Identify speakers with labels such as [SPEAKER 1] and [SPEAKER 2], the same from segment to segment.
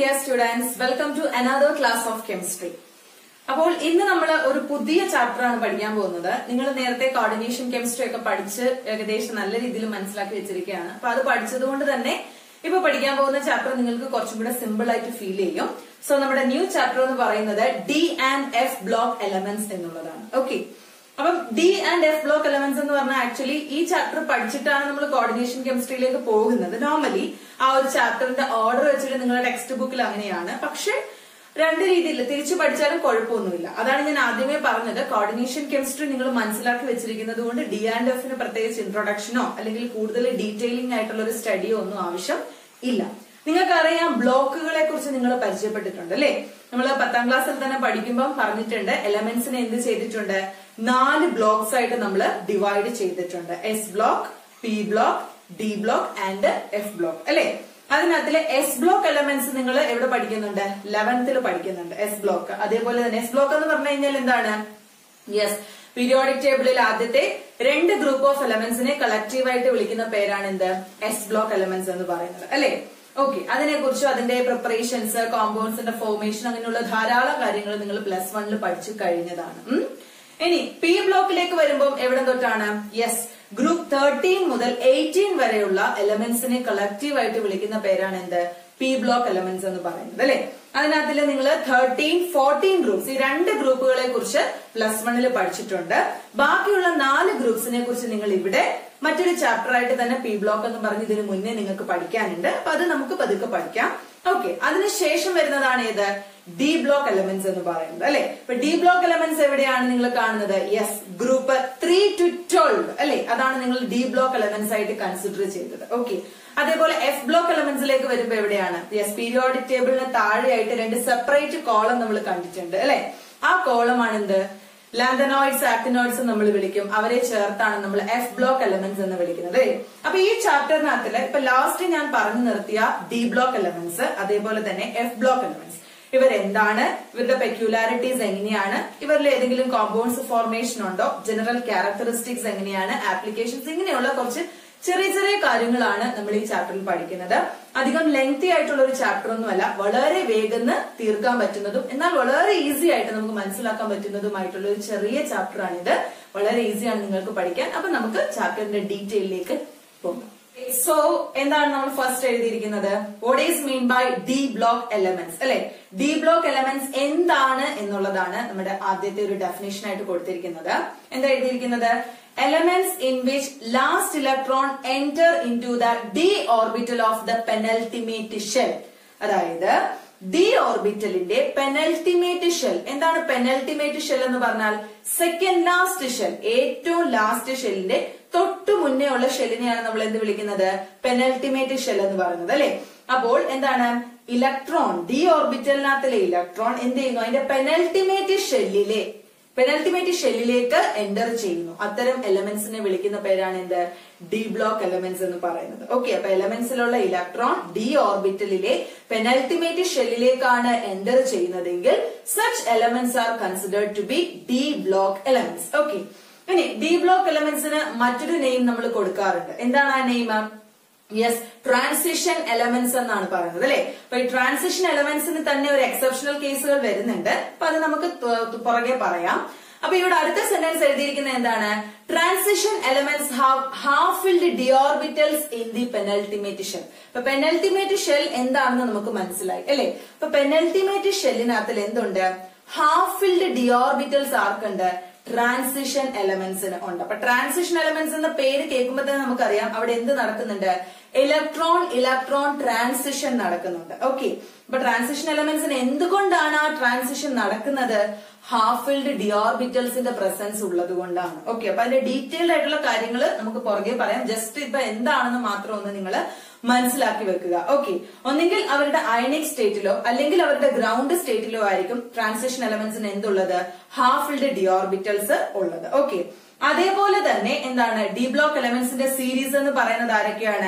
[SPEAKER 1] Dear students welcome to another class of chemistry അപ്പോൾ ഇന്ന് നമ്മൾ ഒരു പുതിയ ചാപ്റ്റർ ആണ് പഠിക്കാൻ പോകുന്നത് നിങ്ങൾ നേരത്തെ കോർഡിനേഷൻ കെമിസ്ട്രി ഒക്കെ പഠിച്ച് ഏകദേശം നല്ല രീതിയിൽ മനസ്സിലാക്കി വെച്ചിരിക്കുകയാണ് അപ്പൊ അത് പഠിച്ചത് കൊണ്ട് തന്നെ ഇപ്പൊ പഠിക്കാൻ പോകുന്ന ചാപ്റ്റർ നിങ്ങൾക്ക് കുറച്ചും കൂടെ സിമ്പിൾ ആയിട്ട് ഫീൽ ചെയ്യും സോ നമ്മുടെ ന്യൂ ചാപ്റ്റർ എന്ന് പറയുന്നത് D and F block elements എന്നുള്ളതാണ് ഓക്കെ അപ്പം D and F block elements എന്ന് പറഞ്ഞാൽ ആക്ച്വലി ഈ ചാപ്റ്റർ പഠിച്ചിട്ടാണ് നമ്മൾ കോർഡിനേഷൻ കെമിസ്ട്രിയിലേക്ക് പോകുന്നത് നോർമലി ആ ഒരു ചാപ്റ്ററിന്റെ ഓർഡർ വെച്ചിട്ട് നിങ്ങളുടെ ടെക്സ്റ്റ് ബുക്കിൽ അങ്ങനെയാണ് പക്ഷെ രണ്ട് രീതിയിൽ തിരിച്ചു പഠിച്ചാലും കുഴപ്പമൊന്നുമില്ല അതാണ് ഞാൻ ആദ്യമേ പറഞ്ഞത് കോർഡിനേഷൻ കെമിസ്ട്രി നിങ്ങൾ മനസ്സിലാക്കി വെച്ചിരിക്കുന്നത് കൊണ്ട് ഡി ആൻഡ് എഫിന് പ്രത്യേകിച്ച് ഇൻട്രൊഡക്ഷനോ അല്ലെങ്കിൽ കൂടുതൽ ഡീറ്റെയിലിംഗ് ആയിട്ടുള്ള ഒരു സ്റ്റഡിയോ ഒന്നും ആവശ്യം ഇല്ല നിങ്ങൾക്കറിയാം ബ്ലോക്കുകളെ കുറിച്ച് നിങ്ങൾ പരിചയപ്പെട്ടിട്ടുണ്ട് അല്ലേ നമ്മൾ പത്താം ക്ലാസ്സിൽ തന്നെ പഠിക്കുമ്പോൾ പറഞ്ഞിട്ടുണ്ട് എലമെന്റ്സിനെ എന്ത് ചെയ്തിട്ടുണ്ട് നാല് ബ്ലോക്സ് ആയിട്ട് നമ്മൾ ഡിവൈഡ് ചെയ്തിട്ടുണ്ട് S block P block D block and F block അല്ലെ അതിനകത്തിലെ എസ് ബ്ലോക്ക് എലമെന്റ്സ് നിങ്ങൾ എവിടെ പഠിക്കുന്നുണ്ട് ലെവൻത്തിൽ പഠിക്കുന്നുണ്ട് എസ് ബ്ലോക്ക് അതേപോലെ തന്നെ എസ് ബ്ലോക്ക് എന്ന് പറഞ്ഞു കഴിഞ്ഞാൽ എന്താണ് യെസ് പീരിയോഡിക് ടേബിളിൽ ആദ്യത്തെ രണ്ട് ഗ്രൂപ്പ് ഓഫ് എലമെന്റ്സിനെ കളക്റ്റീവായിട്ട് വിളിക്കുന്ന പേരാണ് എന്ത് എസ് ബ്ലോക്ക് എലമെന്റ്സ് എന്ന് പറയുന്നത് അല്ലെ ഓക്കെ അതിനെ കുറിച്ചും അതിന്റെ പ്രിപ്പറേഷൻസ് കോമ്പൗണ്ട്സിന്റെ ഫോർമേഷൻ അങ്ങനെയുള്ള ധാരാളം കാര്യങ്ങൾ നിങ്ങൾ പ്ലസ് വണ്ണിൽ പഠിച്ചു കഴിഞ്ഞതാണ് ഉം. ഇനി പി ബ്ലോക്കിലേക്ക് വരുമ്പോൾ എവിടെ തൊട്ടാണ് യെസ് ഗ്രൂപ്പ് തേർട്ടീൻ മുതൽ എയ്റ്റീൻ വരെയുള്ള എലമെന്റ്സിനെ കളക്റ്റീവ് ആയിട്ട് വിളിക്കുന്ന പേരാണ് എന്ത് പി ബ്ലോക്ക് എലമെന്റ്സ് എന്ന് പറയുന്നത് അല്ലെ അതിനകത്തിൽ നിങ്ങൾ തേർട്ടീൻ ഫോർട്ടീൻ ഗ്രൂപ്പ്സ് ഈ രണ്ട് ഗ്രൂപ്പുകളെ കുറിച്ച് പ്ലസ് വണ്ണിൽ പഠിച്ചിട്ടുണ്ട് ബാക്കിയുള്ള നാല് ഗ്രൂപ്പ്സിനെ കുറിച്ച് നിങ്ങൾ ഇവിടെ മറ്റൊരു ചാപ്റ്റർ ആയിട്ട് തന്നെ പി ബ്ലോക്ക് എന്ന് പറഞ്ഞ് ഇതിന് മുന്നേ നിങ്ങൾക്ക് പഠിക്കാനുണ്ട് അപ്പൊ അത് നമുക്ക് പതുക്കെ പഠിക്കാം ഓക്കെ അതിനുശേഷം വരുന്നതാണ് ഏത് ഡി ബ്ലോക്ക് എലമെന്റ്സ് എന്ന് പറയുന്നത് അല്ലെ ഇപ്പൊ ഡി ബ്ലോക്ക് എലമെന്റ്സ് എവിടെയാണ് നിങ്ങൾ കാണുന്നത് yes group three to twelve അല്ലെ അതാണ് നിങ്ങൾ ഡി ബ്ലോക്ക് എലമെന്റ്സ് ആയിട്ട് കൺസിഡർ ചെയ്തത് ഓക്കെ അതേപോലെ എഫ് ബ്ലോക്ക് എലമെന്റ്സിലേക്ക് വരുമ്പോൾ എവിടെയാണ് യെസ് പീരിയോഡിക് ടേബിളിന് താഴെയായിട്ട് രണ്ട് സെപ്പറേറ്റ് കോളം നമ്മൾ കണ്ടിട്ടുണ്ട് അല്ലെ ആ കോളമാണ് എന്ത് ലാന്തനോയിഡ്സ് ആക്ടിനോയിഡ്സ് നമ്മൾ വിളിക്കും അവരെ ചേർത്താണ് നമ്മൾ എഫ് ബ്ലോക്ക് എലമെന്റ്സ് എന്ന് വിളിക്കുന്നത് അപ്പൊ ഈ ചാപ്റ്ററിനകത്തില് ഇപ്പൊ ലാസ്റ്റ് ഞാൻ പറഞ്ഞു നിർത്തിയ ഡി ബ്ലോക്ക് എലമെന്റ്സ് അതേപോലെ തന്നെ എഫ് ബ്ലോക്ക് എലമെന്റ്സ് ഇവരെന്താണ് ഇവരുടെ പെക്യുലാരിറ്റീസ് എങ്ങനെയാണ് ഇവരിൽ ഏതെങ്കിലും കോമ്പൗണ്ട്സ് ഫോർമേഷൻ ഉണ്ടോ ജനറൽ ക്യാരക്ടറിസ്റ്റിക്സ് എങ്ങനെയാണ് ആപ്ലിക്കേഷൻസ് ഇങ്ങനെയുള്ള കുറച്ച് ചെറിയ ചെറിയ കാര്യങ്ങളാണ് നമ്മൾ ഈ ചാപ്റ്ററിൽ പഠിക്കുന്നത് അധികം ലെങ്തി ആയിട്ടുള്ള ഒരു ചാപ്റ്റർ ഒന്നുമല്ല വളരെ വേഗം തീർക്കാൻ പറ്റുന്നതും എന്നാൽ വളരെ ഈസി ആയിട്ട് നമുക്ക് മനസ്സിലാക്കാൻ പറ്റുന്നതുമായിട്ടുള്ള ഒരു ചെറിയ ചാപ്റ്റർ ആണിത് വളരെ ഈസിയാണ് നിങ്ങൾക്ക് പഠിക്കാൻ അപ്പൊ നമുക്ക് ചാപ്റ്ററിന്റെ ഡീറ്റെയിലേക്ക് പോകാം സോ എന്താണ് നമ്മൾ ഫസ്റ്റ് എഴുതിയിരിക്കുന്നത് what is mean by D block elements അല്ലെ ഡി ബ്ലോക്ക് എലമെന്റ്സ് എന്താണ് എന്നുള്ളതാണ് നമ്മുടെ ആദ്യത്തെ ഒരു ഡെഫിനേഷൻ ആയിട്ട് കൊടുത്തിരിക്കുന്നത് എന്താ എഴുതിയിരിക്കുന്നത് elements in which last electron enter into the D orbital of the penultimate shell അതായത് ഡി ഓർബിറ്റലിന്റെ പെനൽറ്റിമേറ്റ് ഷെൽ എന്താണ് പെനൽറ്റിമേറ്റ് ഷെൽ എന്ന് പറഞ്ഞാൽ സെക്കൻഡ് ലാസ്റ്റ് ഷെൽ ഏറ്റവും ലാസ്റ്റ് ഷെല്ലിന്റെ തൊട്ടു മുന്നേ ഉള്ള ഷെല്ലിനെയാണ് നമ്മൾ എന്ത് വിളിക്കുന്നത് പെനൽറ്റിമേറ്റ് ഷെൽ എന്ന് പറയുന്നത് അല്ലെ അപ്പോൾ എന്താണ് ഇലക്ട്രോൺ ഡി ഓർബിറ്റലിനകത്തിലെ ഇലക്ട്രോൺ എന്ത് ചെയ്യുന്നു അതിന്റെ പെനൽറ്റിമേറ്റ് ഷെല്ലിലെ പെനൽറ്റിമേറ്റ് ഷെല്ലിലേക്ക് എൻ്റർ ചെയ്യുന്നു അത്തരം എലമെന്റ്സിനെ വിളിക്കുന്ന പേരാണ് എന്ത് ഡി ബ്ലോക്ക് എലമെന്റ്സ് എന്ന് പറയുന്നത് ഓക്കെ അപ്പൊ എലമെന്റ്സിലുള്ള ഇലക്ട്രോൺ ഡി ഓർബിറ്റലിലെ പെനൽറ്റിമേറ്റ് ഷെല്ലിലേക്കാണ് എൻ്റർ ചെയ്യുന്നതെങ്കിൽ such elements are considered to be D block elements okay ഇനി ഡി ബ്ലോക്ക് എലമെന്റ്സിന് മറ്റൊരു നെയിം നമ്മൾ കൊടുക്കാറുണ്ട് എന്താണ് ആ നെയിം യെസ് ട്രാൻസിഷൻ എലമെന്റ്സ് എന്നാണ് പറയുന്നത് അല്ലെ അപ്പൊ ഈ ട്രാൻസിഷൻ എലമെന്റ്സിന് തന്നെ ഒരു എക്സെപ്ഷണൽ കേസുകൾ വരുന്നുണ്ട് അപ്പൊ അത് നമുക്ക് തു- പുറകെ പറയാം അപ്പൊ ഇവിടെ അടുത്ത സെന്റൻസ് എഴുതിയിരിക്കുന്നത് എന്താണ് transition elements have half filled D orbitals in the penultimate shell ഇപ്പൊ പെനൽറ്റിമേറ്റ് ഷെൽ എന്താണെന്ന് നമുക്ക് മനസ്സിലായി അല്ലെ അപ്പൊ പെനൽറ്റിമേറ്റ് ഷെല്ലിനകത്തിൽ എന്തുണ്ട് ഹാഫ് ഫിൽഡ് ഡിയോർബിറ്റൽസ് ആർക്കുണ്ട് ട്രാൻസിഷൻ എലമെന്റ്സിന് ഉണ്ട് അപ്പൊ ട്രാൻസിഷൻ എലമെന്റ്സ് എന്ന പേര് കേൾക്കുമ്പോൾ തന്നെ നമുക്കറിയാം അവിടെ എന്ത് നടക്കുന്നുണ്ട് ഇലക്ട്രോൺ ഇലക്ട്രോൺ ട്രാൻസിഷൻ നടക്കുന്നുണ്ട് ഓക്കെ അപ്പൊ ട്രാൻസിഷൻ എലമെന്റ്സിന് എന്തുകൊണ്ടാണ് ആ ട്രാൻസിഷൻ നടക്കുന്നത് ഹാഫ് ഫിൽഡ് ഡിയോർബിറ്റൽസിന്റെ പ്രസൻസ് ഉള്ളത് കൊണ്ടാണ് ഓക്കെ അപ്പൊ അതിന്റെ ഡീറ്റെയിൽഡ് ആയിട്ടുള്ള കാര്യങ്ങൾ നമുക്ക് പുറകെ പറയാം ജസ്റ്റ് ഇപ്പൊ എന്താണെന്ന് മാത്രം ഒന്ന് നിങ്ങൾ മനസ്സിലാക്കി വെക്കുക ഓക്കെ ഒന്നെങ്കിൽ അവരുടെ അയണിക് സ്റ്റേറ്റിലോ അല്ലെങ്കിൽ അവരുടെ ഗ്രൗണ്ട് സ്റ്റേറ്റിലോ ആയിരിക്കും ട്രാൻസിഷൻ എലമെന്റ്സിന് എന്തുള്ളത് ഹാഫ് ഫിൽഡ് ഡിയോർബിറ്റൽസ് ഉള്ളത് ഓക്കെ അതേപോലെ തന്നെ എന്താണ് ഡി ബ്ലോക്ക് എലമെന്റ്സിന്റെ സീരീസ് എന്ന് പറയുന്നത് ആരൊക്കെയാണ്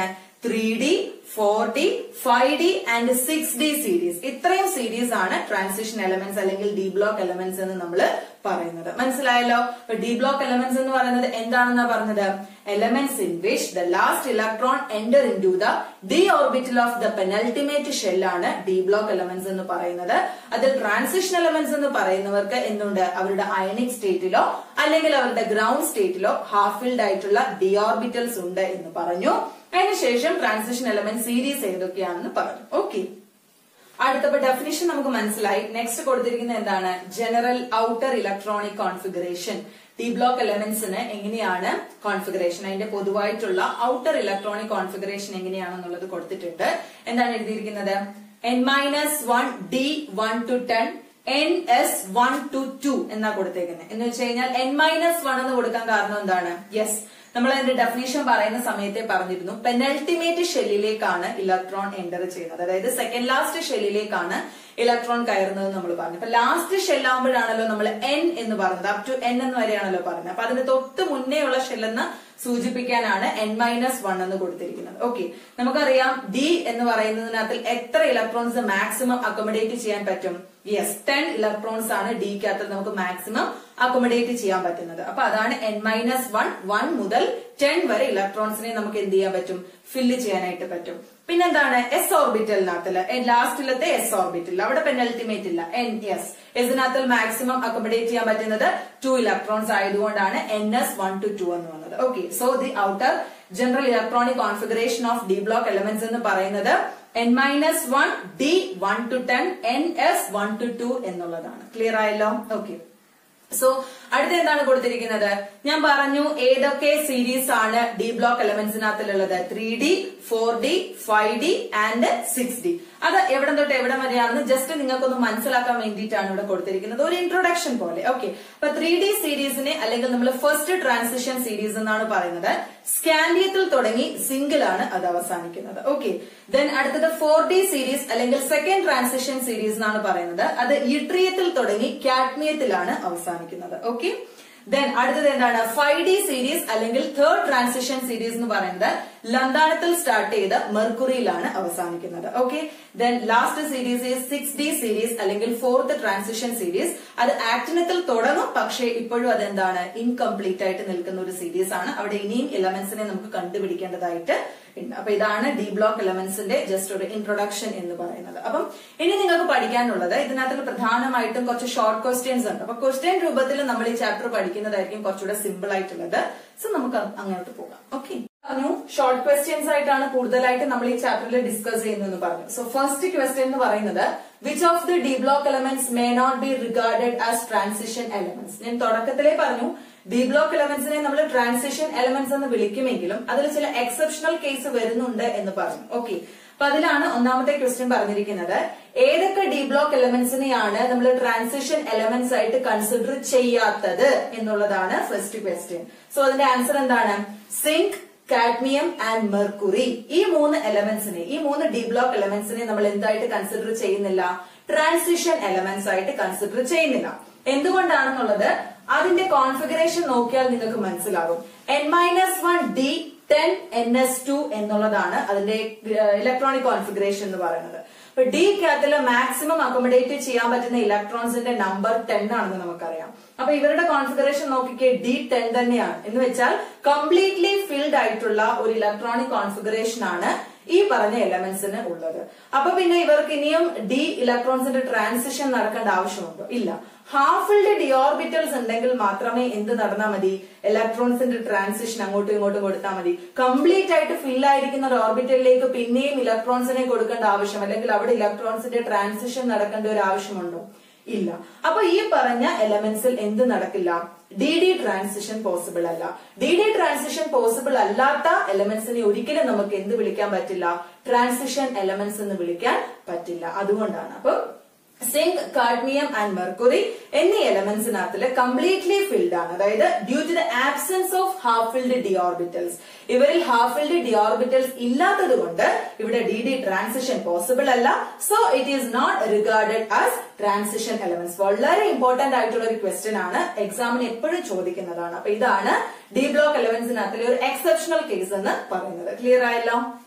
[SPEAKER 1] three D four D five D and six D series ഇത്രയും സീരീസ് ആണ് ട്രാൻസിഷൻ എലമെന്റ്സ് അല്ലെങ്കിൽ ഡി ബ്ലോക്ക് എലമെന്റ്സ് എന്ന് നമ്മൾ പറയുന്നത് മനസ്സിലായല്ലോ അപ്പൊ ഡി ബ്ലോക്ക് എലമെന്റ്സ് എന്ന് പറയുന്നത് എന്താണെന്നാ പറഞ്ഞത് elements in which the last electron enter into the D orbital of the penultimate shell ആണ് ഡി ബ്ലോക്ക് എലമെന്റ്സ് എന്ന് പറയുന്നത് അതിൽ ട്രാൻസിഷൻ എലമെന്റ്സ് എന്ന് പറയുന്നവർക്ക് എന്തുണ്ട് അവരുടെ അയണിക് സ്റ്റേറ്റിലോ അല്ലെങ്കിൽ അവരുടെ ഗ്രൗണ്ട് സ്റ്റേറ്റിലോ ഹാഫ് ഫിൽഡ് ആയിട്ടുള്ള ഡി ഓർബിറ്റൽസ് ഉണ്ട് എന്ന് പറഞ്ഞു അതിനുശേഷം ട്രാൻസിഷൻ എലമെന്റ് സീരീസ് ഏതൊക്കെയാണെന്ന് പറഞ്ഞു ഓക്കെ അടുത്തപ്പോ ഡെഫിനിഷൻ നമുക്ക് മനസ്സിലായി നെക്സ്റ്റ് കൊടുത്തിരിക്കുന്നത് എന്താണ് general outer electronic configuration d block എലമെന്റ്സിന് എങ്ങനെയാണ് കോൺഫിഗറേഷൻ അതിന്റെ പൊതുവായിട്ടുള്ള ഔട്ടർ ഇലക്ട്രോണിക് കോൺഫിഗറേഷൻ എങ്ങനെയാണെന്നുള്ളത് കൊടുത്തിട്ടുണ്ട് എന്താണ് എഴുതിയിരിക്കുന്നത് n minus one d one to ten n s one to two എന്നാ കൊടുത്തേക്കുന്നത് എന്ന് വെച്ച് കഴിഞ്ഞാൽ എൻ മൈനസ് വൺ എന്ന് കൊടുക്കാൻ കാരണം എന്താണ് യെസ് നമ്മൾ അതിന്റെ ഡെഫിനേഷൻ പറയുന്ന സമയത്തെ പറഞ്ഞിരുന്നു പെനൽട്ടിമേറ്റ് ഷെല്ലിലേക്കാണ് ഇലക്ട്രോൺ എൻ്റർ ചെയ്യുന്നത് അതായത് സെക്കൻഡ് ലാസ്റ്റ് ഷെല്ലിലേക്കാണ് ഇലക്ട്രോൺ കയറുന്നത് നമ്മൾ പറഞ്ഞു അപ്പൊ ലാസ്റ്റ് ഷെല്ലാകുമ്പോഴാണല്ലോ നമ്മൾ എൻ എന്ന് പറഞ്ഞത് അപ് ടു എൻ എന്ന് വരെയാണല്ലോ പറഞ്ഞത് അപ്പൊ അതിന് തൊട്ട് മുന്നേ ഉള്ള ഷെല്ലെന്ന് സൂചിപ്പിക്കാനാണ് എൻ മൈനസ് വൺ എന്ന് കൊടുത്തിരിക്കുന്നത് ഓക്കെ നമുക്കറിയാം ഡി എന്ന് പറയുന്നതിനകത്ത് എത്ര ഇലക്ട്രോൺസ് മാക്സിമം അക്കോമഡേറ്റ് ചെയ്യാൻ പറ്റും യെസ് ടെൻ ഇലക്ട്രോൺസ് ആണ് ഡിക്കകത്ത് നമുക്ക് മാക്സിമം അക്കോമഡേറ്റ് ചെയ്യാൻ പറ്റുന്നത് അപ്പൊ അതാണ് എൻ മൈനസ് വൺ വൺ മുതൽ ടെൻ വരെ ഇലക്ട്രോൺസിനെ നമുക്ക് എന്ത് ചെയ്യാൻ പറ്റും ഫില്ല് ചെയ്യാനായിട്ട് പറ്റും പിന്നെന്താണ് എസ് ഓർബിറ്റലിനകത്തില് ലാസ്റ്റിലത്തെ എസ് ഓർബിറ്റൽ അവിടെ പെനൽറ്റിമേറ്റ് ഇല്ല എൻ എസ് എസിനകത്തിൽ മാക്സിമം അക്കോമഡേറ്റ് ചെയ്യാൻ പറ്റുന്നത് ടു ഇലക്ട്രോൺസ് ആയതുകൊണ്ടാണ് n s one to two എന്ന് വന്നത് okay so the outer general electronic configuration of D block elements എന്ന് പറയുന്നത് n minus one d one to ten n s one to two എന്നുള്ളതാണ് clear ആയല്ലോ okay so അടുത്ത എന്താണ് കൊടുത്തിരിക്കുന്നത് ഞാൻ പറഞ്ഞു ഏതൊക്കെ സീരീസ് ആണ് D block എലമെന്റ്സിനകത്തിലുള്ളത് three D four D five D and six d അത് എവിടെ തൊട്ട് എവിടെ വരെയാണെന്ന് ജസ്റ്റ് നിങ്ങൾക്കൊന്ന് മനസ്സിലാക്കാൻ വേണ്ടിയിട്ടാണ് ഇവിടെ കൊടുത്തിരിക്കുന്നത് ഒരു ഇൻട്രൊഡക്ഷൻ പോലെ ഓക്കെ അപ്പൊ ത്രീ ഡി സീരീസിനെ അല്ലെങ്കിൽ നമ്മൾ ഫസ്റ്റ് ട്രാൻസിഷൻ സീരീസ് എന്നാണ് പറയുന്നത് സ്കാൻഡിയത്തിൽ തുടങ്ങി സിംഗിൾ ആണ് അത് അവസാനിക്കുന്നത് ഓക്കെ ദെൻ അടുത്തത് ഫോർ ഡി സീരീസ് അല്ലെങ്കിൽ സെക്കൻഡ് ട്രാൻസിഷൻ സീരീസ് എന്നാണ് പറയുന്നത് അത് ഇട്രിയത്തിൽ തുടങ്ങി കാഡ്മിയത്തിലാണ് അവസാനിക്കുന്നത് ഓക്കെ ദെൻ അടുത്തത് എന്താണ് ഫൈവ് ഡി സീരീസ് അല്ലെങ്കിൽ തേർഡ് ട്രാൻസിഷൻ സീരീസ് എന്ന് പറയുന്നത് ലന്താനത്തിൽ സ്റ്റാർട്ട് ചെയ്ത് മെർക്കുറിയിലാണ് അവസാനിക്കുന്നത് okay then last series six D series അല്ലെങ്കിൽ ഫോർത്ത് ട്രാൻസിഷൻ സീരീസ് അത് ആക്ടിനത്തിൽ തുടങ്ങും പക്ഷേ ഇപ്പോഴും അതെന്താണ് ഇൻകംപ്ലീറ്റ് ആയിട്ട് നിൽക്കുന്ന ഒരു സീരീസ് ആണ് അവിടെ ഇനിയും എലമെന്റ്സിനെ നമുക്ക് കണ്ടുപിടിക്കേണ്ടതായിട്ട് ഉണ്ട് അപ്പൊ ഇതാണ് ഡി ബ്ലോക്ക് എലമെന്റ്സിന്റെ ജസ്റ്റ് ഒരു ഇൻട്രൊഡക്ഷൻ എന്ന് പറയുന്നത് അപ്പം ഇനി നിങ്ങൾക്ക് പഠിക്കാനുള്ളത് ഇതിനകത്ത് പ്രധാനമായിട്ടും കുറച്ച് ഷോർട്ട് ക്വസ്റ്റ്യൻസ് ഉണ്ട് അപ്പൊ ക്വസ്റ്റ്യൻ രൂപത്തിൽ നമ്മൾ ഈ ചാപ്റ്റർ പഠിക്കുന്നതായിരിക്കും കുറച്ചുകൂടെ സിമ്പിൾ ആയിട്ടുള്ളത് സോ നമുക്ക് അങ്ങോട്ട് പോകാം ഓക്കെ പറഞ്ഞു ഷോർട്ട് ക്വസ്റ്റ്യൻസ് ആയിട്ടാണ് കൂടുതലായിട്ട് നമ്മൾ ഈ ചാപ്റ്ററിൽ ഡിസ്കസ് ചെയ്യുന്നതെന്ന് പറഞ്ഞു സോ ഫസ്റ്റ് ക്വസ്റ്റ്യൻ എന്ന് പറയുന്നത് which of the d block elements may not be regarded as transition elements ഞാൻ തുടക്കത്തിലേ പറഞ്ഞു ഡി ബ്ലോക്ക് എലമെന്റ്സിനെ നമ്മൾ ട്രാൻസിഷൻ എലമെന്റ്സ് എന്ന് വിളിക്കുമെങ്കിലും അതിൽ ചില എക്സെപ്ഷണൽ കേസ് വരുന്നുണ്ട് എന്ന് പറഞ്ഞു ഓക്കെ അപ്പൊ അതിലാണ് ഒന്നാമത്തെ ക്വസ്റ്റ്യൻ പറഞ്ഞിരിക്കുന്നത് ഏതൊക്കെ ഡി ബ്ലോക്ക് എലമെന്റ്സിനെയാണ് നമ്മൾ ട്രാൻസിഷൻ എലമെന്റ്സ് ആയിട്ട് കൺസിഡർ ചെയ്യാത്തത് എന്നുള്ളതാണ് ഫസ്റ്റ് ക്വസ്റ്റ്യൻ സോ അതിന്റെ ആൻസർ എന്താണ് സിങ്ക് കാഡ്മിയം ആൻഡ് മെർക്കുറി ഈ മൂന്ന് എലമെന്റ്സിനെ ഈ മൂന്ന് ഡി ബ്ലോക്ക് എലമെന്റ്സിനെ നമ്മൾ എന്തായിട്ട് കൺസിഡർ ചെയ്യുന്നില്ല ട്രാൻസിഷൻ എലമെന്റ്സ് ആയിട്ട് കൺസിഡർ ചെയ്യുന്നില്ല എന്തുകൊണ്ടാണെന്നുള്ളത് അതിന്റെ കോൺഫിഗറേഷൻ നോക്കിയാൽ നിങ്ങൾക്ക് മനസ്സിലാകും n minus one d ten n s two എന്നുള്ളതാണ് അതിന്റെ ഇലക്ട്രോണിക് കോൺഫിഗറേഷൻ എന്ന് പറയുന്നത് അപ്പൊ ഡി കാത്തില് മാക്സിമം അക്കോമഡേറ്റ് ചെയ്യാൻ പറ്റുന്ന ഇലക്ട്രോൺസിന്റെ നമ്പർ ടെൻ ആണെന്ന് നമുക്കറിയാം അപ്പൊ ഇവരുടെ കോൺഫിഗറേഷൻ നോക്കിക്കേ ഡി ടെൻ തന്നെയാണ് എന്ന് വെച്ചാൽ കംപ്ലീറ്റ്ലി ഫിൽഡ് ആയിട്ടുള്ള ഒരു ഇലക്ട്രോണിക് കോൺഫിഗറേഷൻ ആണ് ഈ പറഞ്ഞ എലമെന്റ്സിന് ഉള്ളത് അപ്പൊ പിന്നെ ഇവർക്ക് ഇനിയും ഡി ഇലക്ട്രോൺസിന്റെ ട്രാൻസിഷൻ നടക്കേണ്ട ആവശ്യമുണ്ടോ ഇല്ല ഹാഫ് ഫിൽഡ് ഡി ഓർബിറ്റൽസ് ഉണ്ടെങ്കിൽ മാത്രമേ എന്ത് നടന്നാൽ മതി ഇലക്ട്രോൺസിന്റെ ട്രാൻസിഷൻ അങ്ങോട്ടും ഇങ്ങോട്ടും കൊടുത്താൽ മതി കംപ്ലീറ്റ് ആയിട്ട് ഫിൽ ആയിരിക്കുന്ന ഒരു ഓർബിറ്റലിലേക്ക് പിന്നെയും ഇലക്ട്രോൺസിനെ കൊടുക്കേണ്ട ആവശ്യം അല്ലെങ്കിൽ അവിടെ ഇലക്ട്രോൺസിന്റെ ട്രാൻസിഷൻ നടക്കേണ്ട ഒരു ആവശ്യമുണ്ടോ ഇല്ല അപ്പൊ ഈ പറഞ്ഞ എലമെന്റ്സിൽ എന്ത് നടക്കില്ല ഡി ഡി ട്രാൻസിഷൻ പോസിബിൾ അല്ല ഡി ഡി ട്രാൻസിഷൻ പോസിബിൾ അല്ലാത്ത എലമെന്റ്സിനെ ഒരിക്കലും നമുക്ക് എന്ത് വിളിക്കാൻ പറ്റില്ല ട്രാൻസിഷൻ എലമെന്റ്സ് എന്ന് വിളിക്കാൻ പറ്റില്ല അതുകൊണ്ടാണ് അപ്പൊ സിങ്ക് കാഡ്മിയം ആൻഡ് മെർക്കുറി എന്നീ എലമെന്റ്സിനകത്തില് കംപ്ലീറ്റ്ലി ഫിൽഡ് ആണ് അതായത് due to the absence of half filled d orbitals ഇവരിൽ ഹാഫ് ഫിൽഡ് ഡി ഓർബിറ്റൽസ് ഇല്ലാത്തത് കൊണ്ട് ഇവിടെ ഡി ഡി ട്രാൻസിഷൻ പോസിബിൾ അല്ല so it is not regarded as transition elements വളരെ important ആയിട്ടുള്ള ഒരു ക്വസ്റ്റ്യൻ ആണ് എക്സാമിന് എപ്പോഴും ചോദിക്കുന്നതാണ് അപ്പൊ ഇതാണ് ഡി ബ്ലോക്ക് എലമെന്റ്സിനകത്തിലെ ഒരു എക്സെപ്ഷണൽ കേസ് എന്ന് പറയുന്നത് ക്ലിയർ ആയല്ലോ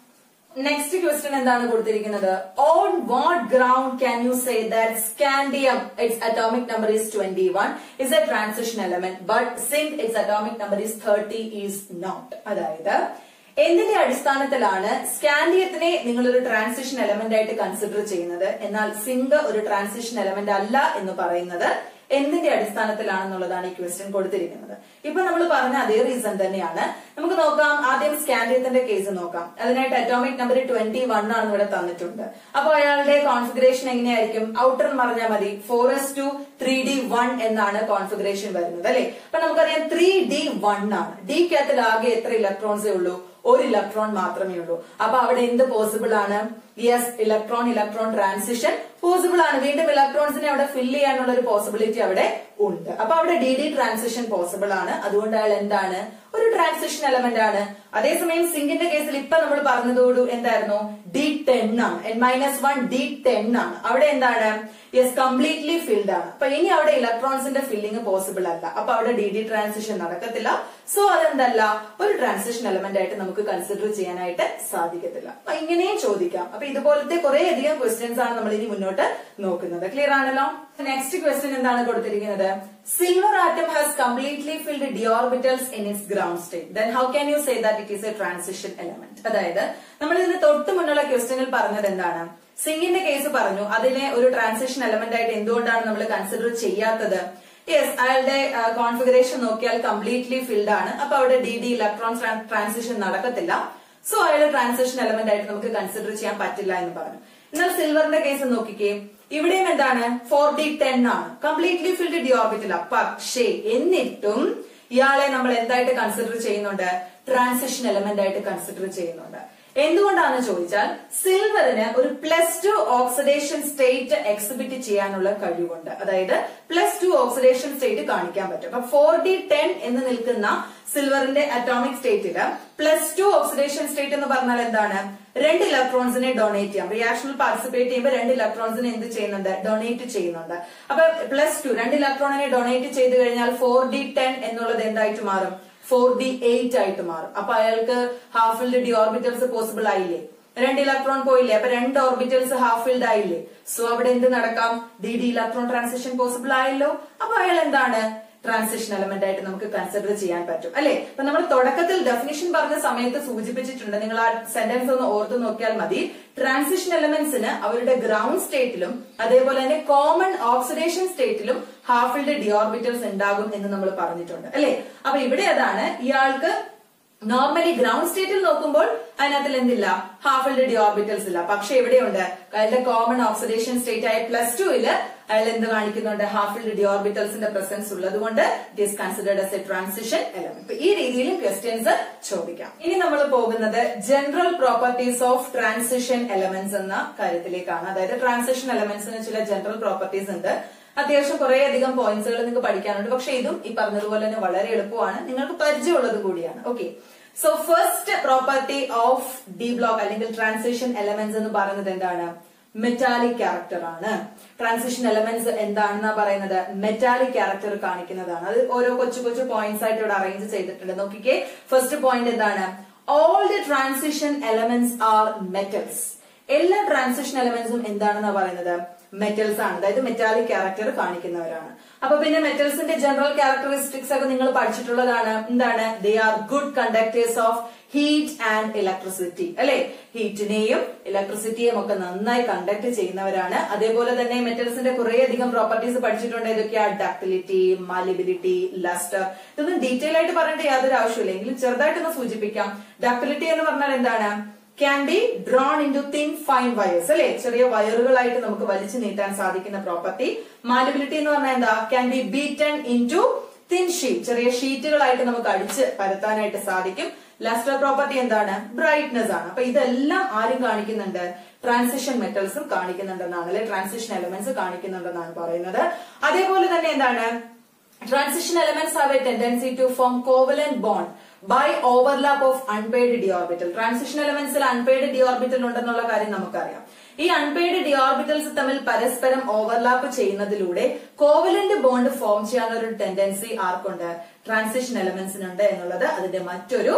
[SPEAKER 1] നെക്സ്റ്റ് ക്വസ്റ്റ്യൻ എന്താണ് കൊടുത്തിരിക്കുന്നത് on what ground can you say that scandium its atomic number is twenty one is a transition element but zinc its atomic number is thirty is not അതായത് എന്തിന്റെ അടിസ്ഥാനത്തിലാണ് സ്കാൻഡിയത്തിനെ നിങ്ങൾ ഒരു ട്രാൻസിഷൻ എലമെന്റ് ആയിട്ട് consider ചെയ്യുന്നത് എന്നാൽ സിങ്ക് ഒരു transition element അല്ല എന്ന് പറയുന്നത് എന്തിന്റെ അടിസ്ഥാനത്തിലാണെന്നുള്ളതാണ് ഈ ക്വസ്റ്റ്യൻ കൊടുത്തിരിക്കുന്നത് ഇപ്പൊ നമ്മൾ പറഞ്ഞ അതേ റീസൺ തന്നെയാണ് നമുക്ക് നോക്കാം ആദ്യം സ്കാൻഡിയത്തിന്റെ കേസ് നോക്കാം അതിനായിട്ട് അറ്റോമിക് നമ്പർ ട്വന്റി വൺ ആണ് ഇവിടെ തന്നിട്ടുണ്ട് അപ്പൊ അയാളുടെ കോൺഫിഗറേഷൻ എങ്ങനെയായിരിക്കും ഔട്ടർ പറഞ്ഞാൽ മതി four s two three d one എന്നാണ് കോൺഫിഗറേഷൻ വരുന്നത് അല്ലെ അപ്പൊ നമുക്കറിയാം ത്രീ ഡി വൺ ആണ് ഡിക്കകത്തിൽ ആകെ എത്ര ഇലക്ട്രോൺസേ ഉള്ളൂ ഒരു ഇലക്ട്രോൺ മാത്രമേ ഉള്ളൂ അപ്പൊ അവിടെ എന്ത് പോസിബിൾ ആണ് yes electron electron transition possible ആണ് വീണ്ടും ഇലക്ട്രോൺസിനെ അവിടെ ഫിൽ ചെയ്യാനുള്ള ഒരു പോസിബിലിറ്റി അവിടെ ഉണ്ട് അപ്പൊ അവിടെ ഡി ഡി ട്രാൻസിഷൻ പോസിബിൾ ആണ് അതുകൊണ്ട് അയാൾ എന്താണ് ഒരു ട്രാൻസിഷൻ എലമെന്റ് ആണ് അതേസമയം സിങ്കിന്റെ കേസിൽ ഇപ്പൊ നമ്മൾ പറഞ്ഞതോടു എന്തായിരുന്നു ഡി ടെൻ ആണ് n minus one d ten ആണ് അവിടെ എന്താണ് യെസ് കംപ്ലീറ്റ്ലി ഫിൽഡ് ആണ് അപ്പൊ ഇനി അവിടെ ഇലക്ട്രോൺസിന്റെ ഫില്ലിംഗ് പോസിബിൾ അല്ല അപ്പൊ അവിടെ ഡി ഡി ട്രാൻസിഷൻ നടക്കത്തില്ല സോ അതെന്തല്ല ഒരു ട്രാൻസിഷൻ എലമെന്റ് ആയിട്ട് നമുക്ക് കൺസിഡർ ചെയ്യാനായിട്ട് സാധിക്കത്തില്ല അപ്പൊ ഇങ്ങനെയും ചോദിക്കാം അപ്പൊ ഇതുപോലത്തെ കുറെ അധികം ക്വസ്റ്റ്യൻസ് ആണ് നമ്മൾ ഇനി മുന്നോട്ട് നോക്കുന്നത് ക്ലിയർ ആണല്ലോ നെക്സ്റ്റ് ക്വസ്റ്റ്യൻ എന്താണ് കൊടുത്തിരിക്കുന്നത് silver atom has completely filled d orbitals in its ground state then how can you say that it is a transition element അതായത് നമ്മൾ ഇതിന് തൊട്ട് മുന്നുള്ള ക്വസ്റ്റ്യനിൽ പറഞ്ഞത് എന്താണ് സിംഗിന്റെ കേസ് പറഞ്ഞു അതിനെ ഒരു ട്രാൻസിഷൻ എലമെന്റ് ആയിട്ട് എന്തുകൊണ്ടാണ് നമ്മൾ കൺസിഡർ ചെയ്യാത്തത് യെസ് അയാളുടെ കോൺഫിഗറേഷൻ നോക്കിയാൽ കംപ്ലീറ്റ്ലി ഫിൽഡ് ആണ് അപ്പൊ അവിടെ ഡി ഡി ഇലക്ട്രോൺ ട്രാൻസിഷൻ നടക്കത്തില്ല സോ അയാൾ ട്രാൻസിഷൻ എലമെന്റ് ആയിട്ട് നമുക്ക് കൺസിഡർ ചെയ്യാൻ പറ്റില്ല എന്ന് പറഞ്ഞു എന്നാൽ സിൽവറിന്റെ കേസ് നോക്കിക്കേ ഇവിടെയും എന്താണ് ഫോർ ഡി ടെൻ ആണ് കംപ്ലീറ്റ്ലി ഫിൽഡ് ഡി ഓർബിറ്റില്ല പക്ഷേ എന്നിട്ടും ഇയാളെ നമ്മൾ എന്തായിട്ട് കൺസിഡർ ചെയ്യുന്നുണ്ട് ട്രാൻസിഷൻ എലമെന്റ് ആയിട്ട് കൺസിഡർ ചെയ്യുന്നുണ്ട് എന്തുകൊണ്ടാണെന്ന് ചോദിച്ചാൽ സിൽവറിന് ഒരു plus two oxidation state exhibit ചെയ്യാനുള്ള കഴിവുണ്ട് അതായത് പ്ലസ് ടു ഓക്സിഡേഷൻ സ്റ്റേറ്റ് കാണിക്കാൻ പറ്റും അപ്പൊ ഫോർ ഡി ടെൻ എന്ന് നിൽക്കുന്ന സിൽവറിന്റെ അറ്റോമിക് സ്റ്റേറ്റില് പ്ലസ് ടു ഓക്സിഡേഷൻ സ്റ്റേറ്റ് എന്ന് പറഞ്ഞാൽ എന്താണ് രണ്ട് ഇലക്ട്രോൺസിനെ ഡൊണേറ്റ് ചെയ്യാം റിയാക്ഷനിൽ പാർട്ടിസിപ്പേറ്റ് ചെയ്യുമ്പോൾ രണ്ട് ഇലക്ട്രോൺസിനെ എന്ത് ചെയ്യുന്നുണ്ട് ഡൊണേറ്റ് ചെയ്യുന്നുണ്ട് അപ്പൊ പ്ലസ് ടു രണ്ട് ഇലക്ട്രോണിനെ ഡൊണേറ്റ് ചെയ്ത് കഴിഞ്ഞാൽ ഫോർ ഡി ടെൻ എന്നുള്ളത് എന്തായിട്ട് മാറും ഫോർ ഡി എയ്റ്റ് ആയിട്ട് മാറും അപ്പൊ അയാൾക്ക് half filled d orbitals possible ആയില്ലേ രണ്ട് ഇലക്ട്രോൺ പോയില്ലേ അപ്പൊ രണ്ട് ഓർബിറ്റൽസ് ഹാഫ് ഫിൽഡ് ആയില്ലേ സോ അവിടെ എന്ത് നടക്കാം d d electron transition possible ആയല്ലോ അപ്പൊ അയാൾ എന്താണ് ട്രാൻസിഷൻ എലമെന്റ് ആയിട്ട് നമുക്ക് കൺസിഡർ ചെയ്യാൻ പറ്റും അല്ലെ അപ്പൊ നമ്മൾ തുടക്കത്തിൽ ഡെഫിനിഷൻ പറഞ്ഞ സമയത്ത് സൂചിപ്പിച്ചിട്ടുണ്ട് നിങ്ങൾ ആ സെന്റൻസ് ഒന്ന് ഓർത്ത് നോക്കിയാൽ മതി ട്രാൻസിഷൻ എലമെന്റ്സിന് അവരുടെ ഗ്രൗണ്ട് സ്റ്റേറ്റിലും അതേപോലെ തന്നെ കോമൺ ഓക്സിഡേഷൻ സ്റ്റേറ്റിലും ഹാഫ് ഫിൽഡ് ഡിയോർബിറ്റൽസ് ഉണ്ടാകും എന്ന് നമ്മൾ പറഞ്ഞിട്ടുണ്ട് അല്ലെ അപ്പൊ ഇവിടെ അതാണ് ഇയാൾക്ക് നോർമലി ഗ്രൗണ്ട് സ്റ്റേറ്റിൽ നോക്കുമ്പോൾ അതിനകത്തിൽ എന്തില്ല ഹാഫ് ഫിൽഡ് ഡിയോർബിറ്റൽസ് ഇല്ല പക്ഷെ എവിടെയുണ്ട് അയാളുടെ കോമൺ ഓക്സിഡേഷൻ സ്റ്റേറ്റ് ആയ പ്ലസ് ടുവില് അയാൾ എന്ത് കാണിക്കുന്നുണ്ട് ഹാഫ് ഫിൽഡ് ഡിയോർബിറ്റൽസിന്റെ പ്രസൻസ് ഉള്ളത് കൊണ്ട് it is considered as a transition element ഈ രീതിയിലും ക്വസ്റ്റ്യൻസ് ചോദിക്കാം ഇനി നമ്മൾ പോകുന്നത് general properties of transition elements എന്ന കാര്യത്തിലേക്കാണ് അതായത് ട്രാൻസിഷൻ എലമെന്റ്സിന് ചില ജനറൽ പ്രോപ്പർട്ടീസ് ഉണ്ട് അത്യാവശ്യം കുറെ അധികം പോയിന്റ്സുകൾ നിങ്ങൾക്ക് പഠിക്കാനുണ്ട് പക്ഷെ ഇതും ഈ പറഞ്ഞതുപോലെ തന്നെ വളരെ എളുപ്പമാണ് നിങ്ങൾക്ക് പരിചയമുള്ളത് കൂടിയാണ് okay so first property of D block അല്ലെങ്കിൽ ട്രാൻസിഷൻ എലമെന്റ്സ് എന്ന് പറയുന്നത് എന്താണ് മെറ്റാലിക് ക്യാരക്ടർ ആണ് ട്രാൻസിഷൻ എലമെന്റ്സ് എന്താണെന്നാ പറയുന്നത് മെറ്റാലിക് ക്യാരക്ടർ കാണിക്കുന്നതാണ് അത് ഓരോ കൊച്ചു കൊച്ചു പോയിന്റ്സ് ആയിട്ട് ഇവിടെ അറേഞ്ച് ചെയ്തിട്ടുണ്ട് നോക്കിക്കേ ഫസ്റ്റ് പോയിന്റ് എന്താണ് all the transition elements are metals എല്ലാ ട്രാൻസിഷൻ എലമെന്റ്സും എന്താണെന്നാ പറയുന്നത് മെറ്റൽസ് ആണ് അതായത് മെറ്റാലിക് ക്യാരക്ടർ കാണിക്കുന്നവരാണ് അപ്പൊ പിന്നെ മെറ്റൽസിന്റെ ജനറൽ ക്യാരക്ടറിസ്റ്റിക്സ് ഒക്കെ നിങ്ങൾ പഠിച്ചിട്ടുള്ളതാണ് എന്താണ് they are good conductors of heat and electricity അല്ലെ ഹീറ്റിനെയും ഇലക്ട്രിസിറ്റിയെയും ഒക്കെ നന്നായി കണ്ടക്ട് ചെയ്യുന്നവരാണ് അതേപോലെ തന്നെ മെറ്റൽസിന്റെ കുറെ അധികം പ്രോപ്പർട്ടീസ് പഠിച്ചിട്ടുണ്ട് ഇതൊക്കെയാ ഡക്ടിലിറ്റി മാലിബിലിറ്റി ലസ്റ്റർ ഇതൊന്നും ഡീറ്റെയിൽ ആയിട്ട് പറയേണ്ട യാതൊരു ആവശ്യമില്ല എങ്കിലും ചെറുതായിട്ടൊന്ന് സൂചിപ്പിക്കാം ഡക്ടിലിറ്റി എന്ന് പറഞ്ഞാൽ എന്താണ് can be drawn in to thin fine wires അല്ലെ ചെറിയ വയറുകളായിട്ട് നമുക്ക് വലിച്ചു നീട്ടാൻ സാധിക്കുന്ന പ്രോപ്പർട്ടി മാലിബിലിറ്റി എന്ന് പറഞ്ഞാൽ എന്താ can be beaten in to thin sheet ചെറിയ ഷീറ്റുകളായിട്ട് നമുക്ക് അടിച്ച് പരത്താനായിട്ട് സാധിക്കും ലാസ്റ്റർ പ്രോപ്പർട്ടി എന്താണ് ബ്രൈറ്റ്നെസ് ആണ് അപ്പൊ ഇതെല്ലാം ആരും കാണിക്കുന്നുണ്ട് ട്രാൻസിഷൻ മെറ്റൽസും കാണിക്കുന്നുണ്ടെന്നാണ് അല്ലെ ട്രാൻസിഷൻ എലമെന്റ്സ് കാണിക്കുന്നുണ്ടെന്നാണ് പറയുന്നത് അതേപോലെ തന്നെ എന്താണ് transition elements have a tendency to form covalent bond by overlap of unpaired d orbital transition എലമെന്റ്സിൽ അൺപെയ്ഡ് ഡി ഓർബിറ്റൽ ഉണ്ടെന്നുള്ള കാര്യം നമുക്കറിയാം ഈ അൺപെയ്ഡ് ഡി ഓർബിറ്റൽസ് തമ്മിൽ പരസ്പരം ഓവർലാപ്പ് ചെയ്യുന്നതിലൂടെ കോവലന്റ് ബോണ്ട് ഫോം ചെയ്യാനുള്ള ഒരു ടെൻഡൻസി ആർക്കുണ്ട് ട്രാൻസിഷൻ എലമെന്റ്സിനുണ്ട് എന്നുള്ളത് അതിന്റെ മറ്റൊരു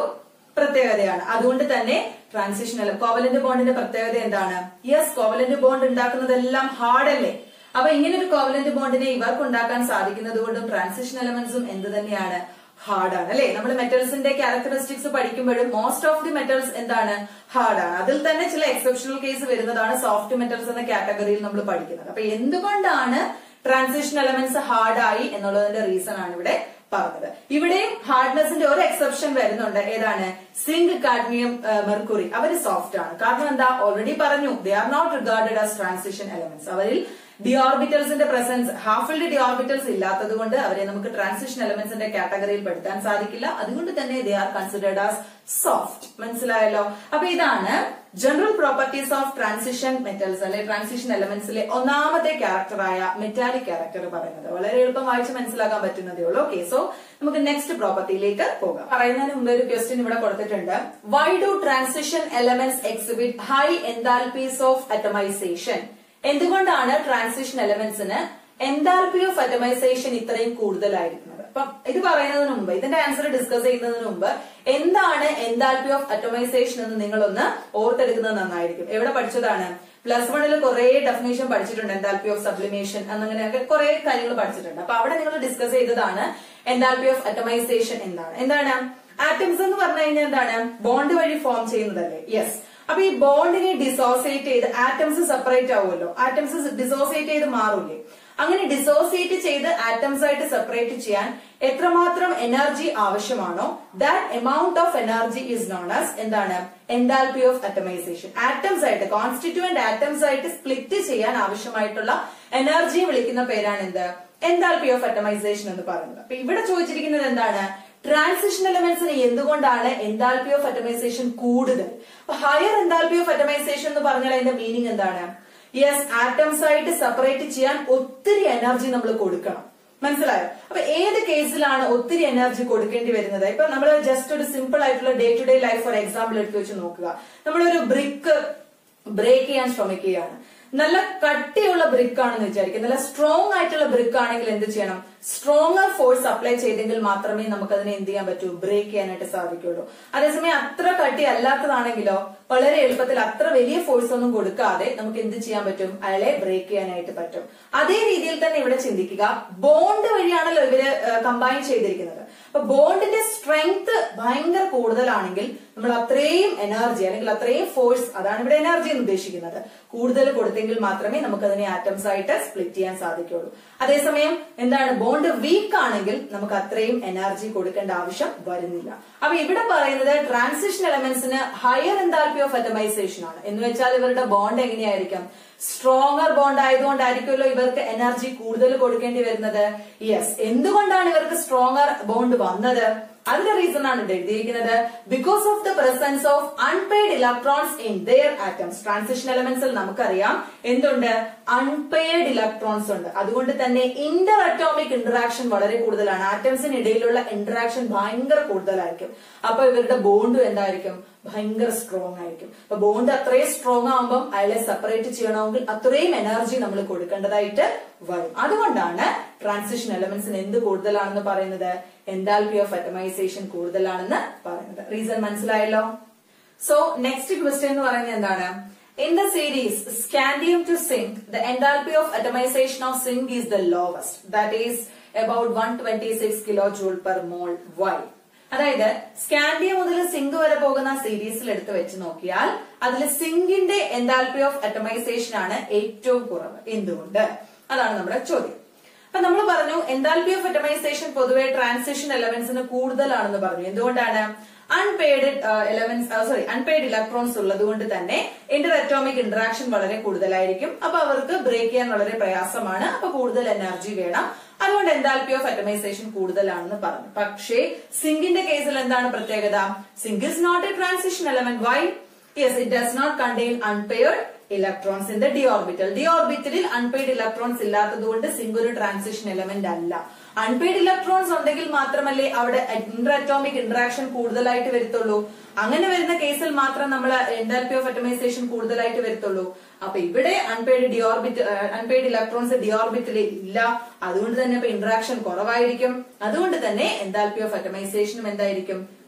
[SPEAKER 1] പ്രത്യേകതയാണ് അതുകൊണ്ട് തന്നെ ട്രാൻസിഷൻ അല്ല കോവലന്റ് ബോണ്ടിന്റെ പ്രത്യേകത എന്താണ് യെസ് കോവലന്റ് ബോണ്ട് ഉണ്ടാക്കുന്നതെല്ലാം ഹാർഡ് അല്ലേ അപ്പൊ ഇങ്ങനെ ഒരു കോവലന്റ് ബോണ്ടിനെ ഇവർക്ക് ഉണ്ടാക്കാൻ സാധിക്കുന്നത് കൊണ്ടും ട്രാൻസിഷൻ എലമെന്റ്സും എന്ത് തന്നെയാണ് ഹാർഡ് ആണ് അല്ലെ നമ്മൾ മെറ്റൽസിന്റെ ക്യാരക്ടറിസ്റ്റിക്സ് പഠിക്കുമ്പോഴും മോസ്റ്റ് ഓഫ് ദി മെറ്റൽസ് എന്താണ് ഹാർഡ് ആണ് അതിൽ തന്നെ ചില എക്സെപ്ഷണൽ കേസ് വരുന്നതാണ് സോഫ്റ്റ് മെറ്റൽസ് എന്ന കാറ്റഗറിയിൽ നമ്മൾ പഠിക്കുന്നത് അപ്പൊ എന്തുകൊണ്ടാണ് ട്രാൻസിഷൻ എലമെന്റ്സ് ഹാർഡായി എന്നുള്ളതിന്റെ റീസൺ ആണ് ഇവിടെ പറഞ്ഞത് ഇവിടെയും ഹാർഡ്നെസിന്റെ ഒരു എക്സെപ്ഷൻ വരുന്നുണ്ട് ഏതാണ് സിങ്ക് കാഡ്മിയം മെർക്കുറി അവർ സോഫ്റ്റ് ആണ് കാരണം എന്താ ഓൾറെഡി പറഞ്ഞു they are not regarded as transition elements അവരിൽ ഡിയോർബിറ്റൽസിന്റെ പ്രസൻസ് ഹാഫ് ഫിൽഡ് ഡിയോർബിറ്റൽസ് ഇല്ലാത്തത് കൊണ്ട് അവരെ നമുക്ക് ട്രാൻസിഷൻ എലമെന്റ്സിന്റെ കാറ്റഗറിയിൽ പെടുത്താൻ സാധിക്കില്ല അതുകൊണ്ട് തന്നെ they are considered as soft മനസ്സിലായല്ലോ അപ്പൊ ഇതാണ് general properties of transition metals അല്ലെ ട്രാൻസിഷൻ എലമെന്റ്സിലെ ഒന്നാമത്തെ ക്യാരക്ടറായ മെറ്റാലിക് ക്യാരക്ടർ പറയുന്നത് വളരെ എളുപ്പം വായിച്ച് മനസ്സിലാക്കാൻ പറ്റുന്നതേ ഉള്ളൂ ഓക്കെ സോ നമുക്ക് നെക്സ്റ്റ് പ്രോപ്പർട്ടിയിലേക്ക് പോകാം പറയുന്നതിന് മുമ്പ് ഒരു ക്വസ്റ്റ്യൻ ഇവിടെ കൊടുത്തിട്ടുണ്ട് why do transition elements exhibit high enthalpies of atomization എന്തുകൊണ്ടാണ് ട്രാൻസിഷൻ എലമെന്റ്സിന് എൻതാൽപി ഓഫ് അറ്റമൈസേഷൻ ഇത്രയും കൂടുതലായിരിക്കുന്നത് അപ്പം ഇത് പറയുന്നതിന് മുമ്പ് ഇതിന്റെ ആൻസർ ഡിസ്കസ് ചെയ്യുന്നതിന് മുമ്പ് എന്താണ് എൻതാൽപി ഓഫ് അറ്റമൈസേഷൻ എന്ന് നിങ്ങളൊന്ന് ഓർത്തെടുക്കുന്നത് നന്നായിരിക്കും എവിടെ പഠിച്ചതാണ് പ്ലസ് വണ്ണിൽ കുറെ ഡെഫിനേഷൻ പഠിച്ചിട്ടുണ്ട് എൻതാൽപി ഓഫ് സബ്ലിമേഷൻ അങ്ങനെയൊക്കെ കുറെ കാര്യങ്ങൾ പഠിച്ചിട്ടുണ്ട് അപ്പൊ അവിടെ നിങ്ങൾ ഡിസ്കസ് ചെയ്തതാണ് എൻതാൽപി ഓഫ് അറ്റമൈസേഷൻ എന്താണ് എന്താണ് ആറ്റംസ് എന്ന് പറഞ്ഞു കഴിഞ്ഞാൽ എന്താണ് ബോണ്ട് വഴി ഫോം ചെയ്യുന്നതല്ലേ യെസ് അപ്പൊ ഈ ബോണ്ടിനെ ഡിസോസിയേറ്റ് ചെയ്ത് ആറ്റംസ് സെപ്പറേറ്റ് ആവുമല്ലോ ആറ്റംസ് ഡിസോസിയേറ്റ് ചെയ്ത് മാറൂലേ അങ്ങനെ ഡിസോസിയേറ്റ് ചെയ്ത് ആറ്റംസ് ആയിട്ട് സെപ്പറേറ്റ് ചെയ്യാൻ എത്രമാത്രം എനർജി ആവശ്യമാണോ that amount of energy is known as എന്താണ് എൻതാൽപി ഓഫ് അറ്റമൈസേഷൻ ആറ്റംസ് ആയിട്ട് കോൺസ്റ്റിറ്റ്യൂവന്റ് ആറ്റംസ് ആയിട്ട് സ്പ്ലിറ്റ് ചെയ്യാൻ ആവശ്യമായിട്ടുള്ള എനർജി വിളിക്കുന്ന പേരാണ് എന്ത് എൻതാൽപി ഓഫ് അറ്റമൈസേഷൻ എന്ന് പറയുന്നത് അപ്പൊ ഇവിടെ ചോദിച്ചിരിക്കുന്നത് എന്താണ് ട്രാൻസിഷൻ എലമെന്റ്സിന് എന്തുകൊണ്ടാണ് എൻതാൽപി ഓഫ് അറ്റമൈസേഷൻ കൂടുതൽ അപ്പൊ ഹയർ എൻതാൽപി ഓഫ് അറ്റമൈസേഷൻ എന്ന് പറഞ്ഞാൽ അതിന്റെ മീനിങ് എന്താണ് യെസ് ആറ്റംസ് ആയിട്ട് സെപ്പറേറ്റ് ചെയ്യാൻ ഒത്തിരി എനർജി നമ്മൾ കൊടുക്കണം മനസ്സിലായോ അപ്പൊ ഏത് കേസിലാണ് ഒത്തിരി എനർജി കൊടുക്കേണ്ടി വരുന്നത് ഇപ്പൊ നമ്മൾ ജസ്റ്റ് ഒരു സിമ്പിൾ ആയിട്ടുള്ള day to day life for example എടുത്ത് വെച്ച് നോക്കുക നമ്മളൊരു ബ്രിക്ക് ബ്രേക്ക് ചെയ്യാൻ ശ്രമിക്കുകയാണ് നല്ല കട്ടിയുള്ള ബ്രിക്ക് ആണെന്ന് വിചാരിക്കും നല്ല സ്ട്രോങ് ആയിട്ടുള്ള ബ്രിക്ക് ആണെങ്കിൽ എന്ത് ചെയ്യണം സ്ട്രോങ്ങർ ഫോഴ്സ് അപ്ലൈ ചെയ്തെങ്കിൽ മാത്രമേ നമുക്ക് അതിനെ എന്ത് ചെയ്യാൻ പറ്റൂ ബ്രേക്ക് ചെയ്യാനായിട്ട് സാധിക്കുള്ളൂ അതേസമയം അത്ര കട്ടി അല്ലാത്തതാണെങ്കിലോ വളരെ എളുപ്പത്തിൽ അത്ര വലിയ ഫോഴ്സ് ഒന്നും കൊടുക്കാതെ നമുക്ക് എന്ത് ചെയ്യാൻ പറ്റും അയാളെ ബ്രേക്ക് ചെയ്യാനായിട്ട് പറ്റും അതേ രീതിയിൽ തന്നെ ഇവിടെ ചിന്തിക്കുക ബോണ്ട് വഴിയാണല്ലോ ഇവര് കമ്പൈൻ ചെയ്തിരിക്കുന്നത് അപ്പൊ ബോണ്ടിന്റെ സ്ട്രെങ്ത് ഭയങ്കര കൂടുതലാണെങ്കിൽ നമ്മൾ അത്രയും എനർജി അല്ലെങ്കിൽ അത്രയും ഫോഴ്സ് അതാണ് ഇവിടെ എനർജി എന്ന് ഉദ്ദേശിക്കുന്നത് കൂടുതൽ കൊടുത്തെങ്കിൽ മാത്രമേ നമുക്ക് അതിനെ ആറ്റംസ് ആയിട്ട് സ്പ്ലിറ്റ് ചെയ്യാൻ സാധിക്കുള്ളൂ അതേസമയം എന്താണ് ബോണ്ട് വീക്ക് ആണെങ്കിൽ നമുക്ക് അത്രയും എനർജി കൊടുക്കേണ്ട ആവശ്യം വരുന്നില്ല അപ്പൊ ഇവിടെ പറയുന്നത് ട്രാൻസിഷൻ എലമെന്റ്സിന് ഹയർ എൻതാൽപി ഓഫ് അറ്റമൈസേഷൻ ആണ് എന്ന് വെച്ചാൽ ഇവരുടെ ബോണ്ട് എങ്ങനെയായിരിക്കും സ്ട്രോങ്ങർ ബോണ്ട് ആയതുകൊണ്ടായിരിക്കുമല്ലോ ഇവർക്ക് എനർജി കൂടുതൽ കൊടുക്കേണ്ടി വരുന്നത് യെസ് എന്തുകൊണ്ടാണ് ഇവർക്ക് സ്ട്രോങ്ങർ ബോണ്ട് വന്നത് അതിന്റെ റീസൺ ആണ് ഇവിടെ എഴുതിയിരിക്കുന്നത് because of the presence of unpaired electrons in their atoms transition എലമെന്റ്സിൽ നമുക്കറിയാം എന്തുണ്ട് അൺപെയ്ഡ് ഇലക്ട്രോൺസ് ഉണ്ട് അതുകൊണ്ട് തന്നെ ഇന്റർ അറ്റോമിക് ഇന്ററാക്ഷൻ വളരെ കൂടുതലാണ് ആറ്റംസിന് ഇടയിലുള്ള ഇന്ററാക്ഷൻ ഭയങ്കര കൂടുതലായിരിക്കും അപ്പൊ ഇവരുടെ ബോണ്ടും എന്തായിരിക്കും ഭയങ്കര സ്ട്രോങ് ആയിരിക്കും അപ്പൊ ബോണ്ട് അത്രയും സ്ട്രോങ് ആകുമ്പോൾ അയാളെ സെപ്പറേറ്റ് ചെയ്യണമെങ്കിൽ അത്രയും എനർജി നമ്മൾ കൊടുക്കേണ്ടതായിട്ട് വരും അതുകൊണ്ടാണ് ട്രാൻസിഷൻ എലമെന്റ്സിന് എന്ത് കൂടുതലാണെന്ന് പറയുന്നത് എൻതാൽപി ഓഫ് അറ്റമൈസേഷൻ കൂടുതലാണെന്ന് പറയുന്നത് റീസൺ മനസ്സിലായല്ലോ സോ നെക്സ്റ്റ് ക്വസ്റ്റ്യൻ എന്ന് പറയുന്നത് എന്താണ് in the series scandium to zinc the enthalpy of atomization of zinc is the lowest that is about one twenty six kilo joule per mole why അതായത് സ്കാൻഡിയ മുതൽ zinc വരെ പോകുന്ന സീരീസിൽ എടുത്ത് വെച്ച് നോക്കിയാൽ അതിൽ സിങ്കിന്റെ എൻതാൽപി ഓഫ് അറ്റമൈസേഷൻ ആണ് ഏറ്റവും കുറവ് എന്തുകൊണ്ട് അതാണ് നമ്മുടെ ചോദ്യം അപ്പൊ നമ്മൾ പറഞ്ഞു എൻതാൽപി ഓഫ് അറ്റമൈസേഷൻ പൊതുവെ ട്രാൻസിഷൻ എലമെന്റ്സിന് കൂടുതലാണെന്ന് പറഞ്ഞു എന്തുകൊണ്ടാണ് unpaired elements sorry unpaired electrons ഉള്ളത് കൊണ്ട് തന്നെ ഇന്റർ അറ്റോമിക് ഇന്ററാക്ഷൻ വളരെ കൂടുതലായിരിക്കും അപ്പൊ അവർക്ക് ബ്രേക്ക് ചെയ്യാൻ വളരെ പ്രയാസമാണ് അപ്പൊ കൂടുതൽ എനർജി വേണം അതുകൊണ്ട് എൻതാൽപി ഓഫ് അറ്റമൈസേഷൻ കൂടുതലാണെന്ന് പറഞ്ഞു പക്ഷേ സിങ്കിന്റെ കേസിൽ എന്താണ് പ്രത്യേകത zinc is not a transition element why yes it does not contain unpaired electrons in the D orbital d ഓർബിറ്റലിൽ അൺപെയ്ഡ് ഇലക്ട്രോൺസ് ഇല്ലാത്തതുകൊണ്ട് സിങ്ക് ഒരു ട്രാൻസിഷൻ എലമെന്റ് അല്ല അൺപെയ്ഡ് ഇലക്ട്രോൺസ് ഉണ്ടെങ്കിൽ മാത്രമല്ലേ അവിടെ ഇന്റർ അറ്റോമിക് ഇന്ററാക്ഷൻ കൂടുതലായിട്ട് വരത്തുള്ളൂ അങ്ങനെ വരുന്ന കേസിൽ മാത്രം നമ്മൾ എൻതാൽപി ഓഫ് അറ്റമൈസേഷൻ കൂടുതലായിട്ട് വരത്തുള്ളൂ അപ്പൊ ഇവിടെ അൺപെയ്ഡ് ഡിയോർബിറ്റ് അൺപെയ്ഡ് ഇലക്ട്രോൺസ് ഡിയോർബിറ്റിൽ ഇല്ല അതുകൊണ്ട് തന്നെ ഇപ്പൊ ഇന്ററാക്ഷൻ കുറവായിരിക്കും അതുകൊണ്ട് തന്നെ എൻതാൽപി ഓഫ് അറ്റമൈസേഷനും എന്തായിരിക്കും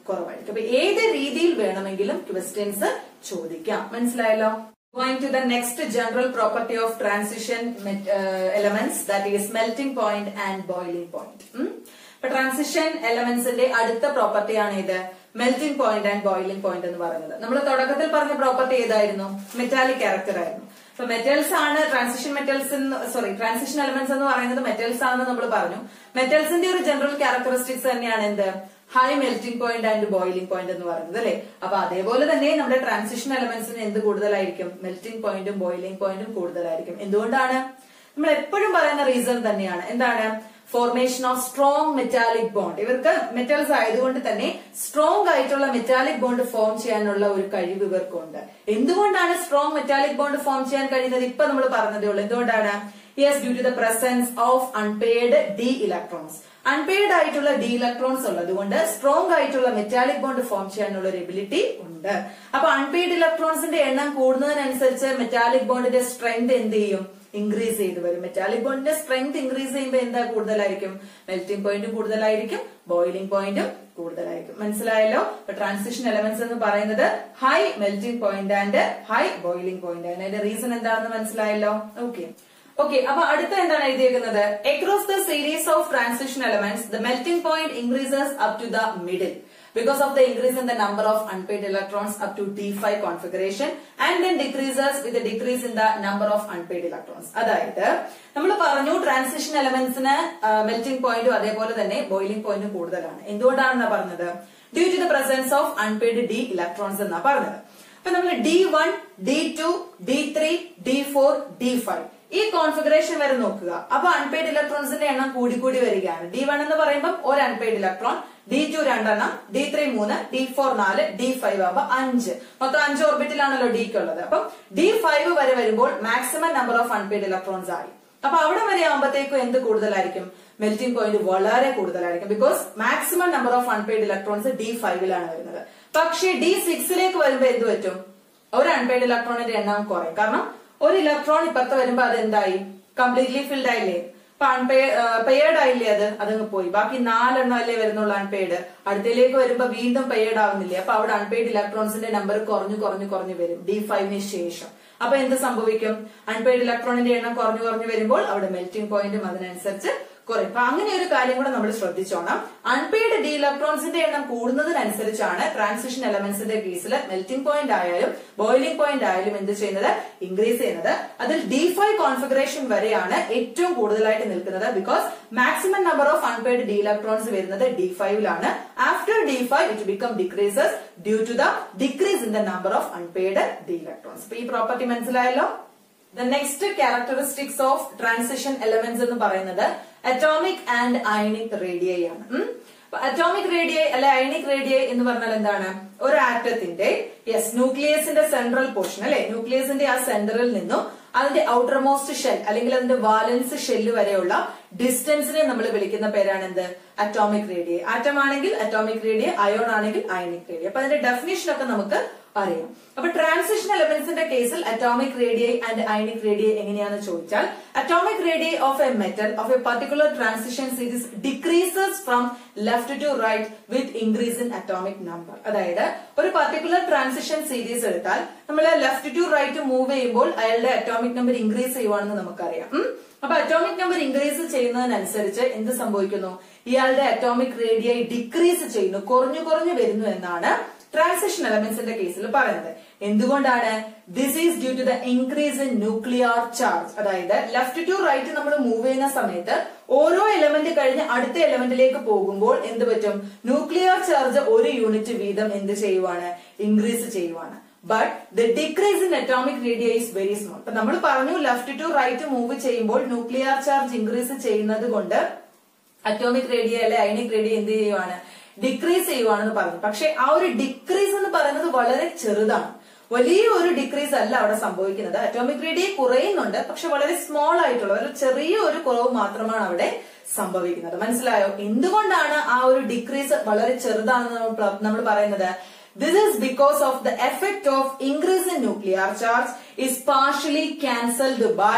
[SPEAKER 1] കുറവായിരിക്കും അപ്പൊ ഏത് രീതിയിൽ വേണമെങ്കിലും ക്വസ്റ്റ്യൻസ് ചോദിക്കാം മനസ്സിലായല്ലോ Going to the next general property of transition met- uh, elements that is melting point and boiling point. ഉം. അപ്പൊ ട്രാൻസിഷൻ എലമെന്റ്സിന്റെ അടുത്ത പ്രോപ്പർട്ടിയാണ് ഇത് melting point and boiling point എന്ന് പറയുന്നത് നമ്മൾ തുടക്കത്തിൽ പറഞ്ഞ പ്രോപ്പർട്ടി ഏതായിരുന്നു മെറ്റാലിക് ക്യാരക്ടർ ആയിരുന്നു അപ്പൊ മെറ്റൽസ് ആണ് transition metals sorry transition elements എന്ന് പറയുന്നത് മെറ്റൽസ് ആണെന്ന് നമ്മൾ പറഞ്ഞു മെറ്റൽസിന്റെ ഒരു ജനറൽ ക്യാരക്ടറിസ്റ്റിക്സ് തന്നെയാണ് എന്ത് high melting point and boiling point എന്ന് പറയുന്നത് അല്ലെ അപ്പൊ അതേപോലെ തന്നെ നമ്മുടെ ട്രാൻസിഷൻ എലമെന്റ്സിന് എന്ത് കൂടുതലായിരിക്കും മെൽറ്റിംഗ് പോയിന്റും ബോയിലിംഗ് പോയിന്റും കൂടുതലായിരിക്കും എന്തുകൊണ്ടാണ് നമ്മൾ എപ്പോഴും പറയുന്ന റീസൺ തന്നെയാണ് എന്താണ് formation of strong metallic bond ഇവർക്ക് മെറ്റൽസ് ആയതുകൊണ്ട് തന്നെ സ്ട്രോങ് ആയിട്ടുള്ള മെറ്റാലിക് ബോണ്ട് ഫോം ചെയ്യാനുള്ള ഒരു കഴിവ് ഇവർക്കുണ്ട് എന്തുകൊണ്ടാണ് സ്ട്രോങ് മെറ്റാലിക് ബോണ്ട് ഫോം ചെയ്യാൻ കഴിയുന്നത് ഇപ്പൊ നമ്മൾ പറഞ്ഞതേ ഉള്ളൂ എന്തുകൊണ്ടാണ് yes due to the presence of unpaired D electrons unpaired ആയിട്ടുള്ള ഡി ഇലക്ട്രോൺസ് ഉള്ളത് കൊണ്ട് സ്ട്രോങ് ആയിട്ടുള്ള മെറ്റാലിക് ബോണ്ട് ഫോം ചെയ്യാനുള്ള ഒരു എബിലിറ്റി ഉണ്ട് അപ്പൊ അൺപെയ്ഡ് ഇലക്ട്രോൺസിന്റെ എണ്ണം കൂടുന്നതിനനുസരിച്ച് മെറ്റാലിക് ബോണ്ടിന്റെ സ്ട്രെങ്ത് എന്ത് ചെയ്യും ഇൻക്രീസ് ചെയ്ത് വരും മെറ്റാലിക് ബോണ്ടിന്റെ സ്ട്രെങ്ത് ഇൻക്രീസ് ചെയ്യുമ്പോൾ എന്താ കൂടുതലായിരിക്കും മെൽറ്റിംഗ് പോയിന്റും കൂടുതലായിരിക്കും ബോയിലിംഗ് പോയിന്റും കൂടുതലായിരിക്കും മനസ്സിലായല്ലോ അപ്പൊ ട്രാൻസിഷൻ എലമെന്റ്സ് എന്ന് പറയുന്നത് high melting point and high boiling point ആണ് അതിന്റെ റീസൺ എന്താണെന്ന് മനസ്സിലായല്ലോ ഓക്കെ ഓക്കെ അപ്പൊ അടുത്ത എന്താണ് എഴുതിയേക്കുന്നത് across the series of transition elements the melting point increases up to the middle because of the increase in the number of unpaired electrons up to D5 configuration and then decreases with a decrease in the number of unpaired electrons. അതായത് നമ്മൾ പറഞ്ഞു transition എലമെന്റ്സിന് melting പോയിന്റും അതേപോലെ തന്നെ boiling പോയിന്റും കൂടുതലാണ് എന്തുകൊണ്ടാണെന്നാ പറഞ്ഞത് due to the presence of unpaired D electrons എന്നാ പറഞ്ഞത് അപ്പൊ നമ്മൾ d one d two d three D four D five ഈ കോൺഫിഗറേഷൻ വരെ നോക്കുക അപ്പൊ അൺപെയ്ഡ് ഇലക്ട്രോൺസിന്റെ എണ്ണം കൂടി കൂടി വരികയാണ് ഡി വൺ എന്ന് പറയുമ്പോൾ ഒരു അൺപെയ്ഡ് ഇലക്ട്രോൺ ഡി ടു രണ്ടെണ്ണം ഡി ത്രീ മൂന്ന് ഡി ഫോർ നാല് ഡി ഫൈവ് ആകുമ്പോൾ അഞ്ച് മൊത്തം അഞ്ച് ഓർബിറ്റിലാണല്ലോ ഡിക്ക് ഉള്ളത് അപ്പം ഡി ഫൈവ് വരെ വരുമ്പോൾ maximum number of unpaired electrons ആയി അപ്പൊ അവിടെ വരെ ആകുമ്പോഴത്തേക്കും എന്ത് കൂടുതലായിരിക്കും മെൽറ്റിംഗ് പോയിന്റ് വളരെ കൂടുതലായിരിക്കും because maximum number of unpaired electrons D ഫൈവിലാണ് വരുന്നത് പക്ഷേ ഡി സിക്സിലേക്ക് വരുമ്പോൾ എന്ത് പറ്റും ഒരു അൺപെയ്ഡ് ഇലക്ട്രോണിന്റെ എണ്ണം കുറയും കാരണം ഒരു ഇലക്ട്രോൺ ഇപ്പുറത്ത് വരുമ്പോ അത് എന്തായി കംപ്ലീറ്റ്ലി ഫിൽഡ് ആയില്ലേ ഇപ്പൊ പെയ്ഡ് ആയില്ലേ അത് അതങ്ങ് പോയി ബാക്കി നാലെണ്ണം അല്ലേ വരുന്നുള്ളൂ അൺപെയ്ഡ് അടുത്തേക്ക് വരുമ്പോ വീണ്ടും പെയ്ഡ് ആവുന്നില്ലേ അപ്പൊ അവിടെ അൺപെയ്ഡ് ഇലക്ട്രോൺസിന്റെ നമ്പർ കുറഞ്ഞു കുറഞ്ഞു കുറഞ്ഞു വരും ഡി ഫൈവിന് ശേഷം അപ്പൊ എന്ത് സംഭവിക്കും അൺപെയ്ഡ് ഇലക്ട്രോണിന്റെ എണ്ണം കുറഞ്ഞു കുറഞ്ഞു വരുമ്പോൾ അവിടെ മെൽറ്റിംഗ് പോയിന്റും അതിനനുസരിച്ച് കുറയും അപ്പൊ അങ്ങനെ ഒരു കാര്യം കൂടെ നമ്മൾ ശ്രദ്ധിച്ചോണം അൺപെയ്ഡ് ഡി ഇലക്ട്രോൺസിന്റെ എണ്ണം കൂടുന്നതിനനുസരിച്ചാണ് ട്രാൻസിഷൻ എലമെന്റ്സിന്റെ കേസിൽ മെൽറ്റിംഗ് പോയിന്റ് ആയാലും ബോയിലിംഗ് പോയിന്റ് ആയാലും എന്ത് ചെയ്യുന്നത് ഇൻക്രീസ് ചെയ്യുന്നത് അതിൽ ഡി ഫൈവ് കോൺഫിഗറേഷൻ വരെയാണ് ഏറ്റവും കൂടുതലായിട്ട് നിൽക്കുന്നത് because maximum number of unpaired D electrons വരുന്നത് ഡി ഫൈവിലാണ് after D five it become decreases due to the decrease in the number of unpaired D electrons അപ്പൊ ഈ പ്രോപ്പർട്ടി മനസ്സിലായല്ലോ the next characteristics of transition elements എന്ന് പറയുന്നത് atomic and ionic radii ആണ് atomic radii അല്ലെ ionic radii എന്ന് പറഞ്ഞാൽ എന്താണ് ഒരു ആറ്റത്തിന്റെ യെസ് ന്യൂക്ലിയസിന്റെ സെൻട്രൽ പോർഷൻ അല്ലെ ന്യൂക്ലിയസിന്റെ ആ സെന്ററിൽ നിന്നും അതിന്റെ ഔട്ടർമോസ്റ്റ് ഷെൽ അല്ലെങ്കിൽ അതിന്റെ വാലൻസ് ഷെല്ല് വരെയുള്ള ഡിസ്റ്റൻസിനെ നമ്മൾ വിളിക്കുന്ന പേരാണ് എന്ത് അറ്റോമിക് റേഡിയൈ ആറ്റം ആണെങ്കിൽ അറ്റോമിക് റേഡിയൈ അയോൺ ആണെങ്കിൽ അയണിക് റേഡിയൈ അപ്പൊ അതിന്റെ ഡെഫിനേഷൻ ഒക്കെ നമുക്ക് അറിയാം അപ്പൊ ട്രാൻസിഷൻ എലമെന്റ്സിന്റെ കേസിൽ atomic radii and ionic radii എങ്ങനെയാണെന്ന് ചോദിച്ചാൽ atomic radii of a metal of a particular transition series decreases from left to right with increase in atomic number അതായത് ഒരു പർട്ടിക്കുലർ ട്രാൻസിഷൻ സീരീസ് എടുത്താൽ നമ്മൾ ലെഫ്റ്റ് ടു റൈറ്റ് മൂവ് ചെയ്യുമ്പോൾ അയാളുടെ atomic number increase ചെയ്യുവാണെന്ന് നമുക്കറിയാം ഉം? അപ്പൊ അറ്റോമിക് നമ്പർ ഇൻക്രീസ് ചെയ്യുന്നതിനനുസരിച്ച് എന്ത് സംഭവിക്കുന്നു ഇയാളുടെ അറ്റോമിക് റേഡിയൈ ഡിക്രീസ് ചെയ്യുന്നു കുറഞ്ഞു കുറഞ്ഞു വരുന്നു എന്നാണ് ട്രാൻസിഷൻ എലമെന്റ്സിന്റെ കേസിൽ പറയുന്നത് എന്തുകൊണ്ടാണ് this is due to the increase in nuclear charge അതായത് ലെഫ്റ്റ് ടു റൈറ്റ് നമ്മൾ മൂവ് ചെയ്യുന്ന സമയത്ത് ഓരോ എലമെന്റ് കഴിഞ്ഞ് അടുത്ത എലമെന്റിലേക്ക് പോകുമ്പോൾ എന്ത് പറ്റും ന്യൂക്ലിയർ ചാർജ് ഒരു യൂണിറ്റ് വീതം എന്ത് ചെയ്യുവാണ് ഇൻക്രീസ് ചെയ്യുവാണ് but the decrease in atomic radii is very small അപ്പൊ നമ്മൾ പറഞ്ഞു ലെഫ്റ്റ് ടു റൈറ്റ് മൂവ് ചെയ്യുമ്പോൾ ന്യൂക്ലിയർ ചാർജ് ഇൻക്രീസ് ചെയ്യുന്നത് കൊണ്ട് അറ്റോമിക് റേഡിയ അല്ലെ അയണിക് റേഡിയ എന്ത് ചെയ്യുവാണ് ഡിക്രീസ് ചെയ്യുവാണെന്ന് പറഞ്ഞു പക്ഷെ ആ ഒരു ഡിക്രീസ് എന്ന് പറയുന്നത് വളരെ ചെറുതാണ് വലിയ ഒരു ഡിക്രീസ് അല്ല അവിടെ സംഭവിക്കുന്നത് അറ്റോമിക് റേഡിയ കുറയുന്നുണ്ട് പക്ഷെ വളരെ സ്മോൾ ആയിട്ടുള്ള ഒരു ചെറിയ ഒരു കുറവ് മാത്രമാണ് അവിടെ സംഭവിക്കുന്നത് മനസ്സിലായോ എന്തുകൊണ്ടാണ് ആ ഒരു ഡിക്രീസ് വളരെ ചെറുതാണെന്ന് നമ്മൾ പ്ര- നമ്മൾ പറയുന്നത് this is because of the effect of increase in nuclear charge is partially cancelled by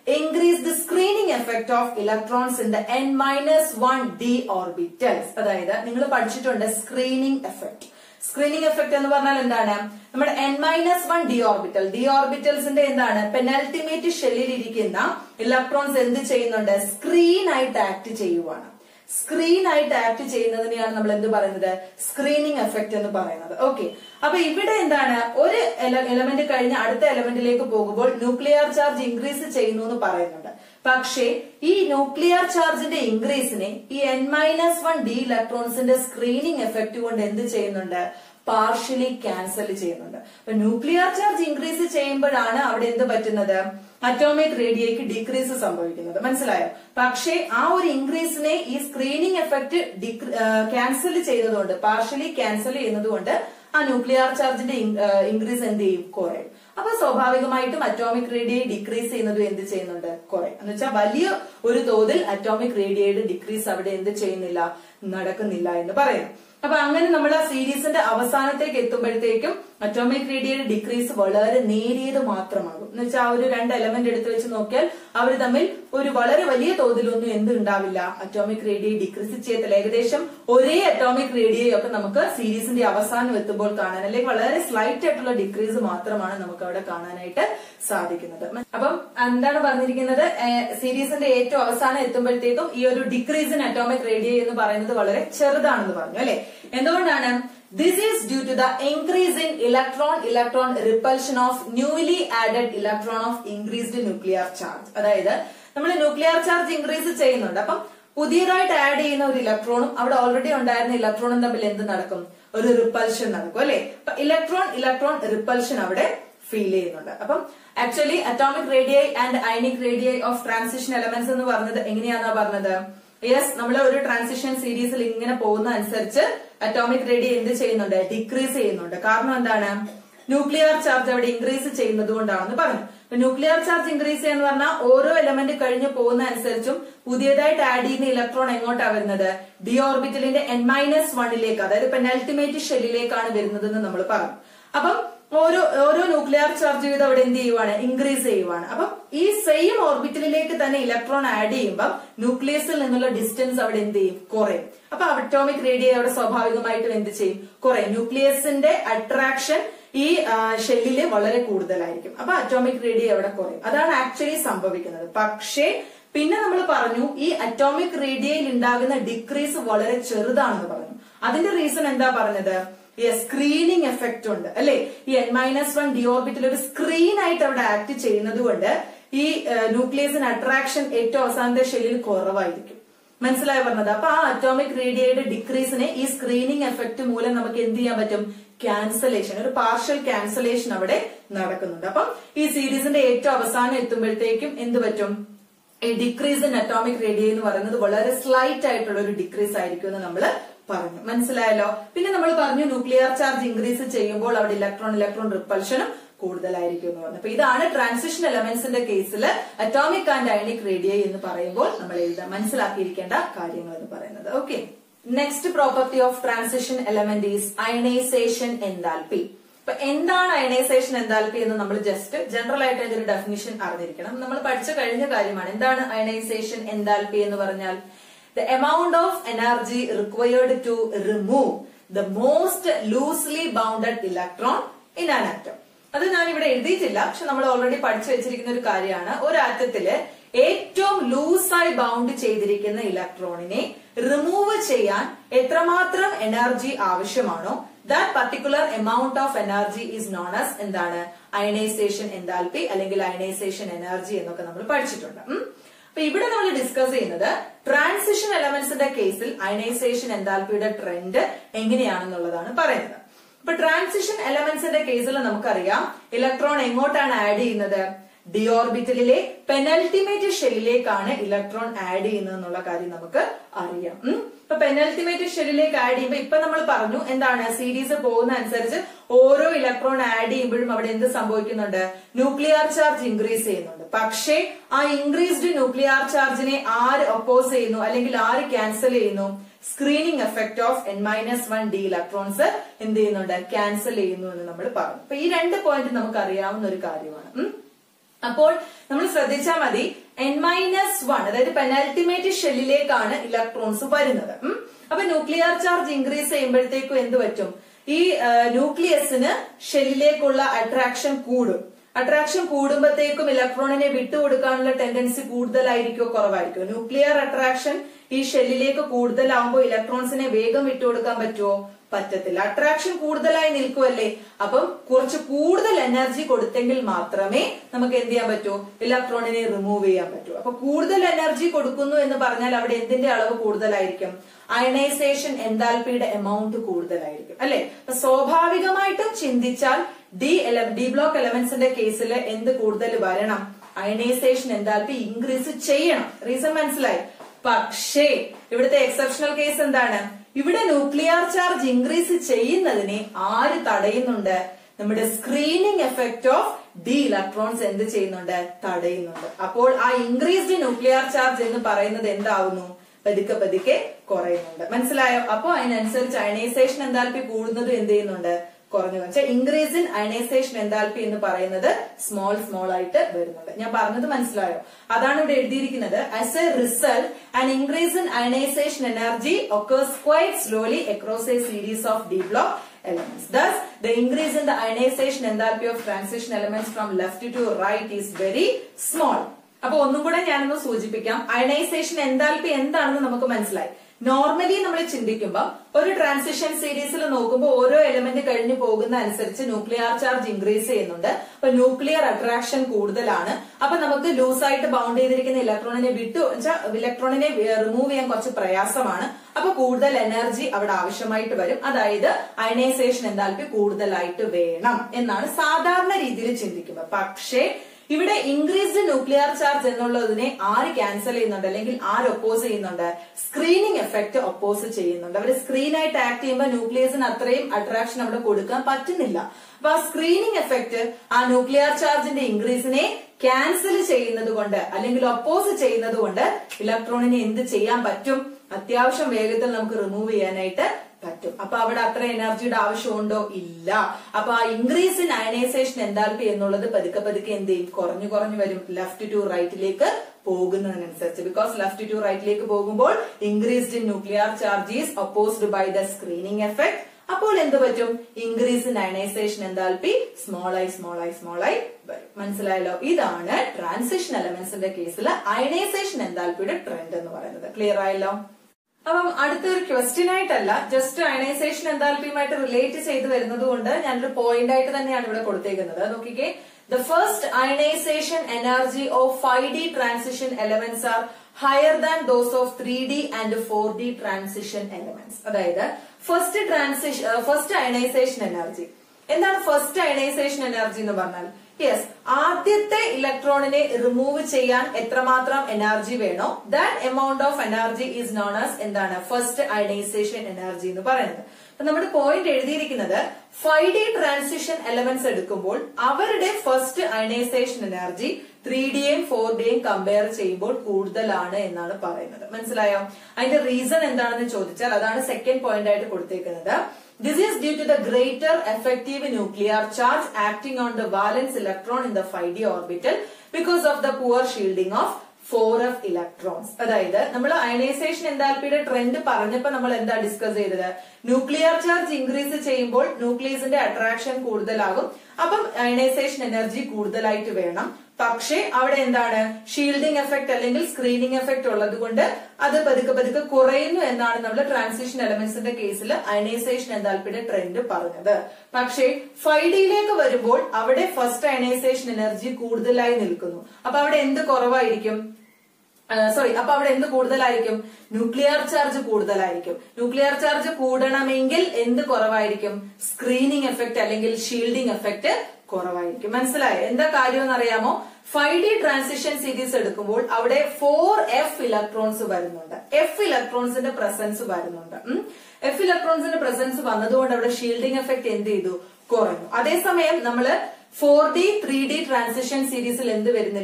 [SPEAKER 1] increase the screening effect of electrons in the n minus 1 d orbitals അതായത് നിങ്ങൾ പഠിച്ചിട്ടുണ്ട് സ്ക്രീനിങ് എഫക്ട് സ്ക്രീനിങ് എഫക്ട് എന്ന് പറഞ്ഞാൽ എന്താണ് നമ്മുടെ N minus one D orbital D ഓർബിറ്റൽസിന്റെ എന്താണ് penultimate ഷെല്ലിൽ ഇരിക്കുന്ന ഇലക്ട്രോൺസ് എന്ത് ചെയ്യുന്നുണ്ട് സ്ക്രീൻ ആയിട്ട് ആക്ട് ചെയ്യുവാണ് സ്ക്രീൻ ആയിട്ട് ആക്ട് ചെയ്യുന്നതിനെയാണ് നമ്മൾ എന്ത് പറയുന്നത് സ്ക്രീനിങ് എഫക്ട് എന്ന് പറയുന്നത് ഓക്കെ അപ്പൊ ഇവിടെ എന്താണ് ഒരു എലമെന്റ് കഴിഞ്ഞ് അടുത്ത എലമെന്റിലേക്ക് പോകുമ്പോൾ ന്യൂക്ലിയർ ചാർജ് ഇൻക്രീസ് ചെയ്യുന്നു എന്ന് പറയുന്നുണ്ട് പക്ഷേ ഈ ന്യൂക്ലിയർ ചാർജിന്റെ ഇൻക്രീസിനെ ഈ എൻ മൈനസ് വൺ ഡി ഇലക്ട്രോൺസിന്റെ സ്ക്രീനിങ് എഫക്ട് കൊണ്ട് എന്ത് ചെയ്യുന്നുണ്ട് പാർഷ്യലി ക്യാൻസൽ ചെയ്യുന്നുണ്ട് അപ്പൊ ന്യൂക്ലിയർ ചാർജ് ഇൻക്രീസ് ചെയ്യുമ്പോഴാണ് അവിടെ എന്ത് പറ്റുന്നത് അറ്റോമിക് റേഡിയയ്ക്ക് ഡിക്രീസ് സംഭവിക്കുന്നത് മനസ്സിലായോ പക്ഷേ ആ ഒരു ഇൻക്രീസിനെ ഈ സ്ക്രീനിങ് എഫക്ട് ക്യാൻസൽ ചെയ്തതുകൊണ്ട് പാർഷ്യലി ക്യാൻസൽ ചെയ്യുന്നതുകൊണ്ട് ആ ന്യൂക്ലിയർ ചാർജിന്റെ ഇൻക്രീസ് എന്ത് ചെയ്യും കുറയും അപ്പൊ സ്വാഭാവികമായിട്ടും അറ്റോമിക് റേഡിയ ഡിക്രീസ് ചെയ്യുന്നതും എന്ത് ചെയ്യുന്നുണ്ട് കുറയും എന്ന് വെച്ചാൽ വലിയ ഒരു തോതിൽ അറ്റോമിക് റേഡിയയുടെ ഡിക്രീസ് അവിടെ എന്ത് ചെയ്യുന്നില്ല നടക്കുന്നില്ല എന്ന് പറയാം അപ്പൊ അങ്ങനെ നമ്മൾ ആ സീരീസിന്റെ അവസാനത്തേക്ക് എത്തുമ്പോഴത്തേക്കും അറ്റോമിക് റേഡിയയുടെ ഡിക്രീസ് വളരെ നേരിയത് മാത്രമാകും എന്ന് വെച്ചാൽ ആ ഒരു രണ്ട് എലമെന്റ് എടുത്തു വെച്ച് നോക്കിയാൽ അവർ തമ്മിൽ ഒരു വളരെ വലിയ തോതിലൊന്നും എന്ത് ഉണ്ടാവില്ല അറ്റോമിക് റേഡിയ ഡിക്രീസ് ചെയ്യത്തില്ല ഏകദേശം ഒരേ അറ്റോമിക് റേഡിയയൊക്കെ നമുക്ക് സീരീസിന്റെ അവസാനം എത്തുമ്പോൾ കാണാൻ അല്ലെങ്കിൽ വളരെ സ്ലൈറ്റ് ആയിട്ടുള്ള ഡിക്രീസ് മാത്രമാണ് നമുക്ക് അവിടെ കാണാനായിട്ട് സാധിക്കുന്നത് അപ്പം എന്താണ് പറഞ്ഞിരിക്കുന്നത് സീരീസിന്റെ ഏറ്റവും അവസാനം എത്തുമ്പോഴത്തേക്കും ഈ ഒരു ഡിക്രീസ് ഇൻ അറ്റോമിക് റേഡിയ എന്ന് പറയുന്നത് വളരെ ചെറുതാണെന്ന് പറഞ്ഞു അല്ലെ എന്തുകൊണ്ടാണ് this is due to the increase in electron electron repulsion of newly added electron of increased nuclear charge അതായത് നമ്മൾ ന്യൂക്ലിയർ ചാർജ് ഇൻക്രീസ് ചെയ്യുന്നുണ്ട് അപ്പം പുതിയതായിട്ട് ആഡ് ചെയ്യുന്ന ഒരു ഇലക്ട്രോണും അവിടെ ഓൾറെഡി ഉണ്ടായിരുന്ന ഇലക്ട്രോണും തമ്മിൽ എന്ത് നടക്കും ഒരു റിപ്പൽഷൻ നടക്കും അല്ലെ അപ്പൊ ഇലക്ട്രോൺ ഇലക്ട്രോൺ റിപ്പൽഷൻ അവിടെ ഫീൽ ചെയ്യുന്നുണ്ട് അപ്പം actually atomic radii and ionic radii of transition elements എന്ന് പറഞ്ഞത് എങ്ങനെയാണെന്നാ പറഞ്ഞത് യെസ് നമ്മൾ ഒരു ട്രാൻസിഷൻ സീരീസിൽ ഇങ്ങനെ പോകുന്ന അനുസരിച്ച് അറ്റോമിക് റേഡിയ എന്ത് ചെയ്യുന്നുണ്ട് ഡിക്രീസ് ചെയ്യുന്നുണ്ട് കാരണം എന്താണ് ന്യൂക്ലിയർ ചാർജ് അവിടെ ഇൻക്രീസ് ചെയ്യുന്നത് കൊണ്ടാണെന്ന് പറഞ്ഞു ന്യൂക്ലിയർ ചാർജ് ഇൻക്രീസ് ചെയ്യാന്ന് പറഞ്ഞാൽ ഓരോ എലമെന്റ് കഴിഞ്ഞ് പോകുന്ന അനുസരിച്ചും പുതിയതായിട്ട് ആഡ് ചെയ്യുന്ന ഇലക്ട്രോൺ എങ്ങോട്ടാ വരുന്നത് ഡി ഓർബിറ്റലിന്റെ എൻ മൈനസ് വണ്ണിലേക്ക് അതായത് പെനൽറ്റിമേറ്റ് ഷെല്ലിലേക്കാണ് വരുന്നതെന്ന് നമ്മൾ പറഞ്ഞു അപ്പം ഓരോ ഓരോ ന്യൂക്ലിയർ ചാർജ് ചെയ്ത് അവിടെ എന്ത് ചെയ്യുവാണ് ഇൻക്രീസ് ചെയ്യുവാണ് അപ്പം ഈ സെയിം ഓർബിറ്റലിലേക്ക് തന്നെ ഇലക്ട്രോൺ ആഡ് ചെയ്യുമ്പോൾ ന്യൂക്ലിയസിൽ നിന്നുള്ള ഡിസ്റ്റൻസ് അവിടെ എന്ത് ചെയ്യും കുറയും അപ്പൊ അറ്റോമിക് റേഡിയ അവിടെ സ്വാഭാവികമായിട്ടും എന്ത് ചെയ്യും കുറയും ന്യൂക്ലിയസിന്റെ അട്രാക്ഷൻ ഈ ഷെല്ലില് വളരെ കൂടുതലായിരിക്കും അപ്പൊ അറ്റോമിക് റേഡിയ അവിടെ കുറയും അതാണ് ആക്ച്വലി സംഭവിക്കുന്നത് പക്ഷേ പിന്നെ നമ്മൾ പറഞ്ഞു ഈ അറ്റോമിക് റേഡിയയിൽ ഉണ്ടാകുന്ന ഡിക്രീസ് വളരെ ചെറുതാണെന്ന് പറഞ്ഞു അതിന്റെ റീസൺ എന്താ പറഞ്ഞത് സ്ക്രീനിങ് എഫക്റ്റ് ഉണ്ട് അല്ലെ ഈ എൻ മൈനസ് വൺ ഡി ഓർബിറ്റിൽ ഒരു സ്ക്രീൻ ആയിട്ട് അവിടെ ആക്ട് ചെയ്യുന്നത് കൊണ്ട് ഈ ന്യൂക്ലിയസിന് അട്രാക്ഷൻ ഏറ്റവും അവസാനത്തെ ഷെല്ലിൽ കുറവായിരിക്കും മനസ്സിലായി പറഞ്ഞത് അപ്പൊ ആ അറ്റോമിക് റേഡിയയുടെ ഡിക്രീസിനെ ഈ സ്ക്രീനിങ് എഫക്ട് മൂലം നമുക്ക് എന്ത് ചെയ്യാൻ പറ്റും ക്യാൻസലേഷൻ ഒരു പാർഷ്യൽ ക്യാൻസലേഷൻ അവിടെ നടക്കുന്നുണ്ട് അപ്പം ഈ സീരീസിന്റെ ഏറ്റവും അവസാനം എത്തുമ്പോഴത്തേക്കും എന്ത് പറ്റും ഈ ഡിക്രീസ് ഇൻ അറ്റോമിക് റേഡിയ എന്ന് പറയുന്നത് വളരെ സ്ലൈറ്റ് ആയിട്ടുള്ള ഒരു ഡിക്രീസ് ആയിരിക്കും എന്ന് നമ്മൾ പറഞ്ഞു മനസ്സിലായല്ലോ പിന്നെ നമ്മൾ പറഞ്ഞു ന്യൂക്ലിയർ ചാർജ് ഇൻക്രീസ് ചെയ്യുമ്പോൾ അവിടെ ഇലക്ട്രോൺ ഇലക്ട്രോൺ റിപ്പൽഷനും കൂടുതലായിരിക്കും എന്ന് പറഞ്ഞു അപ്പൊ ഇതാണ് ട്രാൻസിഷൻ എലമെന്റ്സിന്റെ കേസിൽ അറ്റോമിക് ആൻഡ് അയണിക് റേഡിയ എന്ന് പറയുമ്പോൾ നമ്മൾ എഴുതാൻ മനസ്സിലാക്കിയിരിക്കേണ്ട കാര്യങ്ങൾ എന്ന് പറയുന്നത് okay next property of transition element is ionization enthalpy അപ്പൊ എന്താണ് അയണൈസേഷൻ എൻതാൽപി എന്ന് നമ്മൾ ജസ്റ്റ് ജനറൽ ആയിട്ട് അതിന്റെ ഒരു ഡെഫിനിഷൻ അറിഞ്ഞിരിക്കണം നമ്മൾ പഠിച്ച കഴിഞ്ഞ കാര്യമാണ് എന്താണ് അയണൈസേഷൻ എൻതാൽപി എന്ന് പറഞ്ഞാൽ the amount of energy required to remove the most loosely bounded electron in an atom അത് ഞാൻ ഇവിടെ എഴുതിയിട്ടില്ല പക്ഷെ നമ്മൾ ഓൾറെഡി പഠിച്ചു വെച്ചിരിക്കുന്ന ഒരു കാര്യമാണ് ഒരു ആറ്റത്തില് ഏറ്റവും ലൂസായി ബൗണ്ട് ചെയ്തിരിക്കുന്ന ഇലക്ട്രോണിനെ റിമൂവ് ചെയ്യാൻ എത്രമാത്രം എനർജി ആവശ്യമാണോ that particular amount of energy is known as എന്താണ് അയണൈസേഷൻ എൻതാൽപി അല്ലെങ്കിൽ അയണൈസേഷൻ എനർജി എന്നൊക്കെ നമ്മൾ പഠിച്ചിട്ടുണ്ട് അപ്പൊ ഇവിടെ നമ്മൾ ഡിസ്കസ് ചെയ്യുന്നത് ട്രാൻസിഷൻ എലമെന്റ്സിന്റെ കേസിൽ അയണൈസേഷൻ എൻതാൽപ്പിയുടെ ട്രെൻഡ് എങ്ങനെയാണെന്നുള്ളതാണ് പറയുന്നത് അപ്പൊ ട്രാൻസിഷൻ എലമെന്റ്സിന്റെ കേസിൽ നമുക്കറിയാം ഇലക്ട്രോൺ എങ്ങോട്ടാണ് ആഡ് ചെയ്യുന്നത് ഡി ഓർബിറ്റലിലെ പെനൽറ്റിമേറ്റ് ഷെല്ലിലേക്കാണ് ഇലക്ട്രോൺ ആഡ് ചെയ്യുന്നത് എന്നുള്ള കാര്യം നമുക്ക് അറിയാം ഇപ്പൊ പെനൽറ്റിമേറ്റ് ഷെല്ലിലേക്ക് ആഡ് ചെയ്യുമ്പോൾ ഇപ്പൊ നമ്മൾ പറഞ്ഞു എന്താണ് സീരീസ് പോകുന്ന അനുസരിച്ച് ഓരോ ഇലക്ട്രോൺ ആഡ് ചെയ്യുമ്പോഴും അവിടെ എന്ത് സംഭവിക്കുന്നുണ്ട് ന്യൂക്ലിയർ ചാർജ് ഇൻക്രീസ് ചെയ്യുന്നുണ്ട് പക്ഷേ ആ ഇൻക്രീസ്ഡ് ന്യൂക്ലിയർ ചാർജിനെ ആര് ഒപ്പോസ് ചെയ്യുന്നു അല്ലെങ്കിൽ ആര് ക്യാൻസൽ ചെയ്യുന്നു screening effect of N minus one D electrons എന്ത് ചെയ്യുന്നുണ്ട് ക്യാൻസൽ ചെയ്യുന്നു എന്ന് നമ്മൾ പറഞ്ഞു അപ്പൊ ഈ രണ്ട് പോയിന്റ് നമുക്ക് അറിയാവുന്ന ഒരു കാര്യമാണ് അപ്പോൾ നമ്മൾ ശ്രദ്ധിച്ചാൽ മതി എൻ മൈനസ് വൺ അതായത് പെനാൽറ്റിമേറ്റ് ഷെല്ലിലേക്കാണ് ഇലക്ട്രോൺസ് വരുന്നത് ഉം. അപ്പൊ ന്യൂക്ലിയർ ചാർജ് ഇൻക്രീസ് ചെയ്യുമ്പോഴത്തേക്കും എന്ത് പറ്റും ഈ ന്യൂക്ലിയസിന് ഷെല്ലിലേക്കുള്ള അട്രാക്ഷൻ കൂടും അട്രാക്ഷൻ കൂടുമ്പോഴത്തേക്കും ഇലക്ട്രോണിനെ വിട്ടുകൊടുക്കാനുള്ള ടെൻഡൻസി കൂടുതലായിരിക്കോ കുറവായിരിക്കോ ന്യൂക്ലിയർ അട്രാക്ഷൻ ഈ ഷെല്ലിലേക്ക് കൂടുതലാവുമ്പോൾ ഇലക്ട്രോൺസിനെ വേഗം വിട്ടുകൊടുക്കാൻ പറ്റുമോ പറ്റത്തില്ല അട്രാക്ഷൻ കൂടുതലായി നിൽക്കുമല്ലേ അപ്പം കുറച്ച് കൂടുതൽ എനർജി കൊടുത്തെങ്കിൽ മാത്രമേ നമുക്ക് എന്ത് ചെയ്യാൻ പറ്റൂ ഇലക്ട്രോണിനെ റിമൂവ് ചെയ്യാൻ പറ്റൂ അപ്പൊ കൂടുതൽ എനർജി കൊടുക്കുന്നു എന്ന് പറഞ്ഞാൽ അവിടെ എന്തിന്റെ അളവ് കൂടുതലായിരിക്കും അയണൈസേഷൻ എൻതാൽപിയുടെ എമൗണ്ട് കൂടുതലായിരിക്കും അല്ലെ അപ്പൊ സ്വാഭാവികമായിട്ടും ചിന്തിച്ചാൽ ഡി എല ഡി ബ്ലോക്ക് എലമെന്റ്സിന്റെ കേസിൽ എന്ത് കൂടുതൽ വരണം അയണൈസേഷൻ എൻതാൽപി ഇൻക്രീസ് ചെയ്യണം റീസൺ മനസ്സിലായി പക്ഷേ ഇവിടുത്തെ എക്സെപ്ഷണൽ കേസ് എന്താണ് ഇവിടെ ന്യൂക്ലിയർ ചാർജ് ഇൻക്രീസ് ചെയ്യുന്നതിനെ ആര് തടയുന്നുണ്ട് നമ്മുടെ screening effect of D electrons എന്ത് ചെയ്യുന്നുണ്ട് തടയുന്നുണ്ട് അപ്പോൾ ആ ഇൻക്രീസ്ഡ് ന്യൂക്ലിയർ ചാർജ് എന്ന് പറയുന്നത് എന്താവുന്നു പതുക്കെ പതുക്കെ കുറയുന്നുണ്ട് മനസ്സിലായോ അപ്പൊ അതിനനുസരിച്ച് അയണൈസേഷൻ എന്താൽപി കൂടുന്നതും എന്ത് ചെയ്യുന്നുണ്ട് കുറഞ്ഞു വെച്ചാൽ ഇൻക്രീസ് ഇൻ അയണൈസേഷൻ എന്താൽപി എന്ന് പറയുന്നത് സ്മോൾ സ്മോൾ ആയിട്ട് വരുന്നുണ്ട് ഞാൻ പറഞ്ഞത് മനസ്സിലായോ അതാണ് ഇവിടെ എഴുതിയിരിക്കുന്നത് as a result and increase in ionization energy occurs quite slowly across a series of D block elements. Thus, the increase in the ionization enthalpy of transition elements from left to right is very small. അപ്പൊ ഒന്നും കൂടെ ഞാനൊന്ന് സൂചിപ്പിക്കാം ionization enthalpy എന്താണെന്ന് നമുക്ക് മനസ്സിലായി normally നമ്മൾ ചിന്തിക്കുമ്പോൾ ഒരു ട്രാൻസിഷൻ സീരീസിൽ നോക്കുമ്പോൾ ഓരോ എലമെന്റ് കഴിഞ്ഞു പോകുന്ന അനുസരിച്ച് ന്യൂക്ലിയർ ചാർജ് ഇൻക്രീസ് ചെയ്യുന്നുണ്ട് അപ്പൊ ന്യൂക്ലിയർ അട്രാക്ഷൻ കൂടുതലാണ് അപ്പൊ നമുക്ക് ലൂസായിട്ട് ബൗണ്ട് ചെയ്തിരിക്കുന്ന ഇലക്ട്രോണിനെ വിട്ടു വെച്ചാൽ ഇലക്ട്രോണിനെ റിമൂവ് ചെയ്യാൻ കുറച്ച് പ്രയാസമാണ് അപ്പൊ കൂടുതൽ എനർജി അവിടെ ആവശ്യമായിട്ട് വരും അതായത് അയണൈസേഷൻ എന്താൽപി കൂടുതലായിട്ട് വേണം എന്നാണ് സാധാരണ രീതിയിൽ ചിന്തിക്കുന്നത് പക്ഷേ ഇവിടെ ഇൻക്രീസ്ഡ് ന്യൂക്ലിയർ ചാർജ് എന്നുള്ളതിനെ ആര് ക്യാൻസൽ ചെയ്യുന്നുണ്ട് അല്ലെങ്കിൽ ആര് ഒപ്പോസ് ചെയ്യുന്നുണ്ട് സ്ക്രീനിങ് എഫക്ട് ഒപ്പോസ് ചെയ്യുന്നുണ്ട് അവർ സ്ക്രീനായിട്ട് ആക്ട് ചെയ്യുമ്പോൾ ന്യൂക്ലിയസിന് അത്രയും അട്രാക്ഷൻ അവിടെ കൊടുക്കാൻ പറ്റുന്നില്ല അപ്പൊ ആ സ്ക്രീനിങ് എഫക്ട് ആ ന്യൂക്ലിയർ ചാർജിന്റെ ഇൻക്രീസിനെ ക്യാൻസൽ ചെയ്യുന്നത് കൊണ്ട് അല്ലെങ്കിൽ ഒപ്പോസ് ചെയ്യുന്നത് കൊണ്ട് ഇലക്ട്രോണിനെ എന്ത് ചെയ്യാൻ പറ്റും അത്യാവശ്യം വേഗത്തിൽ നമുക്ക് റിമൂവ് ചെയ്യാനായിട്ട് പറ്റും അപ്പൊ അവിടെ അത്ര എനർജിയുടെ ആവശ്യമുണ്ടോ ഇല്ല അപ്പൊ ആ ഇൻക്രീസ് ഇൻ അയണൈസേഷൻ എന്താൽപി എന്നുള്ളത് പതുക്കെ പതുക്കെ എന്ത് ചെയ്യും കുറഞ്ഞു കുറഞ്ഞു വരും ലെഫ്റ്റ് ടു റൈറ്റിലേക്ക് പോകുന്നതിനനുസരിച്ച് ബിക്കോസ് ലെഫ്റ്റ് ടു റൈറ്റിലേക്ക് പോകുമ്പോൾ increased in nuclear charge is opposed by the screening effect അപ്പോൾ എന്ത് പറ്റും increase in ionization enthalpy small ആയി സ്മോൾ ആയി സ്മോൾ ആയി വരും മനസ്സിലായല്ലോ ഇതാണ് ട്രാൻസിഷൻ എലമെന്റ്സിന്റെ കേസിൽ അയണൈസേഷൻ എന്താൽപിയുടെ ട്രെൻഡ് എന്ന് പറയുന്നത് ക്ലിയർ ആയല്ലോ അപ്പം അടുത്തൊരു ക്വസ്റ്റ്യൻ ആയിട്ടല്ല ജസ്റ്റ് അയണൈസേഷൻ എന്താൽപിയുമായിട്ട് റിലേറ്റ് ചെയ്ത് വരുന്നത് കൊണ്ട് ഞാനൊരു പോയിന്റ് ആയിട്ട് തന്നെയാണ് ഇവിടെ കൊടുത്തേക്കുന്നത് നോക്കിക്കേ the first ionization energy of five D transition elements are higher than those of three D and four D transition elements അതായത് first transition first ionization energy എന്താണ് ഫസ്റ്റ് അയണൈസേഷൻ എനർജി എന്ന് പറഞ്ഞാൽ യെസ് ആദ്യത്തെ ഇലക്ട്രോണിനെ റിമൂവ് ചെയ്യാൻ എത്രമാത്രം energy വേണോ that amount of energy is known as എന്താണ് ഫസ്റ്റ് അയണൈസേഷൻ എനർജി എന്ന് പറയുന്നത് അപ്പൊ നമ്മുടെ പോയിന്റ് എഴുതിയിരിക്കുന്നത് ഫൈവ് ഡി ട്രാൻസിഷൻ എലമെന്റ്സ് എടുക്കുമ്പോൾ അവരുടെ ഫസ്റ്റ് അയണൈസേഷൻ എനർജി ത്രീ ഡിയെയും ഫോർ ഡിയെയും കമ്പയർ ചെയ്യുമ്പോൾ കൂടുതലാണ് എന്നാണ് പറയുന്നത് മനസ്സിലായോ അതിന്റെ റീസൺ എന്താണെന്ന് ചോദിച്ചാൽ അതാണ് സെക്കൻഡ് പോയിന്റ് ആയിട്ട് കൊടുത്തേക്കുന്നത് This is due to the greater effective nuclear charge acting on the valence electron in the 5d orbital because of the poor shielding of four F electrons അതായത് നമ്മൾ അയണൈസേഷൻ എന്താൽപിയുടെ ട്രെൻഡ് പറഞ്ഞപ്പോ നമ്മൾ എന്താ discuss ചെയ്തത് nuclear charge increase ചെയ്യുമ്പോൾ ന്യൂക്ലിയസിന്റെ attraction കൂടുതലാകും അപ്പം ionisation energy കൂടുതലായിട്ട് വേണം പക്ഷേ അവിടെ എന്താണ് ഷീൽഡിംഗ് എഫക്ട് അല്ലെങ്കിൽ സ്ക്രീനിങ് എഫക്ട് ഉള്ളത് കൊണ്ട് അത് പതുക്കെ പതുക്കെ കുറയുന്നു എന്നാണ് നമ്മൾ ട്രാൻസിഷൻ എലമെന്റ്സിന്റെ കേസിൽ അയണൈസേഷൻ എന്താൽപ്പിയുടെ ട്രെൻഡ് പറഞ്ഞത് പക്ഷേ ഫൈവ് ഡിയിലേക്ക് വരുമ്പോൾ അവിടെ ഫസ്റ്റ് അയണൈസേഷൻ എനർജി കൂടുതലായി നിൽക്കുന്നു അപ്പൊ അവിടെ എന്ത് കുറവായിരിക്കും സോറി അപ്പൊ അവിടെ എന്ത് കൂടുതലായിരിക്കും ന്യൂക്ലിയർ ചാർജ് കൂടുതലായിരിക്കും ന്യൂക്ലിയർ ചാർജ് കൂടണമെങ്കിൽ എന്ത് കുറവായിരിക്കും സ്ക്രീനിങ് എഫക്ട് അല്ലെങ്കിൽ ഷീൽഡിംഗ് എഫക്ട് കുറവായിരിക്കും മനസ്സിലായോ എന്താ കാര്യം എന്നറിയാമോ ഫൈവ് ഡി ട്രാൻസിഷൻ സീരീസ് എടുക്കുമ്പോൾ അവിടെ ഫോർ എഫ് ഇലക്ട്രോൺസ് വരുന്നുണ്ട് എഫ് ഇലക്ട്രോൺസിന്റെ പ്രസൻസ് വരുന്നുണ്ട് എഫ് ഇലക്ട്രോൺസിന്റെ പ്രസൻസ് വന്നതുകൊണ്ട് അവിടെ ഷീൽഡിംഗ് എഫക്ട് എന്ത് ചെയ്തു കുറഞ്ഞു അതേസമയം നമ്മള് four D three D transition സീരീസിൽ എന്ത് വരുന്നില്ല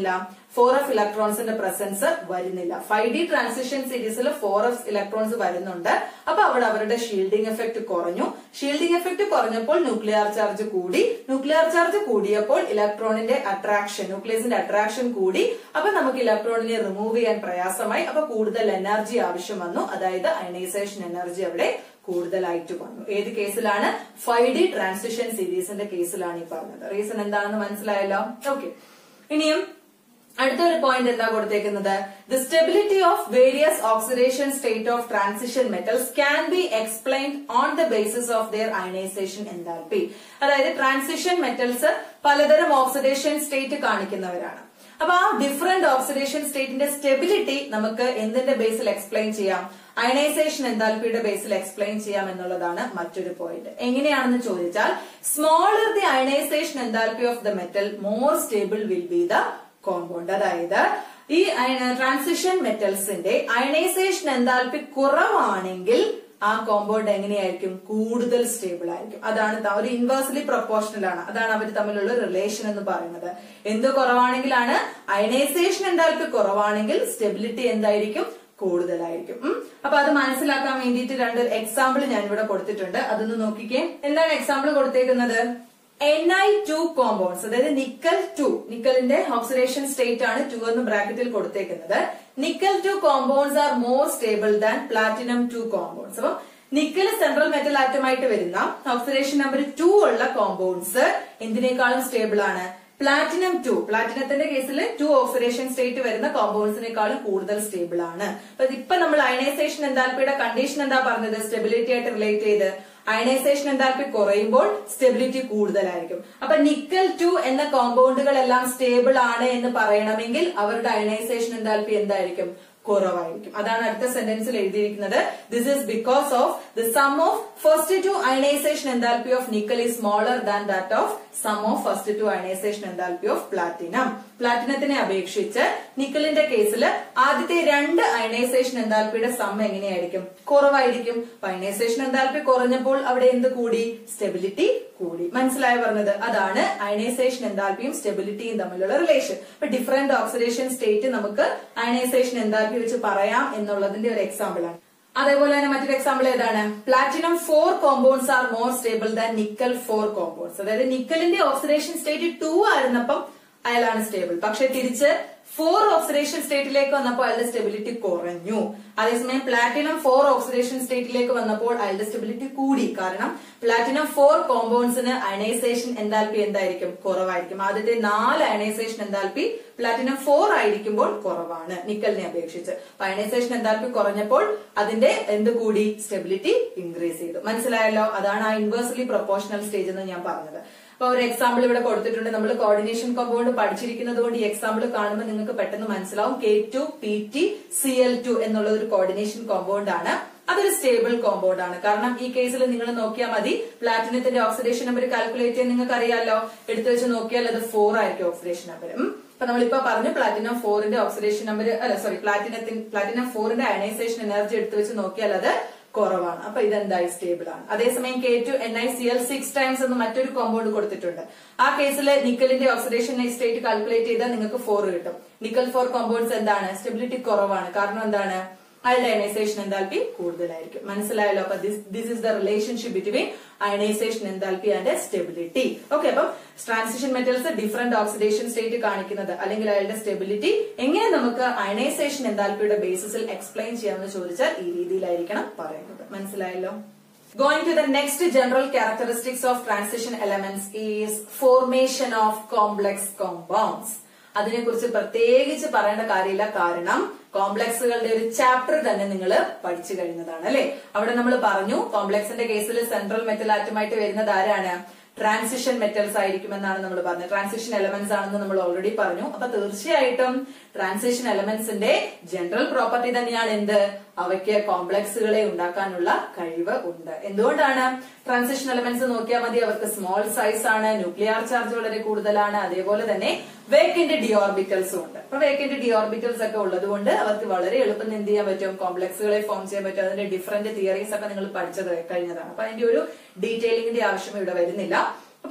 [SPEAKER 1] ഫോർ എഫ് ഇലക്ട്രോൺസിന്റെ പ്രസൻസ് വരുന്നില്ല ഫൈവ് ഡി ട്രാൻസിഷൻ സീരീസിൽ ഫോർ എഫ് ഇലക്ട്രോൺസ് വരുന്നുണ്ട് അപ്പൊ അവിടെ അവരുടെ ഷീൽഡിംഗ് എഫക്ട് കുറഞ്ഞു ഷീൽഡിംഗ് എഫക്ട് കുറഞ്ഞപ്പോൾ ന്യൂക്ലിയർ ചാർജ് കൂടി ന്യൂക്ലിയർ ചാർജ് കൂടിയപ്പോൾ ഇലക്ട്രോണിന്റെ അട്രാക്ഷൻ ന്യൂക്ലിയസിന്റെ അട്രാക്ഷൻ കൂടി അപ്പൊ നമുക്ക് ഇലക്ട്രോണിനെ റിമൂവ് ചെയ്യാൻ പ്രയാസമായി അപ്പൊ കൂടുതൽ എനർജി ആവശ്യം വന്നു അതായത് അയണൈസേഷൻ എനർജി അവിടെ കൂടുതലായിട്ട് വന്നു ഏത് കേസിലാണ് ഫൈവ് ഡി ട്രാൻസിഷൻ സീരീസിന്റെ കേസിലാണ് ഈ പറഞ്ഞത് റീസൺ എന്താണെന്ന് മനസ്സിലായല്ലോ ഓക്കെ ഇനിയും അടുത്തൊരു പോയിന്റ് എന്താ കൊടുത്തേക്കുന്നത് the stability of various oxidation state of transition metals can be explained on the basis of their ionization enthalpy അതായത് ട്രാൻസിഷൻ മെറ്റൽസ് പലതരം ഓക്സിഡേഷൻ സ്റ്റേറ്റ് കാണിക്കുന്നവരാണ് അപ്പൊ ആ ഡിഫറെന്റ് ഓക്സിഡേഷൻ സ്റ്റേറ്റിന്റെ സ്റ്റെബിലിറ്റി നമുക്ക് എന്തിന്റെ ബേസിൽ എക്സ്പ്ലെയിൻ ചെയ്യാം അയണൈസേഷൻ എന്താൽപിയുടെ ബേസിൽ എക്സ്പ്ലെയിൻ ചെയ്യാം എന്നുള്ളതാണ് മറ്റൊരു പോയിന്റ് എങ്ങനെയാണെന്ന് ചോദിച്ചാൽ smaller the ionization enthalpy of the metal more stable will be the compound അതായത് ഈ ട്രാൻസിഷൻ മെറ്റൽസിന്റെ അയണൈസേഷൻ എന്താൽപി കുറവാണെങ്കിൽ ആ കോമ്പൗണ്ട് എങ്ങനെയായിരിക്കും കൂടുതൽ സ്റ്റേബിൾ ആയിരിക്കും അതാണ് ത- ഒരു ഇൻവേഴ്സ്ലി പ്രൊപ്പോർഷണൽ ആണ് അതാണ് അവർ തമ്മിലുള്ള റിലേഷൻ എന്ന് പറയുന്നത് എന്ത് കുറവാണെങ്കിലാണ് അയണൈസേഷൻ എന്താൽപി കുറവാണെങ്കിൽ സ്റ്റെബിലിറ്റി എന്തായിരിക്കും കൂടുതലായിരിക്കും ഉം. അപ്പൊ അത് മനസ്സിലാക്കാൻ വേണ്ടിയിട്ട് രണ്ട് എക്സാമ്പിൾ ഞാൻ ഇവിടെ കൊടുത്തിട്ടുണ്ട് അതൊന്ന് നോക്കിക്കേ എന്താണ് എക്സാമ്പിൾ കൊടുത്തേക്കുന്നത് എൻ ഐ ടു കോമ്പൗണ്ട്സ് അതായത് നിക്കൽ ടു നിക്കലിന്റെ ഓക്സിഡേഷൻ സ്റ്റേറ്റ് ആണ് ടു എന്ന് ബ്രാക്കറ്റിൽ കൊടുത്തേക്കുന്നത് nickel two compounds are more stable than platinum two compounds അപ്പം നിക്കൽ സെൻട്രൽ മെറ്റൽ ആറ്റമായിട്ട് വരുന്ന ഓക്സിഡേഷൻ നമ്പർ ടു ഉള്ള കോമ്പൗണ്ട്സ് എന്തിനേക്കാളും സ്റ്റേബിൾ ആണ് പ്ലാറ്റിനം ടു പ്ലാറ്റിനത്തിന്റെ കേസിൽ ടു ഓക്സിഡേഷൻ സ്റ്റേറ്റ് വരുന്ന കോമ്പൗണ്ട്സിനേക്കാളും കൂടുതൽ സ്റ്റേബിൾ ആണ് അപ്പൊ ഇപ്പൊ നമ്മൾ അയണൈസേഷൻ എന്താൽപ്പിയുടെ കണ്ടീഷൻ എന്താ പറഞ്ഞത് സ്റ്റെബിലിറ്റി ആയിട്ട് റിലേറ്റ് ചെയ്ത് അയണൈസേഷൻ എന്താൽപ്പി കുറയുമ്പോൾ സ്റ്റെബിലിറ്റി കൂടുതലായിരിക്കും അപ്പൊ നിക്കൽ ടു എന്ന കോമ്പൗണ്ടുകളെല്ലാം സ്റ്റേബിൾ ആണ് എന്ന് പറയണമെങ്കിൽ അവരുടെ അയണൈസേഷൻ എന്താൽപ്പി എന്തായിരിക്കും കുറവായിരിക്കും അതാണ് അടുത്ത സെന്റൻസിൽ എഴുതിയിരിക്കുന്നത് this is because of the sum of first two ionization enthalpy of nickel is smaller than that of sum of first two ionization enthalpy of platinum പ്ലാറ്റിനത്തിനെ അപേക്ഷിച്ച് നിക്കലിന്റെ കേസിൽ ആദ്യത്തെ രണ്ട് അയണൈസേഷൻ എന്താൽപിയുടെ സം എങ്ങനെയായിരിക്കും കുറവായിരിക്കും അയണൈസേഷൻ എന്താൽപി കുറഞ്ഞപ്പോൾ അവിടെ എന്ത് കൂടി സ്റ്റെബിലിറ്റി കൂടി മനസ്സിലായി പറഞ്ഞത് അതാണ് അയണൈസേഷൻ എന്താൽപിയും സ്റ്റെബിലിറ്റിയും തമ്മിലുള്ള റിലേഷൻ ഇപ്പൊ ഡിഫറെന്റ് ഓക്സിഡേഷൻ സ്റ്റേറ്റ് നമുക്ക് അയണൈസേഷൻ എന്താൽപി വെച്ച് പറയാം എന്നുള്ളതിന്റെ ഒരു എക്സാമ്പിൾ ആണ് അതേപോലെ തന്നെ മറ്റൊരു എക്സാമ്പിൾ ഏതാണ് platinum four compounds are more stable than nickel four compounds അതായത് നിക്കലിന്റെ ഓക്സിഡേഷൻ സ്റ്റേറ്റ് ടു ആയിരുന്നപ്പം അയാളാണ് സ്റ്റേബിൾ പക്ഷെ തിരിച്ച് ഫോർ ഓക്സിഡേഷൻ സ്റ്റേറ്റിലേക്ക് വന്നപ്പോൾ അയാളുടെ സ്റ്റെബിലിറ്റി കുറഞ്ഞു അതേസമയം പ്ലാറ്റിനം ഫോർ ഓക്സിഡേഷൻ സ്റ്റേറ്റിലേക്ക് വന്നപ്പോൾ അയാളുടെ സ്റ്റെബിലിറ്റി കൂടി കാരണം പ്ലാറ്റിനം ഫോർ കോമ്പൗണ്ട്സിന് അയണൈസേഷൻ എന്താൽപി എന്തായിരിക്കും കുറവായിരിക്കും ആദ്യത്തെ നാല് അയണൈസേഷൻ എന്താൽപി പ്ലാറ്റിനം ഫോർ ആയിരിക്കുമ്പോൾ കുറവാണ് നിക്കലിനെ അപേക്ഷിച്ച് അപ്പൊ അയണൈസേഷൻ എന്താൽപി കുറഞ്ഞപ്പോൾ അതിന്റെ എന്ത് കൂടി സ്റ്റെബിലിറ്റി ഇൻക്രീസ് ചെയ്തു മനസ്സിലായല്ലോ അതാണ് ആ ഇൻവേഴ്സ്ലി പ്രൊപ്പോർഷണൽ സ്റ്റേജ് എന്ന് ഞാൻ പറഞ്ഞത് അപ്പൊ ഒരു എക്സാമ്പിൾ ഇവിടെ കൊടുത്തിട്ടുണ്ട് നമ്മൾ കോർഡിനേഷൻ കോമ്പൗണ്ട് പഠിച്ചിരിക്കുന്നത് കൊണ്ട് ഈ എക്സാമ്പിൾ കാണുമ്പോൾ നിങ്ങൾക്ക് പെട്ടെന്ന് മനസ്സിലാവും K two P T C L two എന്നുള്ള ഒരു കോർഡിനേഷൻ കോമ്പൗണ്ട് ആണ് അതൊരു സ്റ്റേബിൾ കോമ്പൗണ്ട് ആണ് കാരണം ഈ കേസിൽ നിങ്ങൾ നോക്കിയാൽ മതി പ്ലാറ്റിനത്തിന്റെ ഓക്സിഡേഷൻ നമ്പർ കാൽക്കുലേറ്റ് ചെയ്യാൻ നിങ്ങൾക്ക് അറിയാലോ എടുത്തു വെച്ച് നോക്കിയാൽ അത് ഫോർ ആയിരിക്കും ഓക്സിഡേഷൻ നമ്പർ അപ്പൊ നമ്മളിപ്പോ പറഞ്ഞു പ്ലാറ്റിനം ഫോറിന്റെ ഓക്സിഡേഷൻ നമ്പർ അല്ല സോറി പ്ലാറ്റിനത്തിന് പ്ലാറ്റിനം ഫോറിന്റെ അയണൈസേഷൻ എനർജി എടുത്തു വെച്ച് നോക്കിയാൽ അത് കുറവാണ് അപ്പൊ ഇതെന്തായി സ്റ്റേബിൾ ആണ് അതേസമയം K two N I C L six times എന്ന് മറ്റൊരു കോമ്പൗണ്ട് കൊടുത്തിട്ടുണ്ട് ആ കേസിൽ നിക്കലിന്റെ ഓക്സിഡേഷൻ സ്റ്റേറ്റ് കാൽക്കുലേറ്റ് ചെയ്താൽ നിങ്ങൾക്ക് ഫോർ കിട്ടും നിക്കൽ ഫോർ കോമ്പൗണ്ട്സ് എന്താണ് സ്റ്റെബിലിറ്റി കുറവാണ് കാരണം എന്താണ് അയാളുടെ അയണൈസേഷൻ എന്താൽപി കൂടുതലായിരിക്കും മനസ്സിലായല്ലോ അപ്പൊ this is the relationship between ionization enthalpy and stability okay അപ്പം transition metals different oxidation state കാണിക്കുന്നത് അല്ലെങ്കിൽ അയാളുടെ സ്റ്റെബിലിറ്റി എങ്ങനെ നമുക്ക് അയണൈസേഷൻ എന്താൽപിയുടെ ബേസിസിൽ എക്സ്പ്ലെയിൻ ചെയ്യാമെന്ന് ചോദിച്ചാൽ ഈ രീതിയിലായിരിക്കണം പറയുന്നത് മനസ്സിലായല്ലോ Going to the next general characteristics of transition elements is formation of complex compounds. അതിനെക്കുറിച്ച് പ്രത്യേകിച്ച് പറയേണ്ട കാര്യമില്ല കാരണം കോംപ്ലക്സുകളുടെ ഒരു ചാപ്റ്റർ തന്നെ നിങ്ങൾ പഠിച്ചു കഴിഞ്ഞതാണ് അല്ലെ അവിടെ നമ്മൾ പറഞ്ഞു കോംപ്ലക്സിന്റെ കേസിൽ സെൻട്രൽ മെറ്റൽ ആറ്റമായിട്ട് വരുന്നത് ആരാണ് ട്രാൻസിഷൻ മെറ്റൽസ് ആയിരിക്കുമെന്നാണ് നമ്മൾ പറഞ്ഞത് ട്രാൻസിഷൻ എലമെന്റ്സ് ആണെന്ന് നമ്മൾ ഓൾറെഡി പറഞ്ഞു അപ്പൊ തീർച്ചയായിട്ടും ട്രാൻസിഷൻ എലമെന്റ്സിന്റെ ജനറൽ പ്രോപ്പർട്ടി തന്നെയാണ് എന്ത് അവയ്ക്ക് കോംപ്ലക്സുകളെ ഉണ്ടാക്കാനുള്ള കഴിവ് ഉണ്ട് എന്തുകൊണ്ടാണ് ട്രാൻസിഷൻ എലമെന്റ്സ് നോക്കിയാൽ മതി അവർക്ക് സ്മോൾ സൈസ് ആണ് ന്യൂക്ലിയർ ചാർജ് വളരെ കൂടുതലാണ് അതേപോലെ തന്നെ വേക്കന്റ് ഡിയോർബിറ്റൽസും ഉണ്ട് അപ്പൊ വേക്കന്റ് ഡിയോർബിറ്റൽസ് ഒക്കെ ഉള്ളത് കൊണ്ട് അവർക്ക് വളരെ എളുപ്പം എന്ത് ചെയ്യാൻ പറ്റും കോംപ്ലക്സുകളെ ഫോം ചെയ്യാൻ പറ്റും അതിന്റെ ഡിഫറെന്റ് തിയറീസ് ഒക്കെ നിങ്ങൾ പഠിച്ചത് കഴിഞ്ഞതാണ് അപ്പൊ അതിന്റെ ഒരു ഡീറ്റെയിലിംഗിന്റെ ആവശ്യം ഇവിടെ വരുന്നില്ല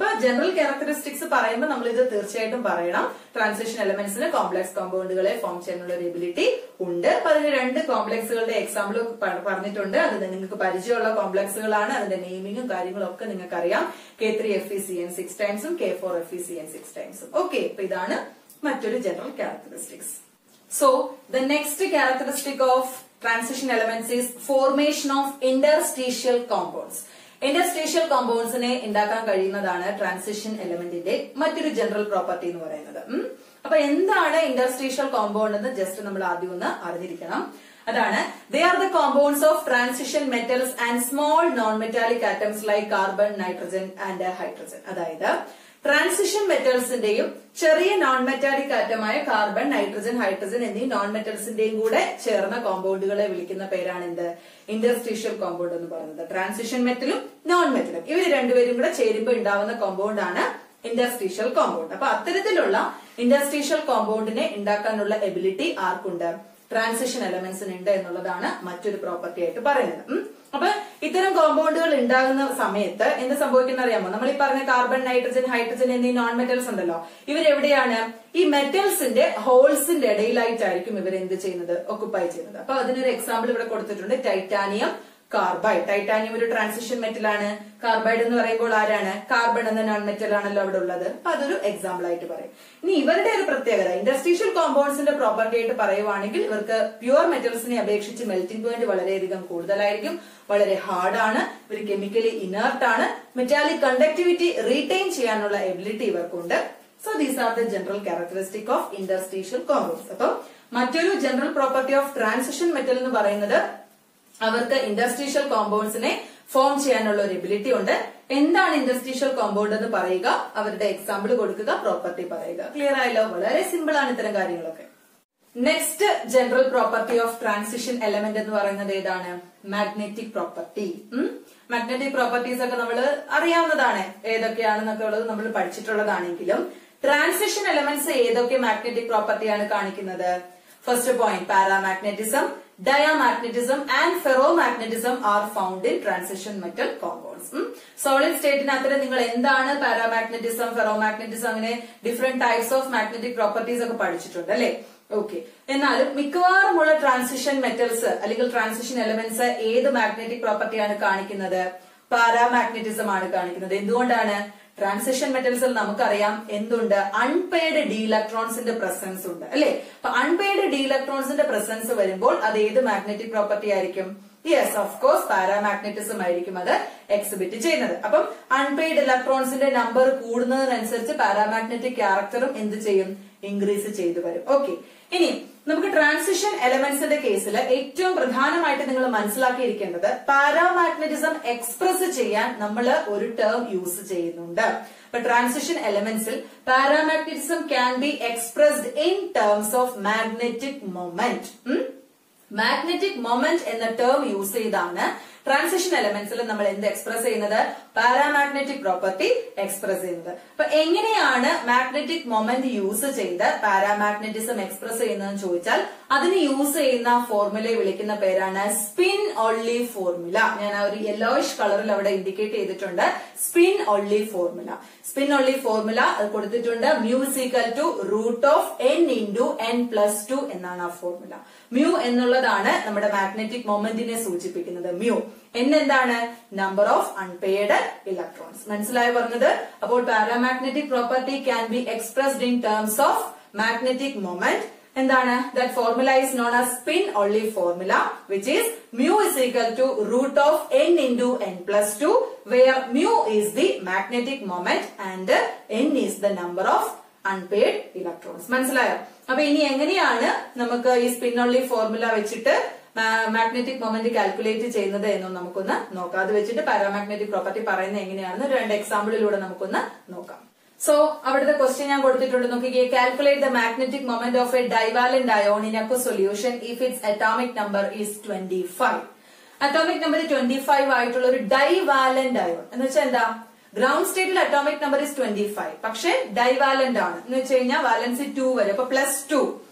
[SPEAKER 1] അപ്പൊ ജനറൽ ക്യാരക്ടറിസ്റ്റിക്സ് പറയുമ്പോൾ നമ്മൾ ഇത് തീർച്ചയായിട്ടും പറയണം ട്രാൻസിഷൻ എലമെന്റ്സിന് കോംപ്ലക്സ് കോമ്പൗണ്ടുകളെ ഫോം ചെയ്യാനുള്ള ഒരു എബിലിറ്റി ഉണ്ട് അപ്പൊ അതിന് രണ്ട് കോംപ്ലക്സുകളുടെ എക്സാമ്പിൾ പറഞ്ഞിട്ടുണ്ട് അത് നിങ്ങൾക്ക് പരിചയമുള്ള കോംപ്ലക്സുകളാണ് അതിന്റെ നെയിമിങ്ങും കാര്യങ്ങളും ഒക്കെ നിങ്ങൾക്ക് അറിയാം K three F E C N six ടൈംസും K four F E C N six ടൈംസും ഓക്കെ അപ്പൊ ഇതാണ് മറ്റൊരു general characteristics so the next characteristic of transition elements is formation of interstitial compounds interstitial കോമ്പൗണ്ട്സിനെ ഉണ്ടാക്കാൻ കഴിയുന്നതാണ് ട്രാൻസിഷൻ എലമെന്റിന്റെ മറ്റൊരു general property എന്ന് പറയുന്നത് ഉം. അപ്പൊ എന്താണ് ഇന്റർസ്റ്റീഷ്യൽ കോമ്പൗണ്ട് എന്ന് ജസ്റ്റ് നമ്മൾ ആദ്യം ഒന്ന് അറിഞ്ഞിരിക്കണം അതാണ് they are the compounds of transition metals and small non metallic atoms like carbon nitrogen and hydrogen അതായത് ട്രാൻസിഷൻ മെറ്റൽസിന്റെയും ചെറിയ നോൺ മെറ്റാലിക് ആറ്റമായ കാർബൺ നൈട്രജൻ ഹൈഡ്രജൻ എന്നീ നോൺ മെറ്റൽസിന്റെയും കൂടെ ചേർന്ന കോമ്പൗണ്ടുകളെ വിളിക്കുന്ന പേരാണ് എന്ത് ഇന്റർസ്റ്റീഷ്യൽ കോമ്പൗണ്ട് എന്ന് പറയുന്നത് ട്രാൻസിഷൻ മെറ്റലും നോൺ മെറ്റലും ഇവർ രണ്ടുപേരും കൂടെ ചേരുമ്പോൾ ഉണ്ടാവുന്ന കോമ്പൗണ്ട് ആണ് ഇന്റർസ്റ്റീഷ്യൽ കോമ്പൗണ്ട് അപ്പൊ അത്തരത്തിലുള്ള ഇന്റർസ്റ്റീഷ്യൽ കോമ്പൗണ്ടിനെ ഉണ്ടാക്കാനുള്ള എബിലിറ്റി ആർക്കുണ്ട് ട്രാൻസിഷൻ എലമെന്റ്സിന് ഉണ്ട് എന്നുള്ളതാണ് മറ്റൊരു പ്രോപ്പർട്ടി ആയിട്ട് പറയുന്നത് ഉം. അപ്പൊ ഇത്തരം കോമ്പൗണ്ടുകൾ ഉണ്ടാകുന്ന സമയത്ത് എന്ത് സംഭവിക്കുന്ന അറിയാമോ നമ്മൾ ഈ പറഞ്ഞ കാർബൺ നൈട്രജൻ ഹൈഡ്രജൻ എന്നീ നോൺ മെറ്റൽസ് ഉണ്ടല്ലോ ഇവരെവിടെയാണ് ഈ മെറ്റൽസിന്റെ ഹോൾസിന്റെ ഇടയിലായിട്ടായിരിക്കും ഇവർ എന്ത് ചെയ്യുന്നത് ഒക്കുപ്പൈ ചെയ്യുന്നത് അപ്പൊ അതിനൊരു എക്സാമ്പിൾ ഇവിടെ കൊടുത്തിട്ടുണ്ട് ടൈറ്റാനിയം കാർബൈഡ് ടൈറ്റാനിയം ഒരു ട്രാൻസിഷൻ മെറ്റൽ ആണ് കാർബൈഡ് എന്ന് പറയുമ്പോൾ ആരാണ് കാർബൺ എന്ന നോൺ മെറ്റൽ ആണല്ലോ അവിടെ ഉള്ളത് അപ്പൊ അതൊരു എക്സാമ്പിൾ ആയിട്ട് പറയും ഇനി ഇവരുടെ ഒരു പ്രത്യേകത ഇൻഡസ്ട്രീഷ്യൽ കോമ്പൗണ്ട്സിന്റെ പ്രോപ്പർട്ടി ആയിട്ട് പറയുവാണെങ്കിൽ ഇവർക്ക് പ്യുവർ മെറ്റൽസിനെ അപേക്ഷിച്ച് മെൽറ്റിംഗ് പോയിന്റ് വളരെയധികം കൂടുതലായിരിക്കും വളരെ ഹാർഡാണ് ഇവർ കെമിക്കലി ഇനേർട്ട് ആണ് മെറ്റാലിക് കണ്ടക്ടിവിറ്റി റീറ്റെയിൻ ചെയ്യാനുള്ള എബിലിറ്റി ഇവർക്കുണ്ട് so these are the general characteristic of industrial compounds അപ്പം മറ്റൊരു general property of transition metal എന്ന് പറയുന്നത് അവർക്ക് ഇൻഡസ്ട്രീഷ്യൽ കോമ്പൗണ്ട്സിനെ ഫോം ചെയ്യാനുള്ള ഒരു എബിലിറ്റി ഉണ്ട് എന്താണ് ഇൻഡസ്ട്രീഷ്യൽ കോമ്പൗണ്ട് എന്ന് പറയുക അവരുടെ എക്സാമ്പിൾ കൊടുക്കുക പ്രോപ്പർട്ടി പറയുക ക്ലിയർ ആയല്ലോ വളരെ സിമ്പിൾ ആണ് ഇത്തരം കാര്യങ്ങളൊക്കെ next general property of transition element എന്ന് പറയുന്നത് ഏതാണ് മാഗ്നറ്റിക് പ്രോപ്പർട്ടി മാഗ്നറ്റിക് പ്രോപ്പർട്ടീസ് ഒക്കെ നമ്മൾ അറിയാവുന്നതാണ് ഏതൊക്കെയാണെന്നൊക്കെ ഉള്ളത് നമ്മൾ പഠിച്ചിട്ടുള്ളതാണെങ്കിലും ട്രാൻസിഷൻ എലമെന്റ്സ് ഏതൊക്കെ മാഗ്നറ്റിക് പ്രോപ്പർട്ടിയാണ് കാണിക്കുന്നത് first point paramagnetism diamagnetism and ferromagnetism are found in transition metal compounds solid സ്റ്റേറ്റിനകത്ത് നിങ്ങൾ എന്താണ് പാരാമാഗ്നറ്റിസം ഫെറോമാഗ്നറ്റിസം അങ്ങനെ different types of magnetic properties ഒക്കെ പഠിച്ചിട്ടുണ്ട് അല്ലെ ഓക്കെ എന്നാലും മിക്കവാറുമുള്ള ട്രാൻസിഷൻ മെറ്റൽസ് അല്ലെങ്കിൽ ട്രാൻസിഷൻ എലമെന്റ്സ് ഏത് മാഗ്നറ്റിക് പ്രോപ്പർട്ടിയാണ് കാണിക്കുന്നത് പാരാമാഗ്നറ്റിസം ആണ് കാണിക്കുന്നത് എന്തുകൊണ്ടാണ് ട്രാൻസിഷൻ മെറ്റൽസിൽ നമുക്കറിയാം എന്തുണ്ട് അൺപെയ്ഡ് ഡി ഇലക്ട്രോൺസിന്റെ പ്രസൻസ് ഉണ്ട് അല്ലെ അപ്പൊ അൺപെയ്ഡ് ഡി ഇലക്ട്രോൺസിന്റെ പ്രസൻസ് വരുമ്പോൾ അത് ഏത് മാഗ്നറ്റിക് പ്രോപ്പർട്ടി ആയിരിക്കും യെസ് ഓഫ് കോഴ്സ് പാരാമാഗ്നറ്റിസം ആയിരിക്കും അത് എക്സിബിറ്റ് ചെയ്യുന്നത് അപ്പം അൺപെയ്ഡ് ഇലക്ട്രോൺസിന്റെ നമ്പർ കൂടുന്നതിനനുസരിച്ച് പാരാമാഗ്നറ്റിക് ക്യാരക്ടറും എന്ത് ചെയ്യും ഇൻക്രീസ് ചെയ്തു വരും ഓക്കെ ഇനി നമുക്ക് ട്രാൻസിഷൻ എലമെന്റ്സിന്റെ കേസിൽ ഏറ്റവും പ്രധാനമായിട്ട് നിങ്ങൾ മനസ്സിലാക്കിയിരിക്കേണ്ടത് പാരാമാഗ്നറ്റിസം എക്സ്പ്രസ് ചെയ്യാൻ നമ്മൾ ഒരു ടേം യൂസ് ചെയ്യുന്നുണ്ട് അപ്പൊ ട്രാൻസിഷൻ എലമെന്റ്സിൽ paramagnetism can be expressed in terms of magnetic moment magnetic moment എന്ന ടേം യൂസ് ചെയ്താണ് ട്രാൻസിഷൻ എലമെന്റ്സിൽ നമ്മൾ എന്ത് എക്സ്പ്രസ് ചെയ്യുന്നത് പാരാമാഗ്നറ്റിക് പ്രോപ്പർട്ടി എക്സ്പ്രസ് ചെയ്യുന്നത് അപ്പൊ എങ്ങനെയാണ് മാഗ്നറ്റിക് മൊമെന്റ് യൂസ് ചെയ്ത് പാരാമാഗ്നറ്റിസം എക്സ്പ്രസ് ചെയ്യുന്നതെന്ന് ചോദിച്ചാൽ അതിന് യൂസ് ചെയ്യുന്ന ഫോർമുലയെ വിളിക്കുന്ന പേരാണ് സ്പിൻ ഒള്ളി ഫോർമുല ഞാൻ ആ ഒരു യെല്ലോയിഷ് കളറിൽ അവിടെ ഇൻഡിക്കേറ്റ് ചെയ്തിട്ടുണ്ട് spin only formula spin only formula അത് കൊടുത്തിട്ടുണ്ട് mu is equal to root of n into n plus two എന്നാണ് ആ ഫോർമുല മ്യൂ എന്നുള്ളതാണ് നമ്മുടെ മാഗ്നറ്റിക് മൊമെന്റിനെ സൂചിപ്പിക്കുന്നത് മ്യൂ എൻ എന്താണ് നമ്പർ ഓഫ് അൺപെയ്ഡ് ഇലക്ട്രോൺസ് മനസ്സിലായി പറഞ്ഞത് അപ്പോൾ paramagnetic property can be expressed in terms of magnetic moment എന്താണ് that formula is known as spin only formula which is mu is equal to root of n into n plus two where mu is the magnetic moment and n is the number of unpaired electrons മനസ്സിലായോ അപ്പൊ ഇനി എങ്ങനെയാണ് നമുക്ക് ഈ spin only formula വെച്ചിട്ട് magnetic moment calculate ചെയ്യുന്നത് എന്നും നമുക്കൊന്ന് നോക്കാം അത് വെച്ചിട്ട് പാരാമാഗ്നറ്റിക് പ്രോപ്പർട്ടി പറയുന്നത് എങ്ങനെയാണെന്ന് രണ്ട് എക്സാമ്പിളിലൂടെ നമുക്കൊന്ന് നോക്കാം സോ അവിടുത്തെ ക്വസ്റ്റ്യൻ ഞാൻ കൊടുത്തിട്ടുണ്ട് നോക്കിക്കേ calculate the magnetic moment of a divalent ion in aqua solution if its atomic number is twenty five atomic number twenty five ആയിട്ടുള്ള ഒരു ഡൈവാലന്റ് അയോൺ എന്ന് വെച്ചാൽ എന്താ ഗ്രൗണ്ട് സ്റ്റേറ്റിൽ atomic number is twenty five പക്ഷെ ഡൈവാലന്റ് ആണ് എന്ന് വെച്ച് കഴിഞ്ഞാൽ വാലൻസി ടു വരെ അപ്പൊ പ്ലസ് ടു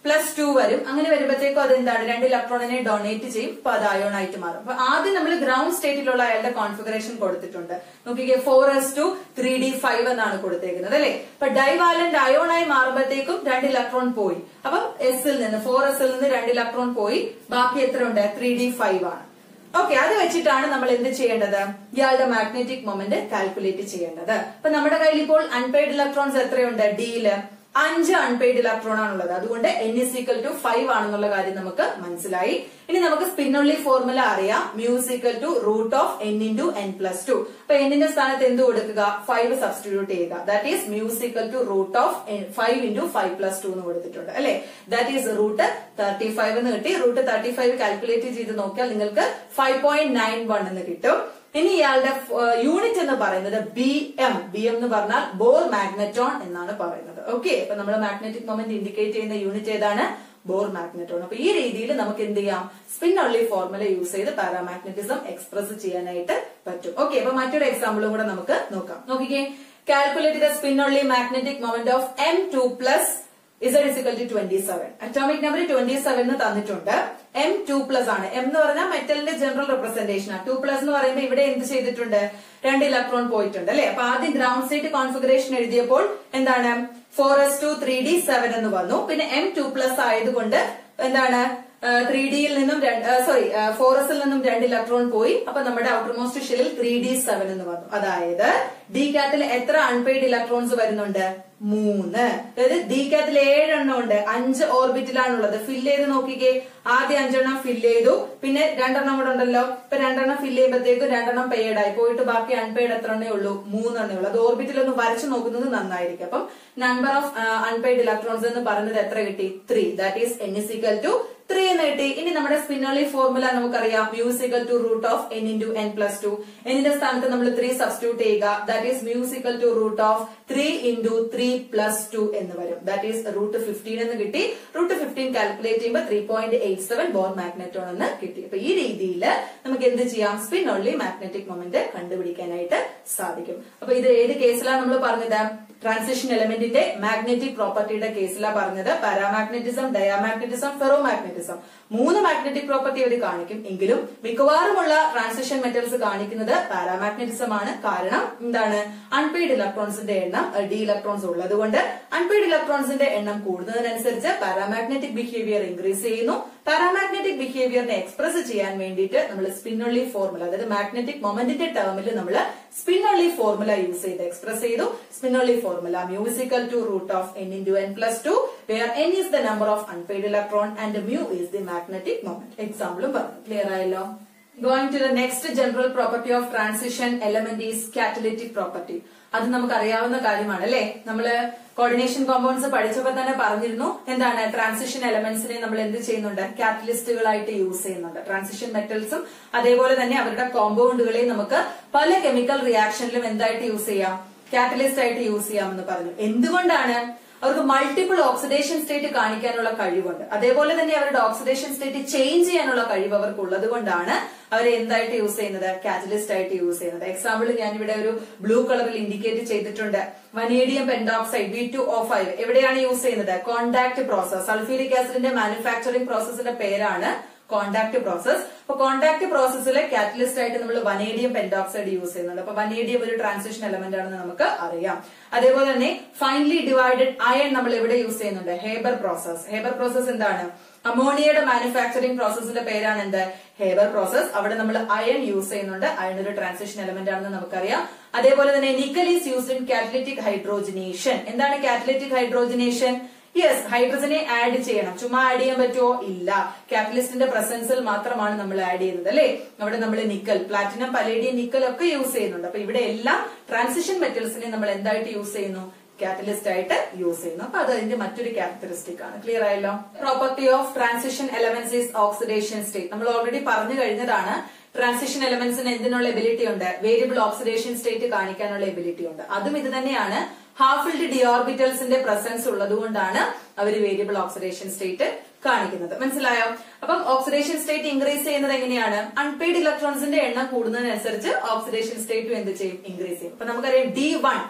[SPEAKER 1] പ്ലസ് ടു വരും അങ്ങനെ വരുമ്പോഴത്തേക്കും അത് എന്താണ് രണ്ട് ഇലക്ട്രോണിനെ ഡൊണേറ്റ് ചെയ്യും അപ്പൊ അത് അയോൺ ആയിട്ട് മാറും അപ്പൊ ആദ്യം നമ്മൾ ഗ്രൗണ്ട് സ്റ്റേറ്റിലുള്ള അയാളുടെ കോൺഫിഗറേഷൻ കൊടുത്തിട്ടുണ്ട് നോക്കിക്കേ four s two three d five എന്നാണ് കൊടുത്തേക്കുന്നത് അല്ലെ അപ്പൊ ഡൈവാലന്റ് അയോൺ ആയി മാറുമ്പോഴത്തേക്കും രണ്ട് ഇലക്ട്രോൺ പോയി അപ്പം എസിൽ നിന്ന് ഫോർ എസിൽ നിന്ന് രണ്ട് ഇലക്ട്രോൺ പോയി ബാക്കി എത്ര ഉണ്ട് ത്രീ ഡി ഫൈവ് ആണ് ഓക്കെ അത് വെച്ചിട്ടാണ് നമ്മൾ എന്ത് ചെയ്യേണ്ടത് ഇയാളുടെ മാഗ്നറ്റിക് മൊമെന്റ് കാൽക്കുലേറ്റ് ചെയ്യേണ്ടത് അപ്പൊ നമ്മുടെ കയ്യിൽ ഇപ്പോൾ അൺപെയ്ഡ് ഇലക്ട്രോൺസ് എത്രയുണ്ട് ഡിയില് അഞ്ച് അൺപെയ്ഡ് ഇലക്ട്രോൺ ആണുള്ളത് അതുകൊണ്ട് n is equal to five ആണെന്നുള്ള കാര്യം നമുക്ക് മനസ്സിലായി ഇനി നമുക്ക് സ്പിന്നൊള്ളി ഫോർമുല അറിയാം mu is equal to root of n into n plus two അപ്പൊ എന്നിന്റെ സ്ഥാനത്ത് എന്ത് കൊടുക്കുക ഫൈവ് സബ്സ്റ്റിറ്റ്യൂട്ട് ചെയ്യുക that is mu is equal to root of five into five plus two എന്ന് കൊടുത്തിട്ടുണ്ട് അല്ലെ that is root thirty five എന്ന് കിട്ടി റൂട്ട് തേർട്ടി ഫൈവ് കാൽക്കുലേറ്റ് ചെയ്ത് നോക്കിയാൽ നിങ്ങൾക്ക് ഫൈവ് പോയിന്റ് നയൻ വൺ എന്ന് കിട്ടും ഇനി ഇയാളുടെ യൂണിറ്റ് എന്ന് പറയുന്നത് ബി എം ബി എം എന്ന് പറഞ്ഞാൽ ബോർ മാഗ്നറ്റോൺ എന്നാണ് പറയുന്നത് ഓക്കെ അപ്പൊ നമ്മൾ മാഗ്നറ്റിക് മൊമെന്റ് ഇൻഡിക്കേറ്റ് ചെയ്യുന്ന യൂണിറ്റ് ഏതാണ് ബോർ മാഗ്നറ്റോൺ അപ്പൊ ഈ രീതിയിൽ നമുക്ക് എന്ത് ചെയ്യാം സ്പിൻ ഒള്ളി ഫോർമുല യൂസ് ചെയ്ത് പാരാമാഗ്നറ്റിസം എക്സ്പ്രസ് ചെയ്യാനായിട്ട് പറ്റും ഓക്കെ അപ്പൊ മറ്റൊരു എക്സാമ്പിളും കൂടെ നമുക്ക് നോക്കാം നോക്കിക്കേ calculate the spin only magnetic moment of M two plus Z is equal to twenty seven atomic number twenty seven എന്ന് തന്നിട്ടുണ്ട് എം ടു പ്ലസ് ആണ് എം എന്ന് പറഞ്ഞാൽ മെറ്റലിന്റെ ജനറൽ റെപ്രസെന്റേഷൻ ആണ് ടു പ്ലസ് എന്ന് പറയുമ്പോൾ ഇവിടെ എന്ത് ചെയ്തിട്ടുണ്ട് രണ്ട് ഇലക്ട്രോൺ പോയിട്ടുണ്ട് അല്ലെ അപ്പൊ ആദ്യം ഗ്രൗണ്ട് സ്റ്റേറ്റ് കോൺഫിഗറേഷൻ എഴുതിയപ്പോൾ എന്താണ് four s two three d seven എന്ന് വന്നു പിന്നെ എം ടു പ്ലസ് ആയതുകൊണ്ട് എന്താണ് ത്രീ ഡിയിൽ നിന്നും സോറി ഫോർ എസിൽ നിന്നും രണ്ട് ഇലക്ട്രോൺ പോയി അപ്പൊ നമ്മുടെ ഔട്ടർ മോസ്റ്റ് ഷെല്ലിൽ ത്രീ ഡി സെവൻ എന്ന് വന്നു അതായത് ഡി കാത്തിൽ എത്ര അൺപെയ്ഡ് ഇലക്ട്രോൺസ് വരുന്നുണ്ട് മൂന്ന് അതായത് ഡി കാത്തിൽ ഏഴെണ്ണം ഉണ്ട് അഞ്ച് ഓർബിറ്റിലാണുള്ളത് ഫില്ല് ചെയ്ത് നോക്കിക്കേ ആദ്യം അഞ്ചെണ്ണം ഫില്ല് ചെയ്തു പിന്നെ രണ്ടെണ്ണം കൂടെ ഉണ്ടല്ലോ ഇപ്പൊ രണ്ടെണ്ണം ഫില്ല് ചെയ്യുമ്പോഴത്തേക്കും രണ്ടെണ്ണം പെയ്ഡ് ആയി പോയിട്ട് ബാക്കി അൺപെയ്ഡ് എത്ര എണ്ണേ ഉള്ളൂ മൂന്നെണ്ണേ ഉള്ളൂ അത് ഓർബിറ്റിൽ ഒന്ന് വരച്ചു നോക്കുന്നത് നന്നായിരിക്കും അപ്പം നമ്പർ ഓഫ് അൺപെയ്ഡ് ഇലക്ട്രോൺസ് എന്ന് പറയുന്നത് എത്ര കിട്ടി three that is n is equal to three എന്ന് കിട്ടി ഇനി നമ്മുടെ സ്പിന്നോളി ഫോർമുല നമുക്കറിയാം mu is equal to root of n into n plus two എന്നിന്റെ സ്ഥാനത്ത് നമ്മൾ ത്രീ സബ്സ്റ്റിറ്റ്യൂട്ട് ചെയ്യുക that is mu is equal to root of three into three plus two എന്ന് വരും ദാറ്റ് ഈസ് റൂട്ട് ഫിഫ്റ്റീൻ എന്ന് കിട്ടി റൂട്ട് ഫിഫ്റ്റീൻ കാൽക്കുലേറ്റ് ചെയ്യുമ്പോൾ three point eight seven Bohr magneton എന്ന് കിട്ടി അപ്പൊ ഈ രീതിയിൽ നമുക്ക് എന്ത് ചെയ്യാം സ്പിൻ ഓൺലി മാഗ്നറ്റിക് മൊമെന്റ് കണ്ടുപിടിക്കാനായിട്ട് സാധിക്കും അപ്പൊ ഇത് ഏത് കേസിലാണ് നമ്മൾ പറഞ്ഞത് ട്രാൻസിഷൻ എലമെന്റിന്റെ മാഗ്നറ്റിക് പ്രോപ്പർട്ടിയുടെ കേസിലാണ് പറഞ്ഞത് പാരാമാഗ്നറ്റിസം ഡയാമാഗ്നറ്റിസം ഫെറോമാഗ്നറ്റിസം മൂന്ന് മാഗ്നറ്റിക് പ്രോപ്പർട്ടി അവർ കാണിക്കും എങ്കിലും മിക്കവാറുമുള്ള ട്രാൻസിഷൻ മെറ്റൽസ് കാണിക്കുന്നത് പാരാമാഗ്നറ്റിസം ആണ് കാരണം എന്താണ് അൺപെയ്ഡ് ഇലക്ട്രോൺസിന്റെ എണ്ണം ഡി ഇലക്ട്രോൺസ് ഉള്ളത് കൊണ്ട് അൺപെയ്ഡ് ഇലക്ട്രോൺസിന്റെ എണ്ണം കൂടുന്നതിനനുസരിച്ച് പാരാമാഗ്നറ്റിക് ബിഹേവിയർ ഇൻക്രീസ് ചെയ്യുന്നു പാരാമാഗ്നറ്റിക് ബിഹേവിയറിനെ എക്സ്പ്രസ് ചെയ്യാൻ വേണ്ടിയിട്ട് നമ്മൾ സ്പിന്നൊള്ളി ഫോർമുല അതായത് മാഗ്നറ്റിക് മൊമെന്റിന്റെ ടേമിൽ നമ്മൾ സ്പിന്നൊള്ളി ഫോർമുല യൂസ് ചെയ്ത് എക്സ്പ്രസ് ചെയ്തു spin only formula mu is equal to root of n into n plus two where n is the number of unpaired electron and mu is the magnetic moment എക്സാമ്പിളും പറഞ്ഞു clear ആയല്ലോ Going to the next general property of transition element is catalytic property. അത് നമുക്ക് അറിയാവുന്ന കാര്യമാണ് അല്ലെ നമ്മള് coordination compounds പഠിച്ചപ്പോൾ തന്നെ പറഞ്ഞിരുന്നു എന്താണ് ട്രാൻസിഷൻ എലമെന്റ്സിനെ നമ്മൾ എന്ത് ചെയ്യുന്നുണ്ട് കാറ്റലിസ്റ്റുകളായിട്ട് യൂസ് ചെയ്യുന്നുണ്ട് ട്രാൻസിഷൻ മെറ്റൽസും അതേപോലെ തന്നെ അവരുടെ കോമ്പൗണ്ടുകളെ നമുക്ക് പല കെമിക്കൽ റിയാക്ഷനിലും എന്തായിട്ട് യൂസ് ചെയ്യാം കാറ്റലിസ്റ്റ് ആയിട്ട് യൂസ് ചെയ്യാമെന്ന് പറഞ്ഞു എന്തുകൊണ്ടാണ് അവർക്ക് മൾട്ടിപ്പിൾ ഓക്സിഡേഷൻ സ്റ്റേറ്റ് കാണിക്കാനുള്ള കഴിവുണ്ട് അതേപോലെ തന്നെ അവരുടെ ഓക്സിഡേഷൻ സ്റ്റേറ്റ് ചേഞ്ച് ചെയ്യാനുള്ള കഴിവ് അവർക്ക് ഉള്ളത് കൊണ്ടാണ് അവർ എന്തായിട്ട് യൂസ് ചെയ്യുന്നത് കാറ്റലിസ്റ്റ് ആയിട്ട് യൂസ് ചെയ്യുന്നത് എക്സാമ്പിൾ ഞാനിവിടെ ഒരു ബ്ലൂ കളറിൽ ഇൻഡിക്കേറ്റ് ചെയ്തിട്ടുണ്ട് vanadium pentoxide V two O five എവിടെയാണ് യൂസ് ചെയ്യുന്നത് കോണ്ടാക്ട് പ്രോസസ് സൾഫ്യൂരിക് ആസിഡിന്റെ മാനുഫാക്ചറിംഗ് പ്രോസസ്സിന്റെ പേരാണ് കോണ്ടാക്ട് പ്രോസസ് അപ്പൊ കോണ്ടാക്ട് പ്രോസസ്സിലെ കാറ്റലിസ്റ്റ് ആയിട്ട് നമ്മൾ വനേഡിയം പെൻഡോക്സൈഡ് യൂസ് ചെയ്യുന്നുണ്ട് അപ്പൊ വനേഡിയം ഒരു ട്രാൻസിഷൻ എലമെന്റ് ആണെന്ന് നമുക്ക് അറിയാം അതേപോലെ തന്നെ ഫൈനലി ഡിവൈഡഡ് അയൺ നമ്മൾ എവിടെ യൂസ് ചെയ്യുന്നുണ്ട് ഹേബർ പ്രോസസ് ഹേബർ പ്രോസസ് എന്താണ് അമോണിയയുടെ മാനുഫാക്ചറിംഗ് പ്രോസസ്സിന്റെ പേരാണ് എന്ത് ഹേബർ പ്രോസസ് അവിടെ നമ്മൾ അയൺ യൂസ് ചെയ്യുന്നുണ്ട് അയൺ ഒരു ട്രാൻസിഷൻ എലമെന്റ് ആണെന്ന് നമുക്കറിയാം അതേപോലെ തന്നെ nickel is used in catalytic hydrogenation എന്താണ് കാറ്റലിറ്റിക് ഹൈഡ്രോജനേഷൻ യെസ് ഹൈഡ്രജനെ ആഡ് ചെയ്യണം ചുമ്മാ ആഡ് ചെയ്യാൻ പറ്റുമോ ഇല്ല കാറ്റലിസ്റ്റിന്റെ പ്രസൻസിൽ മാത്രമാണ് നമ്മൾ ആഡ് ചെയ്യുന്നത് അല്ലെ അവിടെ നമ്മൾ നിക്കൽ പ്ലാറ്റിനം പലേഡിയം നിക്കൽ ഒക്കെ യൂസ് ചെയ്യുന്നുണ്ട് അപ്പൊ ഇവിടെ എല്ലാം ട്രാൻസിഷൻ മെറ്റൽസിനെ നമ്മൾ എന്തായിട്ട് യൂസ് ചെയ്യുന്നു കാറ്റലിസ്റ്റ് ആയിട്ട് യൂസ് ചെയ്യുന്നു അപ്പൊ അത് അതിന്റെ മറ്റൊരു ക്യാരക്ടറിസ്റ്റിക് ആണ് ക്ലിയർ ആയല്ലോ property of transition elements is oxidation state നമ്മൾ ഓൾറെഡി പറഞ്ഞു കഴിഞ്ഞതാണ് ട്രാൻസിഷൻ എലമെന്റ്സിന് എന്തിനുള്ള എബിലിറ്റി ഉണ്ട് വേരിയബിൾ ഓക്സിഡേഷൻ സ്റ്റേറ്റ് കാണിക്കാനുള്ള എബിലിറ്റി ഉണ്ട് അതും ഇത് തന്നെയാണ് ഹാഫിൽഡ് ഡിയോർബിറ്റൽസിന്റെ പ്രസൻസ് ഉള്ളതുകൊണ്ടാണ് അവർ വേരിയബിൾ ഓക്സിഡേഷൻ സ്റ്റേറ്റ് കാണിക്കുന്നത് മനസ്സിലായോ അപ്പം ഓക്സിഡേഷൻ സ്റ്റേറ്റ് ഇൻക്രീസ് ചെയ്യുന്നത് എങ്ങനെയാണ് അൺപെയ്ഡ് ഇലക്ട്രോൺസിന്റെ എണ്ണം കൂടുന്നതിനനുസരിച്ച് ഓക്സിഡേഷൻ സ്റ്റേറ്റും എന്ത് ചെയ്യും ഇൻക്രീസ് ചെയ്യും അപ്പൊ നമുക്കറിയാം ഡി വൺ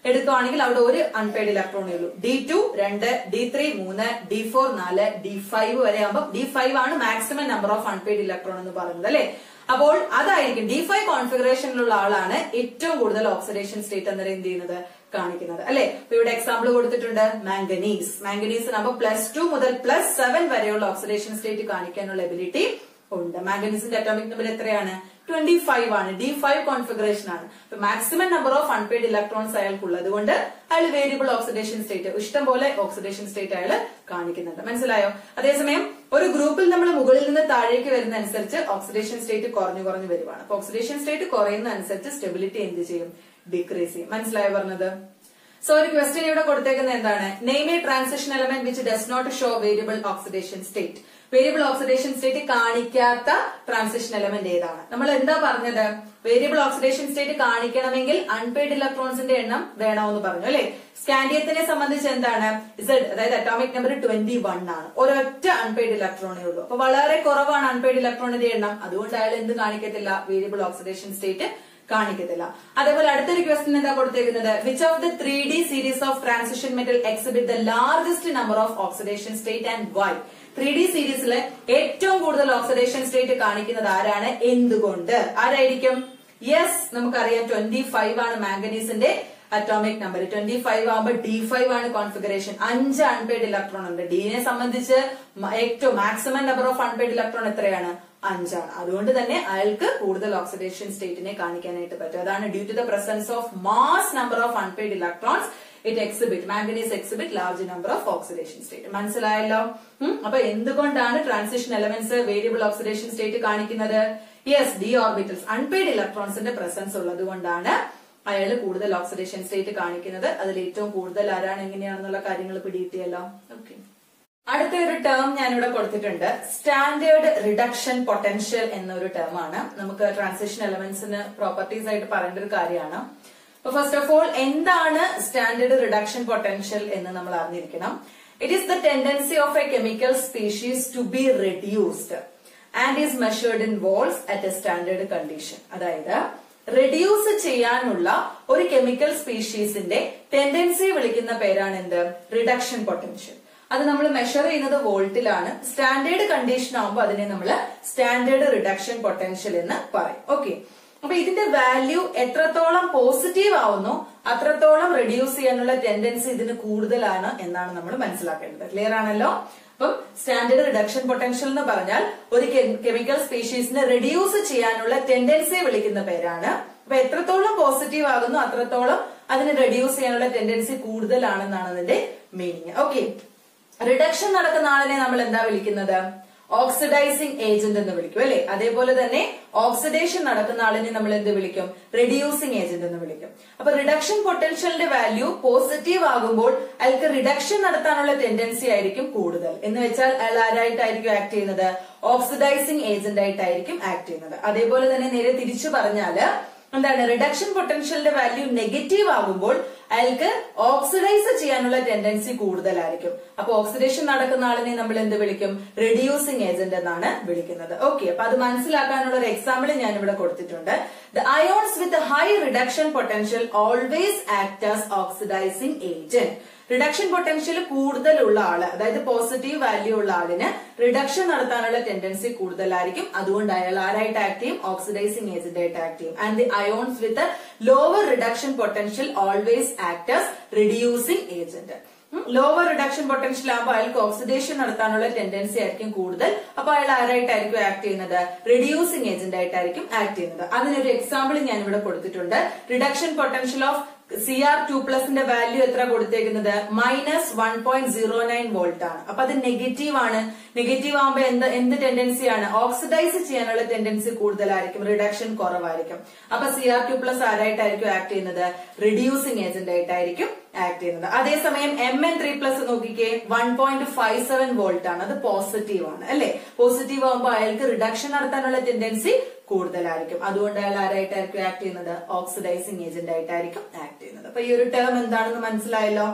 [SPEAKER 1] എടുക്കുകയാണെങ്കിൽ അവിടെ ഒരു അൺപെയ്ഡ് ഇലക്ട്രോണേ ഉള്ളൂ ഡി ടു രണ്ട് ഡി ത്രീ മൂന്ന് ഡി ഫോർ നാല് ഡി ഫൈവ് വരെ ആകുമ്പോൾ ഡി ഫൈവ് ആണ് maximum number of unpaired electron എന്ന് പറയുന്നത് അല്ലെ അപ്പോൾ അതായിരിക്കും ഡി ഫൈവ് കോൺഫിഗറേഷനിലുള്ള ആളാണ് ഏറ്റവും കൂടുതൽ ഓക്സിഡേഷൻ സ്റ്റേറ്റ് അന്നേരം എന്ത് ചെയ്യുന്നത് കാണിക്കുന്നത് അല്ലെ അപ്പൊ ഇവിടെ എക്സാമ്പിൾ കൊടുത്തിട്ടുണ്ട് മാംഗനീസ് മാംഗനീസ് ആകുമ്പോൾ പ്ലസ് ടു മുതൽ പ്ലസ് സെവൻ വരെയുള്ള ഓക്സിഡേഷൻ സ്റ്റേറ്റ് കാണിക്കാനുള്ള എബിലിറ്റി ഉണ്ട് മാംഗനീസിന്റെ അറ്റോമിക് നമ്പർ എത്രയാണ് ട്വന്റി ഫൈവ് ആണ് ഡി ഫൈവ് കോൺഫിഗറേഷൻ ആണ് അപ്പൊ maximum number of unpaired electrons അയാൾക്കുള്ളത് കൊണ്ട് അയാൾ വേരിയബിൾ ഓക്സിഡേഷൻ സ്റ്റേറ്റ് ഇഷ്ടം പോലെ ഓക്സിഡേഷൻ സ്റ്റേറ്റ് അയാൾ കാണിക്കുന്നുണ്ട് മനസ്സിലായോ അതേസമയം ഒരു ഗ്രൂപ്പിൽ നമ്മൾ മുകളിൽ നിന്ന് താഴേക്ക് വരുന്ന അനുസരിച്ച് ഓക്സിഡേഷൻ സ്റ്റേറ്റ് കുറഞ്ഞു കുറഞ്ഞു വരുവാണ് അപ്പൊ ഓക്സിഡേഷൻ സ്റ്റേറ്റ് കുറയുന്ന അനുസരിച്ച് സ്റ്റെബിലിറ്റി എന്ത് ചെയ്യും ഡിക്രീസ് ചെയ്യും മനസ്സിലായോ പറഞ്ഞത് സോ ഒരു ക്വസ്റ്റ്യൻ ഇവിടെ കൊടുത്തേക്കുന്നത് എന്താണ് name a transition element which does not show variable oxidation state variable oxidation state കാണിക്കാത്ത ട്രാൻസിഷൻ എലമെന്റ് ഏതാണ് നമ്മൾ എന്താ പറഞ്ഞത് വേരിയബിൾ ഓക്സിഡേഷൻ സ്റ്റേറ്റ് കാണിക്കണമെങ്കിൽ അൺപെയ്ഡ് ഇലക്ട്രോൺസിന്റെ എണ്ണം വേണമെന്ന് പറഞ്ഞു അല്ലെ സ്കാൻഡിയത്തിനെ സംബന്ധിച്ച് എന്താണ് ഇസഡ് അതായത് അറ്റോമിക് നമ്പർ ട്വന്റി വൺ ആണ് ഒരൊറ്റ അൺപെയ്ഡ് ഇലക്ട്രോണേ ഉള്ളൂ അപ്പൊ വളരെ കുറവാണ് അൺപെയ്ഡ് ഇലക്ട്രോണിന്റെ എണ്ണം അതുകൊണ്ട് അയാൾ എന്ത് കാണിക്കത്തില്ല വേരിയബിൾ ഓക്സിഡേഷൻ സ്റ്റേറ്റ് കാണിക്കത്തില്ല അതേപോലെ അടുത്തൊരു ക്വസ്റ്റ്യൻ എന്താ കൊടുത്തേക്കുന്നത് which of the three d series of transition metal exhibit the largest number of oxidation state and why three d സീരീസിലെ ഏറ്റവും കൂടുതൽ ഓക്സിഡേഷൻ സ്റ്റേറ്റ് കാണിക്കുന്നത് ആരാണ് എന്തുകൊണ്ട് ആരായിരിക്കും യെസ് നമുക്കറിയാം ട്വന്റി ഫൈവ് ആണ് മാംഗനീസിന്റെ അറ്റോമിക് നമ്പർ ട്വന്റി ഫൈവ് ആകുമ്പോൾ ഡി ഫൈവ് ആണ് കോൺഫിഗറേഷൻ അഞ്ച് അൺപെയ്ഡ് ഇലക്ട്രോൺ ഉണ്ട് ഡിനെ സംബന്ധിച്ച് മ- ഏറ്റവും maximum number of unpaired electron എത്രയാണ് അഞ്ചാണ് അതുകൊണ്ട് തന്നെ അയാൾക്ക് കൂടുതൽ ഓക്സിഡേഷൻ സ്റ്റേറ്റിനെ കാണിക്കാനായിട്ട് പറ്റും അതാണ് due to the presence of max number of unpaired electrons it exhibit manganese exhibit large number of oxidation state മനസ്സിലായല്ലോ ഉം, അപ്പൊ എന്തുകൊണ്ടാണ് transition elements variable oxidation state കാണിക്കുന്നത് യെസ് ഡി ഓർബിറ്റൽസ് അൺപെയ്ഡ് ഇലക്ട്രോൺസിന്റെ പ്രസൻസ് ഉള്ളത് കൊണ്ടാണ് അയാൾ കൂടുതൽ ഓക്സിഡേഷൻ സ്റ്റേറ്റ് കാണിക്കുന്നത് അതിൽ ഏറ്റവും കൂടുതൽ ആരാണ് എങ്ങനെയാണെന്നുള്ള കാര്യങ്ങൾ പിടികിട്ടിയല്ലോ ഓക്കെ അടുത്ത ഒരു ടേം ഞാനിവിടെ കൊടുത്തിട്ടുണ്ട് സ്റ്റാൻഡേർഡ് റിഡക്ഷൻ പൊട്ടൻഷ്യൽ എന്നൊരു ടേം ആണ് നമുക്ക് ട്രാൻസിഷൻ എലമെന്റ്സിന് പ്രോപ്പർട്ടീസ് ആയിട്ട് പറയേണ്ട ഒരു കാര്യമാണ് അപ്പൊ ഫസ്റ്റ് ഓഫ് ഓൾ എന്താണ് സ്റ്റാൻഡേർഡ് റിഡക്ഷൻ പൊട്ടൻഷ്യൽ എന്ന് നമ്മൾ അറിഞ്ഞിരിക്കണം it is the tendency of a chemical species to be reduced and is measured in volts at a standard condition അതായത് റെഡ്യൂസ് ചെയ്യാനുള്ള ഒരു കെമിക്കൽ സ്പീഷീസിന്റെ ടെൻഡൻസി വിളിക്കുന്ന പേരാണ് എന്ത് റിഡക്ഷൻ പൊട്ടൻഷ്യൽ അത് നമ്മൾ മെഷർ ചെയ്യുന്നത് വോൾട്ടിലാണ് സ്റ്റാൻഡേർഡ് കണ്ടീഷൻ ആകുമ്പോൾ അതിനെ നമ്മൾ സ്റ്റാൻഡേർഡ് റിഡക്ഷൻ പൊട്ടൻഷ്യൽ എന്ന് പറയും ഓക്കെ അപ്പൊ ഇതിന്റെ വാല്യൂ എത്രത്തോളം പോസിറ്റീവ് ആവുന്നു അത്രത്തോളം റെഡ്യൂസ് ചെയ്യാനുള്ള ടെൻഡൻസി ഇതിന് കൂടുതലാണ് എന്നാണ് നമ്മൾ മനസ്സിലാക്കേണ്ടത് ക്ലിയർ ആണല്ലോ അപ്പം സ്റ്റാൻഡേർഡ് റിഡക്ഷൻ പൊട്ടൻഷ്യൽ എന്ന് പറഞ്ഞാൽ ഒരു കെമിക്കൽ സ്പീഷീസിനെ റെഡ്യൂസ് ചെയ്യാനുള്ള ടെൻഡൻസി വിളിക്കുന്ന പേരാണ് അപ്പൊ എത്രത്തോളം പോസിറ്റീവ് ആകുന്നു അത്രത്തോളം അതിന് റെഡ്യൂസ് ചെയ്യാനുള്ള ടെൻഡൻസി കൂടുതലാണെന്നാണ് അതിന്റെ മീനിങ് ഓക്കെ റിഡക്ഷൻ നടക്കുന്ന ആളിനെ നമ്മൾ എന്താ വിളിക്കുന്നത് ഓക്സിഡൈസിങ് ഏജന്റ് എന്ന് വിളിക്കും അല്ലെ അതേപോലെ തന്നെ ഓക്സിഡേഷൻ നടക്കുന്ന ആളിനെ നമ്മൾ എന്ത് വിളിക്കും റെഡ്യൂസിങ് ഏജന്റ് എന്ന് വിളിക്കും അപ്പൊ റിഡക്ഷൻ പൊട്ടൻഷ്യലിന്റെ വാല്യൂ പോസിറ്റീവ് ആകുമ്പോൾ അയാൾക്ക് റിഡക്ഷൻ നടത്താനുള്ള ടെൻഡൻസി ആയിരിക്കും കൂടുതൽ എന്ന് വെച്ചാൽ അയാൾ ആരായിട്ടായിരിക്കും ആക്ട് ചെയ്യുന്നത് ഓക്സിഡൈസിങ് ഏജന്റ് ആയിട്ടായിരിക്കും ആക്ട് ചെയ്യുന്നത് അതേപോലെ തന്നെ നേരെ തിരിച്ചു പറഞ്ഞാല് എന്താണ് റിഡക്ഷൻ പൊട്ടൻഷ്യലിന്റെ വാല്യൂ നെഗറ്റീവ് ആകുമ്പോൾ അയാൾക്ക് ഓക്സിഡൈസ് ചെയ്യാനുള്ള ടെൻഡൻസി കൂടുതലായിരിക്കും അപ്പൊ ഓക്സിഡേഷൻ നടക്കുന്ന ആളിനെ നമ്മൾ എന്ത് വിളിക്കും റെഡ്യൂസിങ് ഏജന്റ് എന്നാണ് വിളിക്കുന്നത് ഓക്കെ അപ്പൊ അത് മനസ്സിലാക്കാനുള്ള ഒരു എക്സാമ്പിൾ ഞാൻ ഇവിടെ കൊടുത്തിട്ടുണ്ട് the ions with high reduction potential always act as oxidising agent reduction potential കൂടുതലുള്ള ആള് അതായത് പോസിറ്റീവ് വാല്യൂ ഉള്ള ആളിന് റിഡക്ഷൻ നടത്താനുള്ള ടെൻഡൻസി കൂടുതലായിരിക്കും അതുകൊണ്ട് അയാൾ ആരായിട്ട് ആക്ട് ചെയ്യും ഓക്സിഡൈസിങ് ഏജന്റ് ആയിട്ട് ആക്ട് ചെയ്യും and the ions with lower reduction potential always act as reducing agent lower reduction potential ആകുമ്പോൾ അയാൾക്ക് ഓക്സിഡേഷൻ നടത്താനുള്ള ടെൻഡൻസി ആയിരിക്കും കൂടുതൽ അപ്പൊ അയാൾ ആരായിട്ടായിരിക്കും ആക്ട് ചെയ്യുന്നത് റിഡ്യൂസിങ് ഏജന്റ് ആയിട്ടായിരിക്കും ആക്ട് ചെയ്യുന്നത് അതിനൊരു എക്സാമ്പിൾ ഞാൻ ഇവിടെ കൊടുത്തിട്ടുണ്ട് reduction potential of C R two പ്ലസിന്റെ വാല്യൂ എത്ര കൊടുത്തേക്കുന്നത് minus one point zero nine volt ആണ് അപ്പൊ അത് നെഗറ്റീവ് ആണ് നെഗറ്റീവ് ആകുമ്പോൾ എന്ത് എന്ത് ടെൻഡൻസിയാണ് ഓക്സിഡൈസ് ചെയ്യാനുള്ള ടെൻഡൻസി കൂടുതലായിരിക്കും റിഡക്ഷൻ കുറവായിരിക്കും അപ്പൊ സി ആർ ടു പ്ലസ് ആരായിട്ടായിരിക്കും ആക്ട് ചെയ്യുന്നത് റിഡ്യൂസിങ് ഏജന്റ് ആയിട്ടായിരിക്കും ആക്ട് ചെയ്യുന്നത് അതേസമയം എം എൻ ത്രീ പ്ലസ് നോക്കിക്കേ one point five seven volt ആണ് അത് പോസിറ്റീവ് ആണ് അല്ലെ പോസിറ്റീവ് ആകുമ്പോൾ അയാൾക്ക് റിഡക്ഷൻ നടത്താനുള്ള ടെൻഡൻസി കൂടുതലായിരിക്കും അതുകൊണ്ട് അയാൾ ആരായിട്ടായിരിക്കും ആക്ട് ചെയ്യുന്നത് ഓക്സിഡൈസിങ് ഏജന്റ് ആയിട്ടായിരിക്കും ആക്ട് ചെയ്യുന്നത് അപ്പൊ ഈ ഒരു ടേം എന്താണെന്ന് മനസ്സിലായല്ലോ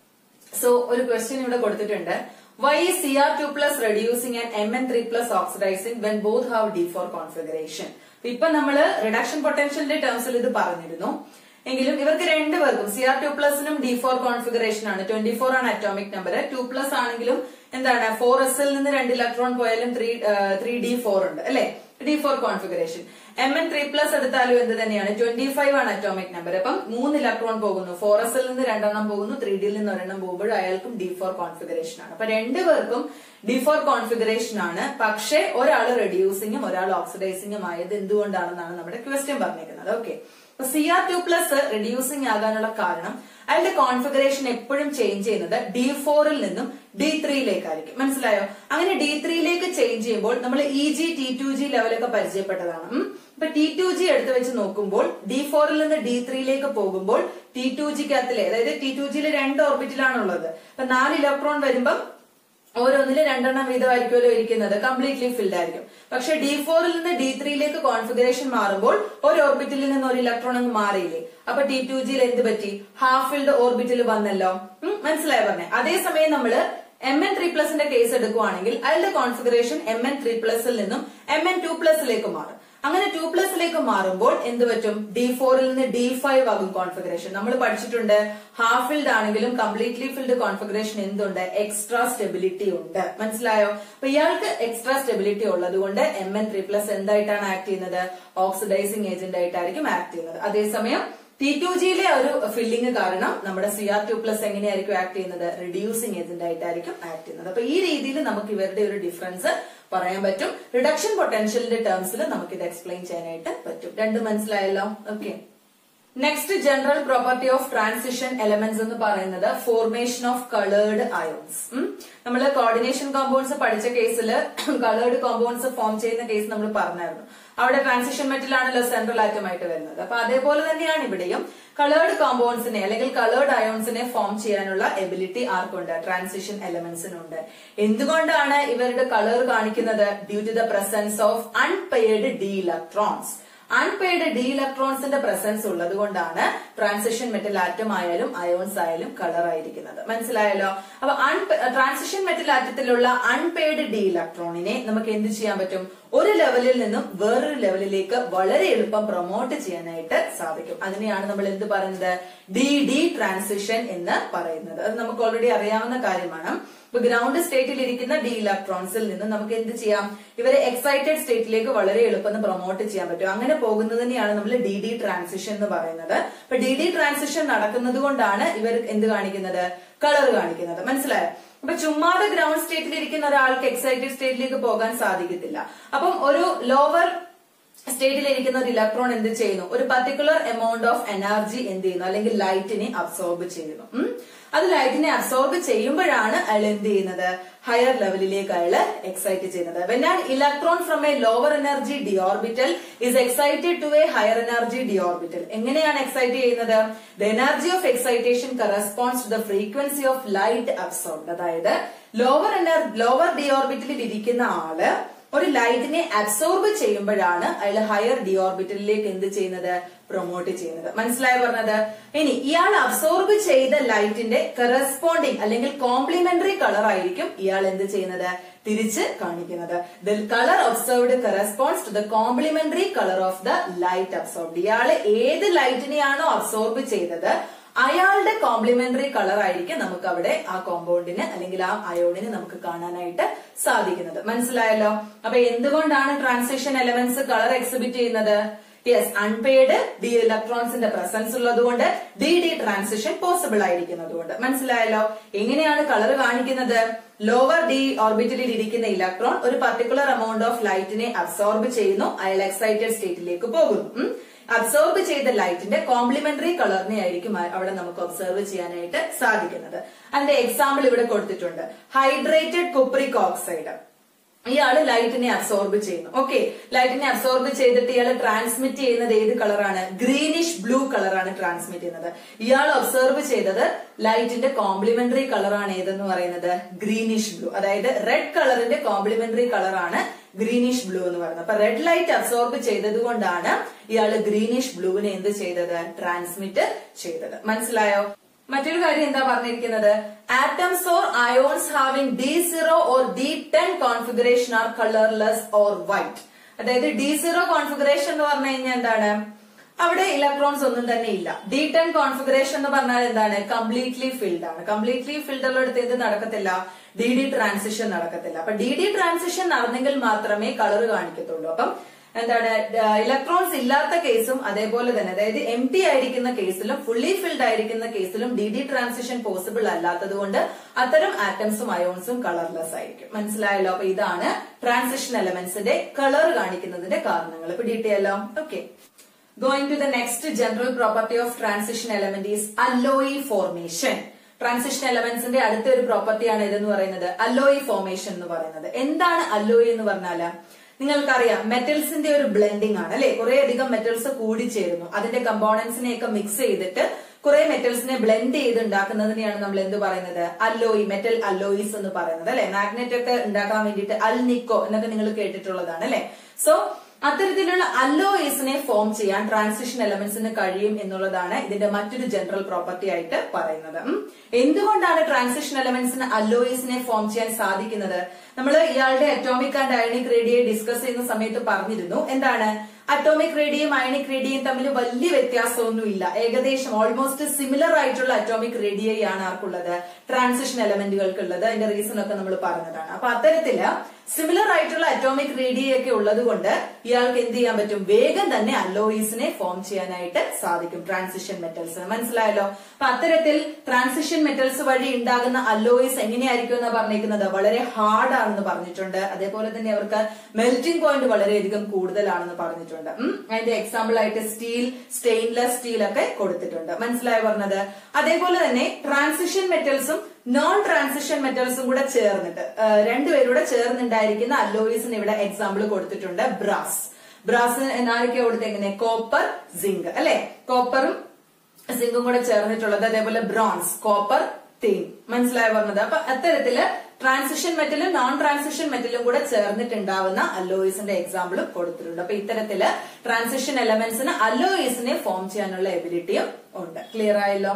[SPEAKER 1] സോ ഒരു ക്വസ്റ്റ്യൻ ഇവിടെ കൊടുത്തിട്ടുണ്ട് why C R two plus reducing and M N three plus oxidising when both have d four configuration ഇപ്പൊ നമ്മള് റിഡക്ഷൻ പൊട്ടൻഷ്യലിന്റെ ടേംസിൽ ഇത് പറഞ്ഞിരുന്നു എങ്കിലും ഇവർക്ക് രണ്ടുപേർക്കും സി ആർ ടു പ്ലസിനും ഡി ഫോർ കോൺഫിഗറേഷൻ ആണ് ട്വന്റി ഫോർ ആണ് അറ്റോമിക് നമ്പർ ടു പ്ലസ് ആണെങ്കിലും എന്താണ് ഫോർ എസിൽ നിന്ന് രണ്ട് ഇലക്ട്രോൺ പോയാലും ത്രീ ത്രീ ഡി ഫോർ ഉണ്ട് അല്ലെ d four configuration M N three plus എടുത്താലും എന്ത് തന്നെയാണ് ട്വന്റി ഫൈവ് ആണ് അറ്റോമിക് നമ്പർ അപ്പം മൂന്ന് ഇലക്ട്രോൺ പോകുന്നു ഫോർ എസിൽ നിന്ന് രണ്ടെണ്ണം പോകുന്നു ത്രീ ഡിയിൽ നിന്ന് ഒരെണ്ണം പോകുമ്പോൾ അയാൾക്കും ഡി ഫോർ കോൺഫിഗറേഷൻ ആണ് അപ്പൊ രണ്ടുപേർക്കും ഡി ഫോർ കോൺഫിഗറേഷൻ ആണ് പക്ഷേ ഒരാൾ റെഡ്യൂസിങ്ങും ഒരാൾ ഓക്സിഡൈസിങ്ങും ആയത് എന്തുകൊണ്ടാണെന്നാണ് നമ്മുടെ ക്വസ്റ്റ്യൻ പറഞ്ഞിരിക്കുന്നത് ഓക്കെ അപ്പൊ C R two plus reducing ആകാനുള്ള കാരണം അയാളുടെ കോൺഫിഗറേഷൻ എപ്പോഴും ചേഞ്ച് ചെയ്യുന്നത് ഡി ഫോറിൽ നിന്നും ഡി ത്രീയിലേക്കായിരിക്കും മനസ്സിലായോ അങ്ങനെ ഡി ത്രീയിലേക്ക് ചേഞ്ച് ചെയ്യുമ്പോൾ നമ്മൾ e g t two g ലെവലൊക്കെ പരിചയപ്പെട്ടതാണ് ഉം. ഇപ്പൊ ടി ടു ജി എടുത്ത് വെച്ച് നോക്കുമ്പോൾ ഡി ഫോറിൽ നിന്ന് ഡി ത്രീയിലേക്ക് പോകുമ്പോൾ ടി ടു ജിക്കകത്തിലെ അതായത് ടി ടു ജിയിൽ രണ്ട് ഓർബിറ്റിലാണുള്ളത് അപ്പൊ നാല് ഇലക്ട്രോൺ വരുമ്പം ഓരോന്നില് രണ്ടെണ്ണം വീതമായിരിക്കുമല്ലോ ഇരിക്കുന്നത് കംപ്ലീറ്റ്ലി ഫിൽഡ് ആയിരിക്കും പക്ഷെ ഡി ഫോറിൽ നിന്ന് ഡി ത്രീയിലേക്ക് കോൺഫിഗറേഷൻ മാറുമ്പോൾ ഒരു ഓർബിറ്റിൽ നിന്ന് ഒരു ഇലക്ട്രോൺ അങ്ങ് മാറിയില്ലേ അപ്പൊ ടി ടു ജിയിൽ എന്ത് പറ്റി ഹാഫ് ഫിൽഡ് ഓർബിറ്റിൽ വന്നല്ലോ ഉം, മനസ്സിലായോ പറഞ്ഞേ അതേസമയം നമ്മള് എം എൻ ത്രീ പ്ലസിന്റെ കേസ് എടുക്കുവാണെങ്കിൽ അതിന്റെ കോൺഫിഗറേഷൻ എം എൻ ത്രീ പ്ലസിൽ നിന്നും എം എൻ ടു പ്ലസിലേക്ക് മാറും അങ്ങനെ ടു പ്ലസിലേക്ക് മാറുമ്പോൾ എന്ത് പറ്റും ഡി ഫോറിൽ നിന്ന് ഡി ഫൈവ് ആകും കോൺഫിഗറേഷൻ നമ്മൾ പഠിച്ചിട്ടുണ്ട് ഹാഫ് ഫിൽഡ് ആണെങ്കിലും കംപ്ലീറ്റ്ലി ഫിൽഡ് കോൺഫിഗറേഷൻ എന്തുണ്ട് എക്സ്ട്രാ സ്റ്റെബിലിറ്റി ഉണ്ട് മനസ്സിലായോ അപ്പൊ ഇയാൾക്ക് എക്സ്ട്രാ സ്റ്റെബിലിറ്റി ഉള്ളത് കൊണ്ട് എം എൻ ത്രീ പ്ലസ് എന്തായിട്ടാണ് ആക്ട് ചെയ്യുന്നത് ഓക്സിഡൈസിങ് ഏജന്റ് ആയിട്ടായിരിക്കും ആക്ട് ചെയ്യുന്നത് അതേസമയം ടി ടു ജിയിലെ ഒരു ഫില്ലിംഗ് കാരണം നമ്മുടെ സി ആർ ടു പ്ലസ് എങ്ങനെയായിരിക്കും ആക്ട് ചെയ്യുന്നത് റിഡ്യൂസിങ് ഏജന്റ് ആയിട്ടായിരിക്കും ആക്ട് ചെയ്യുന്നത് അപ്പൊ ഈ രീതിയിൽ നമുക്ക് ഇവരുടെ ഒരു ഡിഫറൻസ് പറയാൻ പറ്റും റിഡക്ഷൻ പൊട്ടൻഷ്യലിന്റെ ടേംസിൽ നമുക്ക് ഇത് എക്സ്പ്ലെയിൻ ചെയ്യാനായിട്ട് പറ്റും രണ്ടും മനസ്സിലായല്ലോ okay next general property of transition elements എന്ന് പറയുന്നത് ഫോർമേഷൻ ഓഫ് കളേർഡ് അയോൺസ് നമ്മൾ കോർഡിനേഷൻ കോമ്പൗണ്ട്സ് പഠിച്ച കേസിൽ കളേർഡ് കോമ്പൗണ്ട്സ് ഫോം ചെയ്യുന്ന കേസ് നമ്മൾ പറഞ്ഞായിരുന്നു അവിടെ ട്രാൻസിഷൻ മെറ്റലാണല്ലോ സെൻട്രൽ ആറ്റം ആയിട്ട് വരുന്നത് അപ്പൊ അതേപോലെ തന്നെയാണ് ഇവിടെയും കളേർഡ് കോമ്പൗണ്ട്സിനെ അല്ലെങ്കിൽ കളേർഡ് അയോൺസിനെ ഫോം ചെയ്യാനുള്ള എബിലിറ്റി ആർക്കുണ്ട് ട്രാൻസിഷൻ എലമെന്റ്സിനുണ്ട് എന്തുകൊണ്ടാണ് ഇവരുടെ കളർ കാണിക്കുന്നത് due to the presence of unpaired D electrons unpaired d ഇലക്ട്രോൺസിന്റെ പ്രസൻസ് ഉള്ളത് കൊണ്ടാണ് ട്രാൻസിഷൻ മെറ്റൽ ആറ്റം ആയാലും അയോൺസ് ആയാലും കളർ ആയിരിക്കുന്നത് മനസ്സിലായല്ലോ അപ്പൊ ട്രാൻസിഷൻ മെറ്റൽ ആറ്റത്തിലുള്ള അൺപെയ്ഡ് ഡി ഇലക്ട്രോണിനെ നമുക്ക് എന്ത് ചെയ്യാൻ പറ്റും ഒരു ലെവലിൽ നിന്നും വേറൊരു ലെവലിലേക്ക് വളരെ എളുപ്പം പ്രൊമോട്ട് ചെയ്യാനായിട്ട് സാധിക്കും അതിനെയാണ് നമ്മൾ എന്ത് പറയുന്നത് ഡി ഡി ട്രാൻസിഷൻ എന്ന് പറയുന്നത് അത് നമുക്ക് ഓൾറെഡി അറിയാവുന്ന കാര്യമാണ് ഇപ്പൊ ഗ്രൗണ്ട് സ്റ്റേറ്റിൽ ഇരിക്കുന്ന ഡി ഇലക്ട്രോൺസിൽ നിന്ന് നമുക്ക് എന്ത് ചെയ്യാം ഇവരെ എക്സൈറ്റഡ് സ്റ്റേറ്റിലേക്ക് വളരെ എളുപ്പം പ്രൊമോട്ട് ചെയ്യാൻ പറ്റും അങ്ങനെ പോകുന്നതിനെയാണ് നമ്മൾ ഡി ഡി ട്രാൻസിഷൻ എന്ന് പറയുന്നത് അപ്പൊ ഡി ഡി ട്രാൻസിഷൻ നടക്കുന്നത് കൊണ്ടാണ് ഇവർ എന്ത് കാണിക്കുന്നത് കളർ കാണിക്കുന്നത് മനസ്സിലായോ അപ്പൊ ചുമ്മാതെ ഗ്രൗണ്ട് സ്റ്റേറ്റിൽ ഇരിക്കുന്ന ഒരാൾക്ക് എക്സൈറ്റഡ് സ്റ്റേറ്റിലേക്ക് പോകാൻ സാധിക്കത്തില്ല അപ്പം ഒരു ലോവർ സ്റ്റേറ്റിൽ ഇരിക്കുന്ന ഒരു ഇലക്ട്രോൺ എന്ത് ചെയ്യുന്നു ഒരു പർട്ടിക്കുലർ എമൗണ്ട് ഓഫ് എനർജി എന്ത് ചെയ്യുന്നു അല്ലെങ്കിൽ ലൈറ്റിനെ അബ്സോർബ് ചെയ്യുന്നു ഉം. അത് ലൈറ്റിനെ അബ്സോർബ് ചെയ്യുമ്പോഴാണ് അയാൾ എന്ത് ചെയ്യുന്നത് ഹയർ ലെവലിലേക്ക് അയാൾ എക്സൈറ്റ് ചെയ്യുന്നത് when an electron from a lower energy d orbital is excited to a higher energy d orbital എങ്ങനെയാണ് എക്സൈറ്റ് ചെയ്യുന്നത് the energy of excitation corresponds to the frequency of light absorbed അതായത് lower എനർ lower d ഓർബിറ്റലിൽ ഇരിക്കുന്ന ആള് ഒരു ലൈറ്റിനെ absorb ചെയ്യുമ്പോഴാണ് അയാൾ ഹയർ ഡി ഓർബിറ്റലിലേക്ക് എന്ത് ചെയ്യുന്നത് പ്രൊമോട്ട് ചെയ്യുന്നത് മനസ്സിലായി പറഞ്ഞത് ഇനി ഇയാൾ അബ്സോർബ് ചെയ്ത ലൈറ്റിന്റെ കറസ്പോണ്ടിങ് അല്ലെങ്കിൽ കോംപ്ലിമെന്ററി കളർ ആയിരിക്കും ഇയാൾ എന്ത് ചെയ്യുന്നത് തിരിച്ച് കാണിക്കുന്നത് the colour observed corresponds to the complementary colour of the light absorbed ഇയാൾ ഏത് ലൈറ്റിനെയാണോ അബ്സോർബ് ചെയ്തത് അയാളുടെ കോംപ്ലിമെന്ററി കളർ ആയിരിക്കും നമുക്ക് അവിടെ ആ കോമ്പൗണ്ടിന് അല്ലെങ്കിൽ ആ അയോണിന് നമുക്ക് കാണാനായിട്ട് സാധിക്കുന്നത് മനസ്സിലായല്ലോ അപ്പൊ എന്തുകൊണ്ടാണ് ട്രാൻസിഷൻ എലമെന്റ്സ് കളർ എക്സിബിറ്റ് ചെയ്യുന്നത് യെസ് അൺപെയ്ഡ് ഡി ഇലക്ട്രോൺസിന്റെ പ്രസൻസ് ഉള്ളതുകൊണ്ട് ഡി ഡി ട്രാൻസിഷൻ പോസിബിൾ ആയിരിക്കുന്നതുകൊണ്ട് മനസ്സിലായല്ലോ എങ്ങനെയാണ് കളർ കാണിക്കുന്നത് ലോവർ ഡി ഓർബിറ്റലിൽ ഇരിക്കുന്ന ഇലക്ട്രോൺ ഒരു പർട്ടിക്കുലർ എമൗണ്ട് ഓഫ് ലൈറ്റിനെ അബ്സോർബ് ചെയ്യുന്നു അയാൾ എക്സൈറ്റഡ് സ്റ്റേറ്റിലേക്ക് പോകുന്നു ഉം. അബ്സോർബ് ചെയ്ത ലൈറ്റിന്റെ കോംപ്ലിമെന്ററി കളറിനെ ആയിരിക്കും ആ- അവിടെ നമുക്ക് ഒബ്സർവ് ചെയ്യാനായിട്ട് സാധിക്കുന്നത് അതിന്റെ എക്സാമ്പിൾ ഇവിടെ കൊടുത്തിട്ടുണ്ട് ഹൈഡ്രേറ്റഡ് കുപ്രിക് ഓക്സൈഡ് ഇയാള് ലൈറ്റിനെ അബ്സോർബ് ചെയ്യുന്നു ഓക്കെ ലൈറ്റിനെ അബ്സോർബ് ചെയ്തിട്ട് ഇയാൾ ട്രാൻസ്മിറ്റ് ചെയ്യുന്നത് ഏത് കളറാണ് ഗ്രീനിഷ് ബ്ലൂ കളറാണ് ട്രാൻസ്മിറ്റ് ചെയ്യുന്നത് ഇയാൾ ഒബ്സർവ് ചെയ്തത് ലൈറ്റിന്റെ കോംപ്ലിമെന്ററി കളറാണ് ഏതെന്ന് പറയുന്നത് ഗ്രീനിഷ് ബ്ലൂ അതായത് റെഡ് കളറിന്റെ കോംപ്ലിമെന്ററി കളറാണ് ഗ്രീനിഷ് ബ്ലൂ എന്ന് പറയുന്നത് അപ്പൊ റെഡ് ലൈറ്റ് അബ്സോർബ് ചെയ്തത് കൊണ്ടാണ് ഇയാള് ഗ്രീനിഷ് ബ്ലൂവിനെ എന്ത് ചെയ്തത് ട്രാൻസ്മിറ്റ് ചെയ്തത് മനസ്സിലായോ മറ്റൊരു കാര്യം എന്താ പറഞ്ഞിരിക്കുന്നത് atoms or ions having d zero or d ten configuration are colourless or white അതായത് ഡി സീറോ കോൺഫിഗറേഷൻ എന്ന് പറഞ്ഞു കഴിഞ്ഞാൽ എന്താണ് അവിടെ ഇലക്ട്രോൺസ് ഒന്നും തന്നെ ഇല്ല ഡി ടെൻ കോൺഫിഗറേഷൻ എന്ന് പറഞ്ഞാൽ എന്താണ് കംപ്ലീറ്റ്ലി ഫിൽഡ് ആണ് കംപ്ലീറ്റ്ലി ഫിൽഡ് ഉള്ളിടത്ത് എന്ത് നടക്കത്തില്ല ഡി ഡി ട്രാൻസിഷൻ നടക്കത്തില്ല അപ്പൊ ഡി ഡി ട്രാൻസിഷൻ നടന്നെങ്കിൽ മാത്രമേ കളർ കാണിക്കത്തുള്ളൂ അപ്പം എന്താണ് ഇലക്ട്രോൺസ് ഇല്ലാത്ത കേസും അതേപോലെ തന്നെ അതായത് എം ടി ആയിരിക്കുന്ന കേസിലും ഫുള്ളി ഫിൽഡ് ആയിരിക്കുന്ന കേസിലും ഡി ഡി ട്രാൻസിഷൻ പോസിബിൾ അല്ലാത്തത് കൊണ്ട് അത്തരം ആറ്റംസും അയോൺസും കളർലെസ് ആയിരിക്കും മനസ്സിലായല്ലോ അപ്പൊ ഇതാണ് ട്രാൻസിഷൻ എലമെന്റ്സിന്റെ കളർ കാണിക്കുന്നതിന്റെ കാരണങ്ങൾ ഇപ്പൊ ഡീറ്റെയിലോ okay going to the next general property of transition element is alloy formation transition എലമെന്റ്സിന്റെ അടുത്ത ഒരു പ്രോപ്പർട്ടിയാണ് ഇതെന്ന് പറയുന്നത് അല്ലോയി ഫോർമേഷൻ എന്ന് പറയുന്നത് എന്താണ് അല്ലോയി എന്ന് പറഞ്ഞാല് നിങ്ങൾക്കറിയാം മെറ്റൽസിന്റെ ഒരു ബ്ലെൻഡിംഗ് ആണ് അല്ലെ കുറെ അധികം മെറ്റൽസ് കൂടിച്ചേരുന്നു അതിന്റെ കമ്പോണൻസിനെ ഒക്കെ മിക്സ് ചെയ്തിട്ട് കുറെ മെറ്റൽസിനെ ബ്ലെൻഡ് ചെയ്ത് ഉണ്ടാക്കുന്നതിനെയാണ് നമ്മൾ എന്ത് പറയുന്നത് അല്ലോയി മെറ്റൽ അല്ലോയിസ് എന്ന് പറയുന്നത് അല്ലെ മാഗ്നറ്റ് ഒക്കെ ഉണ്ടാക്കാൻ വേണ്ടിയിട്ട് അൽ നിക്കോ എന്നൊക്കെ നിങ്ങൾ കേട്ടിട്ടുള്ളതാണ് അല്ലെ സോ അത്തരത്തിലുള്ള അല്ലോയിസിനെ ഫോം ചെയ്യാൻ ട്രാൻസിഷൻ എലമെന്റ്സിന് കഴിയും എന്നുള്ളതാണ് ഇതിന്റെ മറ്റൊരു ജനറൽ പ്രോപ്പർട്ടി ആയിട്ട് പറയുന്നത് ഉം. എന്തുകൊണ്ടാണ് ട്രാൻസിഷൻ എലമെന്റ്സിന് അല്ലോയിസിനെ ഫോം ചെയ്യാൻ സാധിക്കുന്നത് നമ്മൾ ഇയാളുടെ atomic and ionic radii discuss ചെയ്യുന്ന സമയത്ത് പറഞ്ഞിരുന്നു എന്താണ് അറ്റോമിക് റേഡിയും അയണിക് റേഡിയും തമ്മിൽ വലിയ വ്യത്യാസമൊന്നുമില്ല ഏകദേശം ഓൾമോസ്റ്റ് സിമിലർ ആയിട്ടുള്ള അറ്റോമിക് റേഡിയയാണ് ആർക്കുള്ളത് ട്രാൻസിഷൻ എലമെന്റുകൾക്കുള്ളത് അതിന്റെ റീസൺ ഒക്കെ നമ്മൾ പറഞ്ഞതാണ് അപ്പൊ അത്തരത്തില് സിമിലർ ആയിട്ടുള്ള അറ്റോമിക് റേഡിയൊക്കെ ഉള്ളത് കൊണ്ട് ഇയാൾക്ക് എന്ത് ചെയ്യാൻ പറ്റും വേഗം തന്നെ അല്ലോയിസിനെ ഫോം ചെയ്യാനായിട്ട് സാധിക്കും ട്രാൻസിഷൻ മെറ്റൽസിന് മനസ്സിലായല്ലോ അപ്പൊ അത്തരത്തിൽ ട്രാൻസിഷൻ മെറ്റൽസ് വഴി ഉണ്ടാകുന്ന അല്ലോയിസ് എങ്ങനെയായിരിക്കും എന്ന് പറഞ്ഞിരിക്കുന്നത് വളരെ ഹാർഡ് ആണെന്ന് പറഞ്ഞിട്ടുണ്ട് അതേപോലെ തന്നെ അവർക്ക് മെൽറ്റിംഗ് പോയിന്റ് വളരെയധികം കൂടുതലാണെന്ന് പറഞ്ഞിട്ടുണ്ട് ഉം. അതിന്റെ എക്സാമ്പിൾ ആയിട്ട് സ്റ്റീൽ സ്റ്റെയിൻലെസ് സ്റ്റീൽ ഒക്കെ കൊടുത്തിട്ടുണ്ട് മനസ്സിലായി പറഞ്ഞത് അതേപോലെ തന്നെ ട്രാൻസിഷൻ മെറ്റൽസും നോൺ ട്രാൻസിഷൻ മെറ്റൽസും കൂടെ ചേർന്നിട്ട് ആ, രണ്ടുപേരും കൂടെ ചേർന്നുണ്ടായിരിക്കുന്ന അല്ലോയിസിന് ഇവിടെ എക്സാമ്പിൾ കൊടുത്തിട്ടുണ്ട് ബ്രാസ് ബ്രാസ് എന്നാരൊക്കെ കൊടുത്ത് എങ്ങനെ കോപ്പർ സിങ്ക് അല്ലെ കോപ്പറും സിങ്കും കൂടെ ചേർന്നിട്ടുള്ളത് അതേപോലെ ബ്രോൺസ് കോപ്പർ തീൻ മനസ്സിലായി പറഞ്ഞത് അപ്പൊ അത്തരത്തില് ട്രാൻസിഷൻ മെറ്റലും നോൺ ട്രാൻസിഷൻ മെറ്റലും കൂടെ ചേർന്നിട്ടുണ്ടാവുന്ന അല്ലോയിസിന്റെ എക്സാമ്പിളും കൊടുത്തിട്ടുണ്ട് അപ്പൊ ഇത്തരത്തില് ട്രാൻസിഷൻ എലമെന്റ്സിന് അല്ലോയിസിനെ ഫോം ചെയ്യാനുള്ള എബിലിറ്റിയും ഉണ്ട് ക്ലിയർ ആയല്ലോ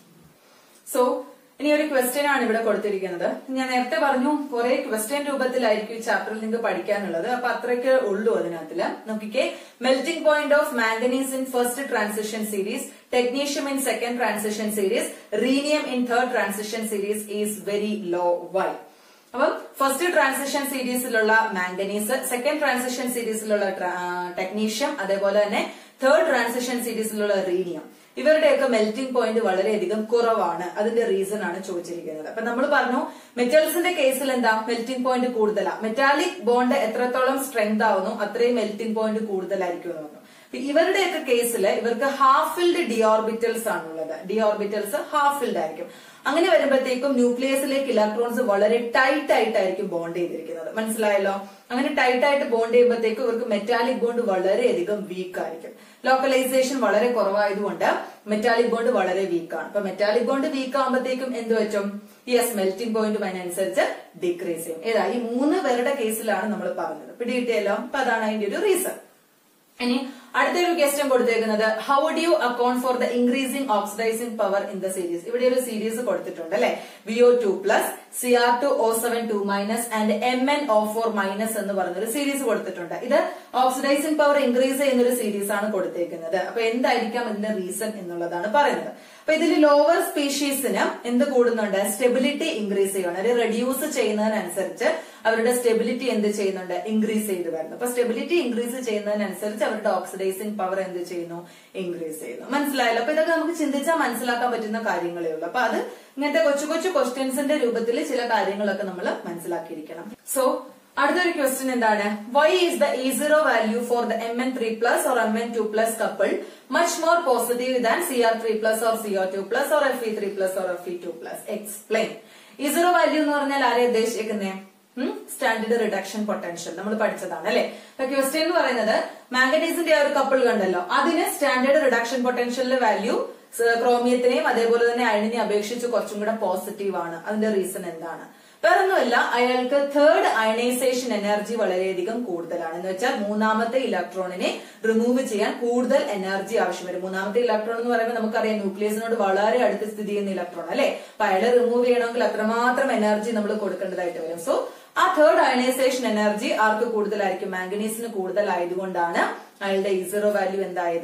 [SPEAKER 1] സോ ഇനി ഒരു ക്വസ്റ്റ്യൻ ആണ് ഇവിടെ കൊടുത്തിരിക്കുന്നത് ഞാൻ നേരത്തെ പറഞ്ഞു കുറെ ക്വസ്റ്റ്യൻ രൂപത്തിലായിരിക്കും ഈ ചാപ്റ്ററിൽ നിങ്ങൾക്ക് പഠിക്കാനുള്ളത് അപ്പൊ അത്രയ്ക്ക് ഉള്ളൂ അതിനകത്തില് നോക്കിക്കേ melting point of manganese in first transition series technetium in second transition series rhenium in third transition series is very low why അപ്പം ഫസ്റ്റ് ട്രാൻസിഷൻ സീരീസിലുള്ള മാംഗനീസ് സെക്കൻഡ് ട്രാൻസിഷൻ സീരീസിലുള്ള ടെക്നീഷ്യം അതേപോലെ തന്നെ തേർഡ് ട്രാൻസിഷൻ സീരീസിലുള്ള റീനിയം ഇവരുടെയൊക്കെ മെൽറ്റിംഗ് പോയിന്റ് വളരെയധികം കുറവാണ് അതിന്റെ reason ആണ് ചോദിച്ചിരിക്കുന്നത് അപ്പൊ നമ്മൾ പറഞ്ഞു മെറ്റൽസിന്റെ കേസിൽ എന്താ മെൽറ്റിംഗ് പോയിന്റ് കൂടുതലാണ് മെറ്റാലിക് ബോണ്ട് എത്രത്തോളം സ്ട്രെങ്ത് ആവുന്നു അത്രയും മെൽറ്റിംഗ് പോയിന്റ് കൂടുതലായിരിക്കും എന്ന് പറഞ്ഞു അപ്പൊ ഇവരുടെയൊക്കെ കേസിൽ ഇവർക്ക് ഹാഫ് ഫിൽഡ് ഡിയോർബിറ്റൽസ് ആണുള്ളത് ഡിയോർബിറ്റൽസ് ഹാഫ് ഫിൽഡ് ആയിരിക്കും അങ്ങനെ വരുമ്പോഴത്തേക്കും ന്യൂക്ലിയസിലേക്ക് ഇലക്ട്രോൺസ് വളരെ ടൈറ്റ് ആയിട്ടായിരിക്കും ബോണ്ട് ചെയ്തിരിക്കുന്നത് മനസ്സിലായല്ലോ അങ്ങനെ ടൈറ്റ് ആയിട്ട് ബോണ്ട് ചെയ്യുമ്പോഴത്തേക്കും ഇവർക്ക് മെറ്റാലിക് ബോണ്ട് വളരെയധികം വീക്ക് ആയിരിക്കും ലോക്കലൈസേഷൻ വളരെ കുറവായതുകൊണ്ട് മെറ്റാലിക് ബോണ്ട് വളരെ വീക്കാണ് അപ്പൊ മെറ്റാലിക് ബോണ്ട് വീക്ക് ആകുമ്പോഴത്തേക്കും എന്ത് പറ്റും യെസ് മെൽറ്റിംഗ് പോയിന്റ് അതിനനുസരിച്ച് ഡിക്രീസ് ചെയ്യും ഏതാ ഈ മൂന്ന് പേരുടെ കേസിലാണ് നമ്മൾ പറഞ്ഞത് പിടികിട്ടിയല്ലോ അപ്പൊ അതാണ് അതിന്റെ ഒരു റീസൺ ഇനി അടുത്തൊരു ക്വസ്റ്റ്യൻ കൊടുത്തേക്കുന്നത് how do you account for the increasing oxidising power in the series ഇവിടെ ഒരു സീരീസ് കൊടുത്തിട്ടുണ്ട് അല്ലെ V O two plus C R two O seven two minus and M N O four minus എന്ന് പറഞ്ഞൊരു series കൊടുത്തിട്ടുണ്ട് ഇത് oxidising power increase ചെയ്യുന്ന ഒരു സീരീസ് ആണ് കൊടുത്തേക്കുന്നത് അപ്പൊ എന്തായിരിക്കാം ഇതിന്റെ റീസൺ എന്നുള്ളതാണ് പറയുന്നത് അപ്പൊ ഇതിൽ ലോവർ സ്പീഷീസിന് എന്ത് കൂടുന്നുണ്ട് സ്റ്റെബിലിറ്റി ഇൻക്രീസ് ചെയ്യണം അത് റെഡ്യൂസ് ചെയ്യുന്നതിനനുസരിച്ച് അവരുടെ സ്റ്റെബിലിറ്റി എന്ത് ചെയ്യുന്നുണ്ട് ഇൻക്രീസ് ചെയ്ത് വരുന്നു അപ്പൊ സ്റ്റെബിലിറ്റി ഇൻക്രീസ് ചെയ്യുന്നതിനനുസരിച്ച് അവരുടെ ഓക്സിഡൈസിംഗ് പവർ എന്ത് ചെയ്യുന്നു ഇൻക്രീസ് ചെയ്യുന്നു മനസ്സിലായല്ലോ അപ്പൊ ഇതൊക്കെ നമുക്ക് ചിന്തിച്ചാൽ മനസ്സിലാക്കാൻ പറ്റുന്ന കാര്യങ്ങളേ ഉള്ളൂ അപ്പൊ അത് ഇങ്ങനത്തെ കൊച്ചു കൊച്ചു ക്വസ്റ്റ്യൻസിന്റെ രൂപത്തിൽ ചില കാര്യങ്ങളൊക്കെ നമ്മൾ മനസ്സിലാക്കിയിരിക്കണം സോ അടുത്തൊരു ക്വസ്റ്റ്യൻ എന്താണ് why is the E zero value for the M N three plus or M N two plus couple much more positive than C R three plus or C O two plus or F E three plus or F E two plus explain E zero value എന്ന് പറഞ്ഞാൽ ആരെ ഉദ്ദേശിക്കുന്നേ standard reduction potential നമ്മൾ പഠിച്ചതാണ് അല്ലെ അപ്പൊ question എന്ന് പറയുന്നത് മാംഗനീസിന്റെ ആ ഒരു കപ്പിൾ കണ്ടല്ലോ അതിന് സ്റ്റാൻഡേർഡ് റിഡക്ഷൻ പൊട്ടൻഷ്യലിന്റെ വാല്യൂ ക്രോമിയത്തിനെയും അതേപോലെ തന്നെ അയണിനെ അപേക്ഷിച്ച് കുറച്ചും കൂടെ പോസിറ്റീവ് ആണ് അതിന്റെ റീസൺ എന്താണ് വേറൊന്നുമല്ല അയാൾക്ക് തേർഡ് അയണൈസേഷൻ എനർജി വളരെയധികം കൂടുതലാണ് എന്ന് വെച്ചാൽ മൂന്നാമത്തെ ഇലക്ട്രോണിനെ റിമൂവ് ചെയ്യാൻ കൂടുതൽ എനർജി ആവശ്യം വരും മൂന്നാമത്തെ ഇലക്ട്രോൺ എന്ന് പറയുമ്പോൾ നമുക്കറിയാം ന്യൂക്ലിയസിനോട് വളരെ അടുത്ത് സ്ഥിതി ചെയ്യുന്ന ഇലക്ട്രോൺ അല്ലെ അപ്പൊ അയാളെ റിമൂവ് ചെയ്യണമെങ്കിൽ അത്രമാത്രം എനർജി നമ്മൾ കൊടുക്കേണ്ടതായിട്ട് വരും സോ ആ തേർഡ് അയണൈസേഷൻ എനർജി ആർക്ക് കൂടുതലായിരിക്കും മാംഗനീസിന് കൂടുതലായതുകൊണ്ടാണ് അയാളുടെ ഇസറോ വാല്യൂ എന്തായത്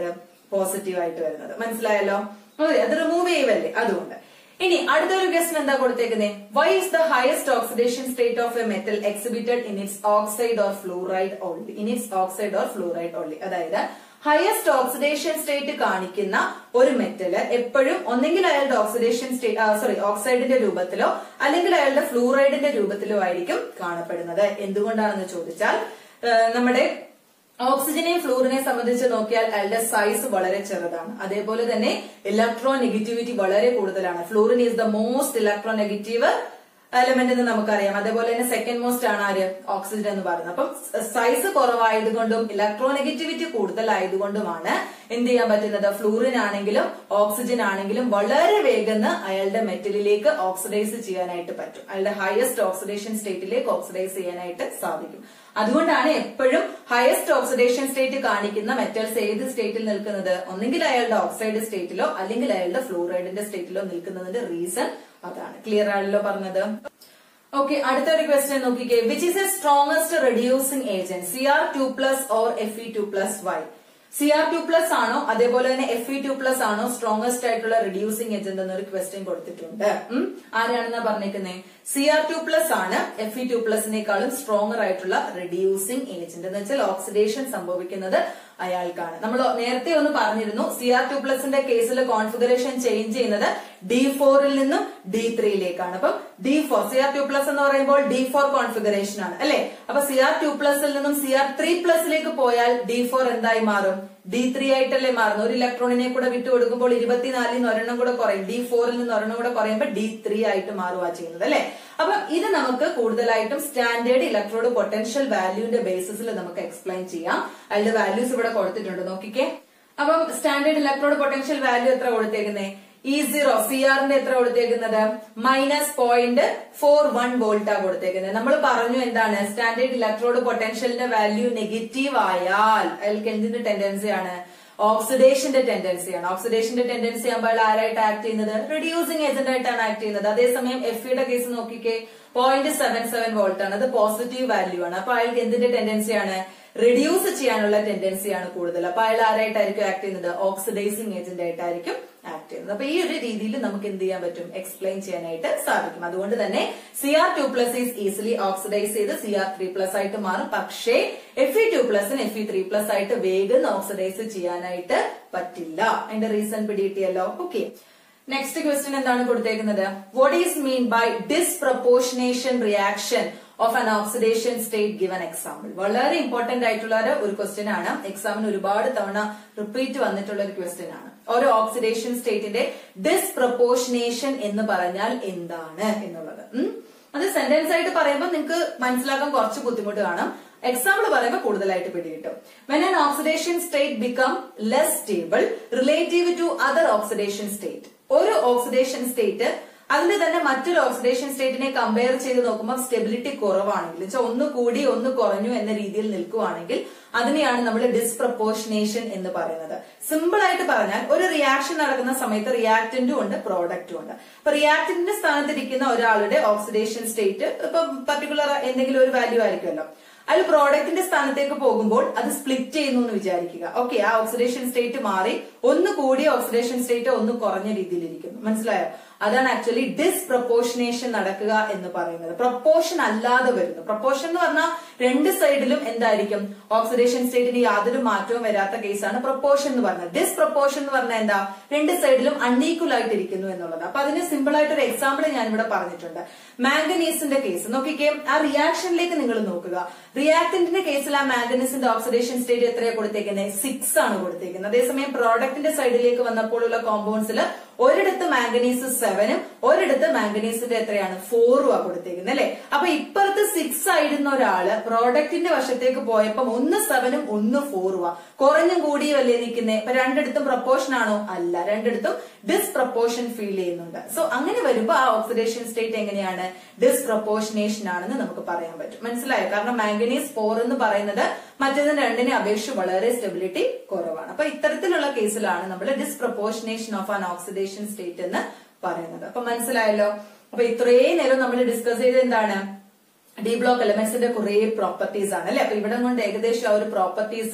[SPEAKER 1] പോസിറ്റീവ് ആയിട്ട് വരുന്നത് മനസ്സിലായല്ലോ അതെ അത് റിമൂവ് ചെയ്യുവല്ലേ അതുകൊണ്ട് ഇനി അടുത്തൊരു ക്വസ്റ്റൻ എന്താ കൊടുത്തേക്കുന്നത് why is the highest oxidation state of a metal exhibited in its oxide or fluoride only in its oxide or fluoride only അതായത് ഹയസ്റ്റ് ഓക്സിഡേഷൻ സ്റ്റേറ്റ് കാണിക്കുന്ന ഒരു മെറ്റല് എപ്പോഴും ഒന്നെങ്കിൽ അയാളുടെ ഓക്സിഡേഷൻ സ്റ്റേറ്റ് സോറി ഓക്സൈഡിന്റെ രൂപത്തിലോ അല്ലെങ്കിൽ അയാളുടെ ഫ്ലൂറൈഡിന്റെ രൂപത്തിലോ ആയിരിക്കും കാണപ്പെടുന്നത് എന്തുകൊണ്ടാണെന്ന് ചോദിച്ചാൽ ആ, നമ്മുടെ ഓക്സിജനെയും ഫ്ലൂറിനെ സംബന്ധിച്ച് നോക്കിയാൽ അയാളുടെ സൈസ് വളരെ ചെറുതാണ് അതേപോലെ തന്നെ ഇലക്ട്രോ നെഗറ്റിവിറ്റി വളരെ കൂടുതലാണ് fluorine is the most electronegative element എന്ന് നമുക്കറിയാം അതേപോലെ തന്നെ സെക്കൻഡ് മോസ്റ്റ് ആണ് ആര് ഓക്സിജൻ എന്ന് പറയുന്നത് അപ്പം സൈസ് കുറവായതുകൊണ്ടും ഇലക്ട്രോ നെഗറ്റിവിറ്റി കൂടുതലായതുകൊണ്ടുമാണ് എന്ത് ചെയ്യാൻ പറ്റുന്നത് ഫ്ലൂറിൻ ആണെങ്കിലും ഓക്സിജൻ ആണെങ്കിലും വളരെ വേഗം അയാളുടെ മെറ്റലിലേക്ക് ഓക്സിഡൈസ് ചെയ്യാനായിട്ട് പറ്റും അയാളുടെ ഹയസ്റ്റ് ഓക്സിഡേഷൻ സ്റ്റേറ്റിലേക്ക് ഓക്സിഡൈസ് ചെയ്യാനായിട്ട് സാധിക്കും അതുകൊണ്ടാണ് എപ്പോഴും ഹയസ്റ്റ് ഓക്സിഡേഷൻ സ്റ്റേറ്റ് കാണിക്കുന്ന മെറ്റൽസ് ഏത് സ്റ്റേറ്റിൽ നിൽക്കുന്നത് ഒന്നെങ്കിൽ അയാളുടെ ഓക്സൈഡ് സ്റ്റേറ്റിലോ അല്ലെങ്കിൽ അയാളുടെ ഫ്ലൂറൈഡിന്റെ സ്റ്റേറ്റിലോ നിൽക്കുന്നതിന്റെ റീസൺ അതാണ് ക്ലിയർ ആണല്ലോ പറഞ്ഞത് ഓക്കെ അടുത്തൊരു ക്വസ്റ്റ്യൻ നോക്കിക്കേ which is a strongest reducing agent C R two plus or F E two plus why C R two plus ആണോ അതേപോലെ തന്നെ എഫ് ഇ ടു പ്ലസ് ആണോ സ്ട്രോങ്ങസ്റ്റ് ആയിട്ടുള്ള റെഡ്യൂസിംഗ് ഏജന്റ് എന്നൊരു ക്വസ്റ്റ്യൻ കൊടുത്തിട്ടുണ്ട് ഉം. ആരാണെന്നാ പറഞ്ഞേക്കുന്നത് സി ആർ ടു പ്ലസ് ആണ് എഫ് ഇ ടു പ്ലസിനേക്കാളും സ്ട്രോങ്ങർ ആയിട്ടുള്ള റെഡ്യൂസിംഗ് ഏജന്റ് എന്ന് വെച്ചാൽ ഓക്സിഡേഷൻ സംഭവിക്കുന്നത് അയാൾക്കാണ് നമ്മൾ നേരത്തെ ഒന്ന് പറഞ്ഞിരുന്നു സി ആർ ടു പ്ലസിന്റെ കേസിൽ കോൺഫിഗറേഷൻ ചേഞ്ച് ചെയ്യുന്നത് ഡി ഫോറിൽ നിന്നും ഡി ത്രീയിലേക്കാണ് അപ്പം d four C R two plus എന്ന് പറയുമ്പോൾ ഡി ഫോർ കോൺഫിഗറേഷൻ ആണ് അല്ലെ അപ്പൊ സി ആർ ടു പ്ലസിൽ നിന്നും സി ആർ ത്രീ പ്ലസിലേക്ക് പോയാൽ ഡി ഫോർ എന്തായി മാറും ഡി ത്രീ ആയിട്ടല്ലേ മാറുന്നു ഒരു ഇലക്ട്രോണിനെ കൂടെ വിട്ടു കൊടുക്കുമ്പോൾ ഇരുപത്തിനാലിൽ നിന്ന് ഒരെണ്ണം കൂടെ കുറയും ഡി ഫോറിൽ നിന്ന് ഒരെണ്ണം കൂടെ കുറയുമ്പോൾ ഡി ത്രീ ആയിട്ട് മാറുക ചെയ്യുന്നത് അല്ലെ അപ്പൊ ഇത് നമുക്ക് കൂടുതലായിട്ടും സ്റ്റാൻഡേർഡ് ഇലക്ട്രോഡ് പൊട്ടൻഷ്യൽ വാല്യൂന്റെ ബേസിസിൽ നമുക്ക് എക്സ്പ്ലെയിൻ ചെയ്യാം അതിന്റെ വാല്യൂസ് ഇവിടെ കൊടുത്തിട്ടുണ്ട് നോക്കിക്കേ അപ്പം സ്റ്റാൻഡേർഡ് ഇലക്ട്രോഡ് പൊട്ടൻഷ്യൽ വാല്യൂ എത്ര കൊടുത്തേക്കുന്നേ ഇ സീറോ സി ആറിന്റെ എത്ര കൊടുത്തേക്കുന്നത് മൈനസ് പോയിന്റ് ഫോർ വൺ വോൾട്ടാ കൊടുത്തേക്കുന്നത് നമ്മൾ പറഞ്ഞു എന്താണ് സ്റ്റാൻഡേർഡ് ഇലക്ട്രോഡ് പൊട്ടൻഷ്യലിന്റെ വാല്യൂ നെഗറ്റീവ് ആയാൽ അയാൾക്ക് എന്തിന്റെ ടെൻഡൻസിയാണ് ഓക്സിഡേഷന്റെ ടെൻഡൻസിയാണ് ഓക്സിഡേഷന്റെ ടെൻഡൻസി ആകുമ്പോൾ അയാൾ ആരായിട്ട് ആക്ട് ചെയ്യുന്നത് റെഡ്യൂസിംഗ് ഏജന്റ് ആയിട്ടാണ് ആക്ട് ചെയ്യുന്നത് അതേസമയം എഫ് യുടെ കേസ് നോക്കിക്കേ പോയിന്റ് സെവൻ സെവൻ വോൾട്ട് ആണ് അത് പോസിറ്റീവ് വാല്യൂ ആണ് അപ്പൊ അയാൾക്ക് എന്തിന്റെ ടെൻഡൻസിയാണ് റെഡ്യൂസ് ചെയ്യാനുള്ള ടെൻഡൻസിയാണ് കൂടുതൽ അപ്പൊ അയാൾ ആരായിട്ടായിരിക്കും ആക്ട് ചെയ്യുന്നത് ഓക്സിഡൈസിംഗ് ഏജന്റ് ആയിട്ടായിരിക്കും ആക്ട് ചെയ്യുന്നത് അപ്പൊ ഈ ഒരു രീതിയിൽ നമുക്ക് എന്ത് ചെയ്യാൻ പറ്റും എക്സ്പ്ലെയിൻ ചെയ്യാനായിട്ട് സാധിക്കും അതുകൊണ്ട് തന്നെ C R two plus is easily oxidise ചെയ്ത് സി ആർ ത്രീ പ്ലസ് ആയിട്ട് മാറും പക്ഷേ എഫ് ഇ ടു പ്ലസിന് എഫ് ഇ ത്രീ പ്ലസ് ആയിട്ട് വേഗം ഓക്സിഡൈസ് ചെയ്യാനായിട്ട് പറ്റില്ല അതിന്റെ റീസൺ പിടികിട്ടിയല്ലോ ഓക്കെ നെക്സ്റ്റ് ക്വസ്റ്റ്യൻ എന്താണ് കൊടുത്തേക്കുന്നത് what is mean by disproportionation reaction of an oxidation state given example വളരെ ഇമ്പോർട്ടന്റ് ആയിട്ടുള്ള ഒരു- ഒരു ക്വസ്റ്റ്യൻ ആണ് എക്സാമിന് ഒരുപാട് തവണ റിപ്പീറ്റ് വന്നിട്ടുള്ള ഒരു ക്വസ്റ്റ്യൻ ആണ് ഒരു ഓക്സിഡേഷൻ സ്റ്റേറ്റിന്റെ ഡിസ്പ്രപ്പോർഷനേഷൻ എന്ന് പറഞ്ഞാൽ എന്താണ് എന്നുള്ളത് ഉം? അത് സെന്റൻസ് ആയിട്ട് പറയുമ്പോൾ നിങ്ങൾക്ക് മനസ്സിലാക്കാൻ കുറച്ച് ബുദ്ധിമുട്ട് കാണും എക്സാമ്പിൾ പറയുമ്പോൾ കൂടുതലായിട്ട് പിടികിട്ടും when an oxidation state become less stable relative to other oxidation state ഒരു ഓക്സിഡേഷൻ സ്റ്റേറ്റ് അതിന്റെ തന്നെ മറ്റൊരു ഓക്സിഡേഷൻ സ്റ്റേറ്റിനെ കമ്പയർ ചെയ്ത് നോക്കുമ്പോൾ സ്റ്റെബിലിറ്റി കുറവാണെങ്കിൽ വെച്ചാൽ ഒന്ന് കൂടി ഒന്ന് കുറഞ്ഞു എന്ന രീതിയിൽ നിൽക്കുവാണെങ്കിൽ അതിനെയാണ് നമ്മൾ ഡിസ്പ്രപ്പോർഷനേഷൻ എന്ന് പറയുന്നത് സിമ്പിൾ ആയിട്ട് പറഞ്ഞാൽ ഒരു റിയാക്ഷൻ നടക്കുന്ന സമയത്ത് റിയാക്ടന്റും ഉണ്ട് പ്രോഡക്റ്റും ഉണ്ട് അപ്പൊ റിയാക്ടന്റിന്റെ സ്ഥാനത്തിരിക്കുന്ന ഒരാളുടെ ഓക്സിഡേഷൻ സ്റ്റേറ്റ് ഇപ്പൊ പർട്ടിക്കുലർ എന്തെങ്കിലും ഒരു വാല്യൂ ആയിരിക്കുമല്ലോ അതിൽ പ്രോഡക്റ്റിന്റെ സ്ഥാനത്തേക്ക് പോകുമ്പോൾ അത് സ്പ്ലിറ്റ് ചെയ്യുന്നു എന്ന് വിചാരിക്കുക ഓക്കെ ആ ഓക്സിഡേഷൻ സ്റ്റേറ്റ് മാറി ഒന്ന് കൂടിയ ഓക്സിഡേഷൻ സ്റ്റേറ്റ് ഒന്ന് കുറഞ്ഞ രീതിയിലിരിക്കുന്നു മനസ്സിലായോ അതാണ് ആക്ച്വലി ഡിസ്പ്രപ്പോർഷനേഷൻ നടക്കുക എന്ന് പറയുന്നത് പ്രപ്പോർഷൻ അല്ലാതെ വരുന്നു പ്രപ്പോർഷൻ എന്ന് പറഞ്ഞാൽ രണ്ട് സൈഡിലും എന്തായിരിക്കും ഓക്സിഡേഷൻ സ്റ്റേറ്റിന് യാതൊരു മാറ്റവും വരാത്ത കേസാണ് പ്രപ്പോർഷൻ എന്ന് പറഞ്ഞത് ഡിസ്പ്രപ്പോർഷൻ എന്ന് പറഞ്ഞാൽ എന്താ രണ്ട് സൈഡിലും അൺഈക്വൽ ആയിട്ടിരിക്കുന്നു എന്നുള്ളത് അപ്പൊ അതിന് സിമ്പിൾ ആയിട്ട് ഒരു എക്സാമ്പിൾ ഞാൻ ഇവിടെ പറഞ്ഞിട്ടുണ്ട് മാംഗനീസിന്റെ കേസ് നോക്കിക്കേ ആ റിയാക്ഷനിലേക്ക് നിങ്ങൾ നോക്കുക റിയാക്ടന്റിന്റെ കേസിൽ ആ മാംഗനീസിന്റെ ഓക്സിഡേഷൻ സ്റ്റേറ്റ് എത്രയാണ് കൊടുത്തേക്കുന്നത് സിക്സ് ആണ് കൊടുത്തേക്കുന്നത് അതേസമയം പ്രോഡക്റ്റിന്റെ സൈഡിലേക്ക് വന്നപ്പോഴുള്ള കോമ്പൗണ്ട്സിൽ ഒരിടത്ത് മാംഗനീസ് സെവനും ഒരിടത്ത് മാംഗനീസിന്റെ എത്രയാണ് ഫോറും ആ കൊടുത്തേക്കുന്നത് അല്ലെ അപ്പൊ ഇപ്പുറത്ത് സിക്സ് ആയിരുന്ന ഒരാള് പ്രോഡക്റ്റിന്റെ വശത്തേക്ക് പോയപ്പം ഒന്ന് സെവനും ഒന്ന് ഫോറും ആ കുറഞ്ഞും കൂടിയും അല്ലേ നിൽക്കുന്നേ അപ്പൊ രണ്ടിടത്തും പ്രപ്പോർഷൻ ആണോ അല്ല രണ്ടിടത്തും ഡിസ്പ്രപ്പോർഷൻ ഫീൽ ചെയ്യുന്നുണ്ട് സോ അങ്ങനെ വരുമ്പോ ആ ഓക്സിഡേഷൻ സ്റ്റേറ്റ് എങ്ങനെയാണ് ഡിസ്പ്രപ്പോർഷനേഷൻ ആണെന്ന് നമുക്ക് പറയാൻ പറ്റും മനസ്സിലായോ കാരണം മാംഗനീസ് ഫോർ എന്ന് പറയുന്നത് മറ്റേതിന് രണ്ടിനെ അപേക്ഷിച്ച് വളരെ സ്റ്റെബിലിറ്റി കുറവാണ് അപ്പൊ ഇത്തരത്തിലുള്ള കേസിലാണ് നമ്മൾ disproportionation of an oxidation state എന്ന് പറയുന്നത് അപ്പൊ മനസ്സിലായല്ലോ അപ്പൊ ഇത്രയും നേരം നമ്മൾ ഡിസ്കസ് ചെയ്ത് എന്താണ് ഡി ബ്ലോക്ക് എലമെന്റ്സിന്റെ കുറെ പ്രോപ്പർട്ടീസ് ആണ് അല്ലെ അപ്പൊ ഇവിടെ കൊണ്ട് ഏകദേശം ആ ഒരു പ്രോപ്പർട്ടീസ്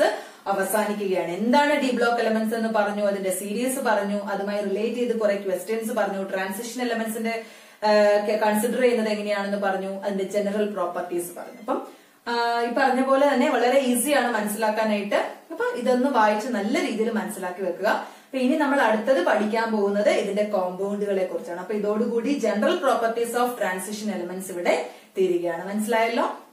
[SPEAKER 1] അവസാനിക്കുകയാണ് എന്താണ് ഡി ബ്ലോക്ക് എലമെന്റ്സ് എന്ന് പറഞ്ഞു അതിന്റെ സീരീസ് പറഞ്ഞു അതുമായി റിലേറ്റ് ചെയ്ത് കുറെ ക്വസ്റ്റ്യൻസ് പറഞ്ഞു ട്രാൻസിഷൻ എലമെന്റ്സിന്റെ കൺസിഡർ ചെയ്യുന്നത് എങ്ങനെയാണെന്ന് പറഞ്ഞു അതിന്റെ ജനറൽ പ്രോപ്പർട്ടീസ് പറഞ്ഞു അപ്പം ആ, ഈ പറഞ്ഞ പോലെ തന്നെ വളരെ ഈസിയാണ് മനസ്സിലാക്കാനായിട്ട് അപ്പൊ ഇതൊന്ന് വായിച്ച് നല്ല രീതിയിൽ മനസ്സിലാക്കി വെക്കുക അപ്പൊ ഇനി നമ്മൾ അടുത്തത് പഠിക്കാൻ പോകുന്നത് ഇതിന്റെ കോമ്പൗണ്ടുകളെ കുറിച്ചാണ് അപ്പൊ ഇതോടുകൂടി general properties of transition elements ഇവിടെ തീരുകയാണ് മനസ്സിലായല്ലോ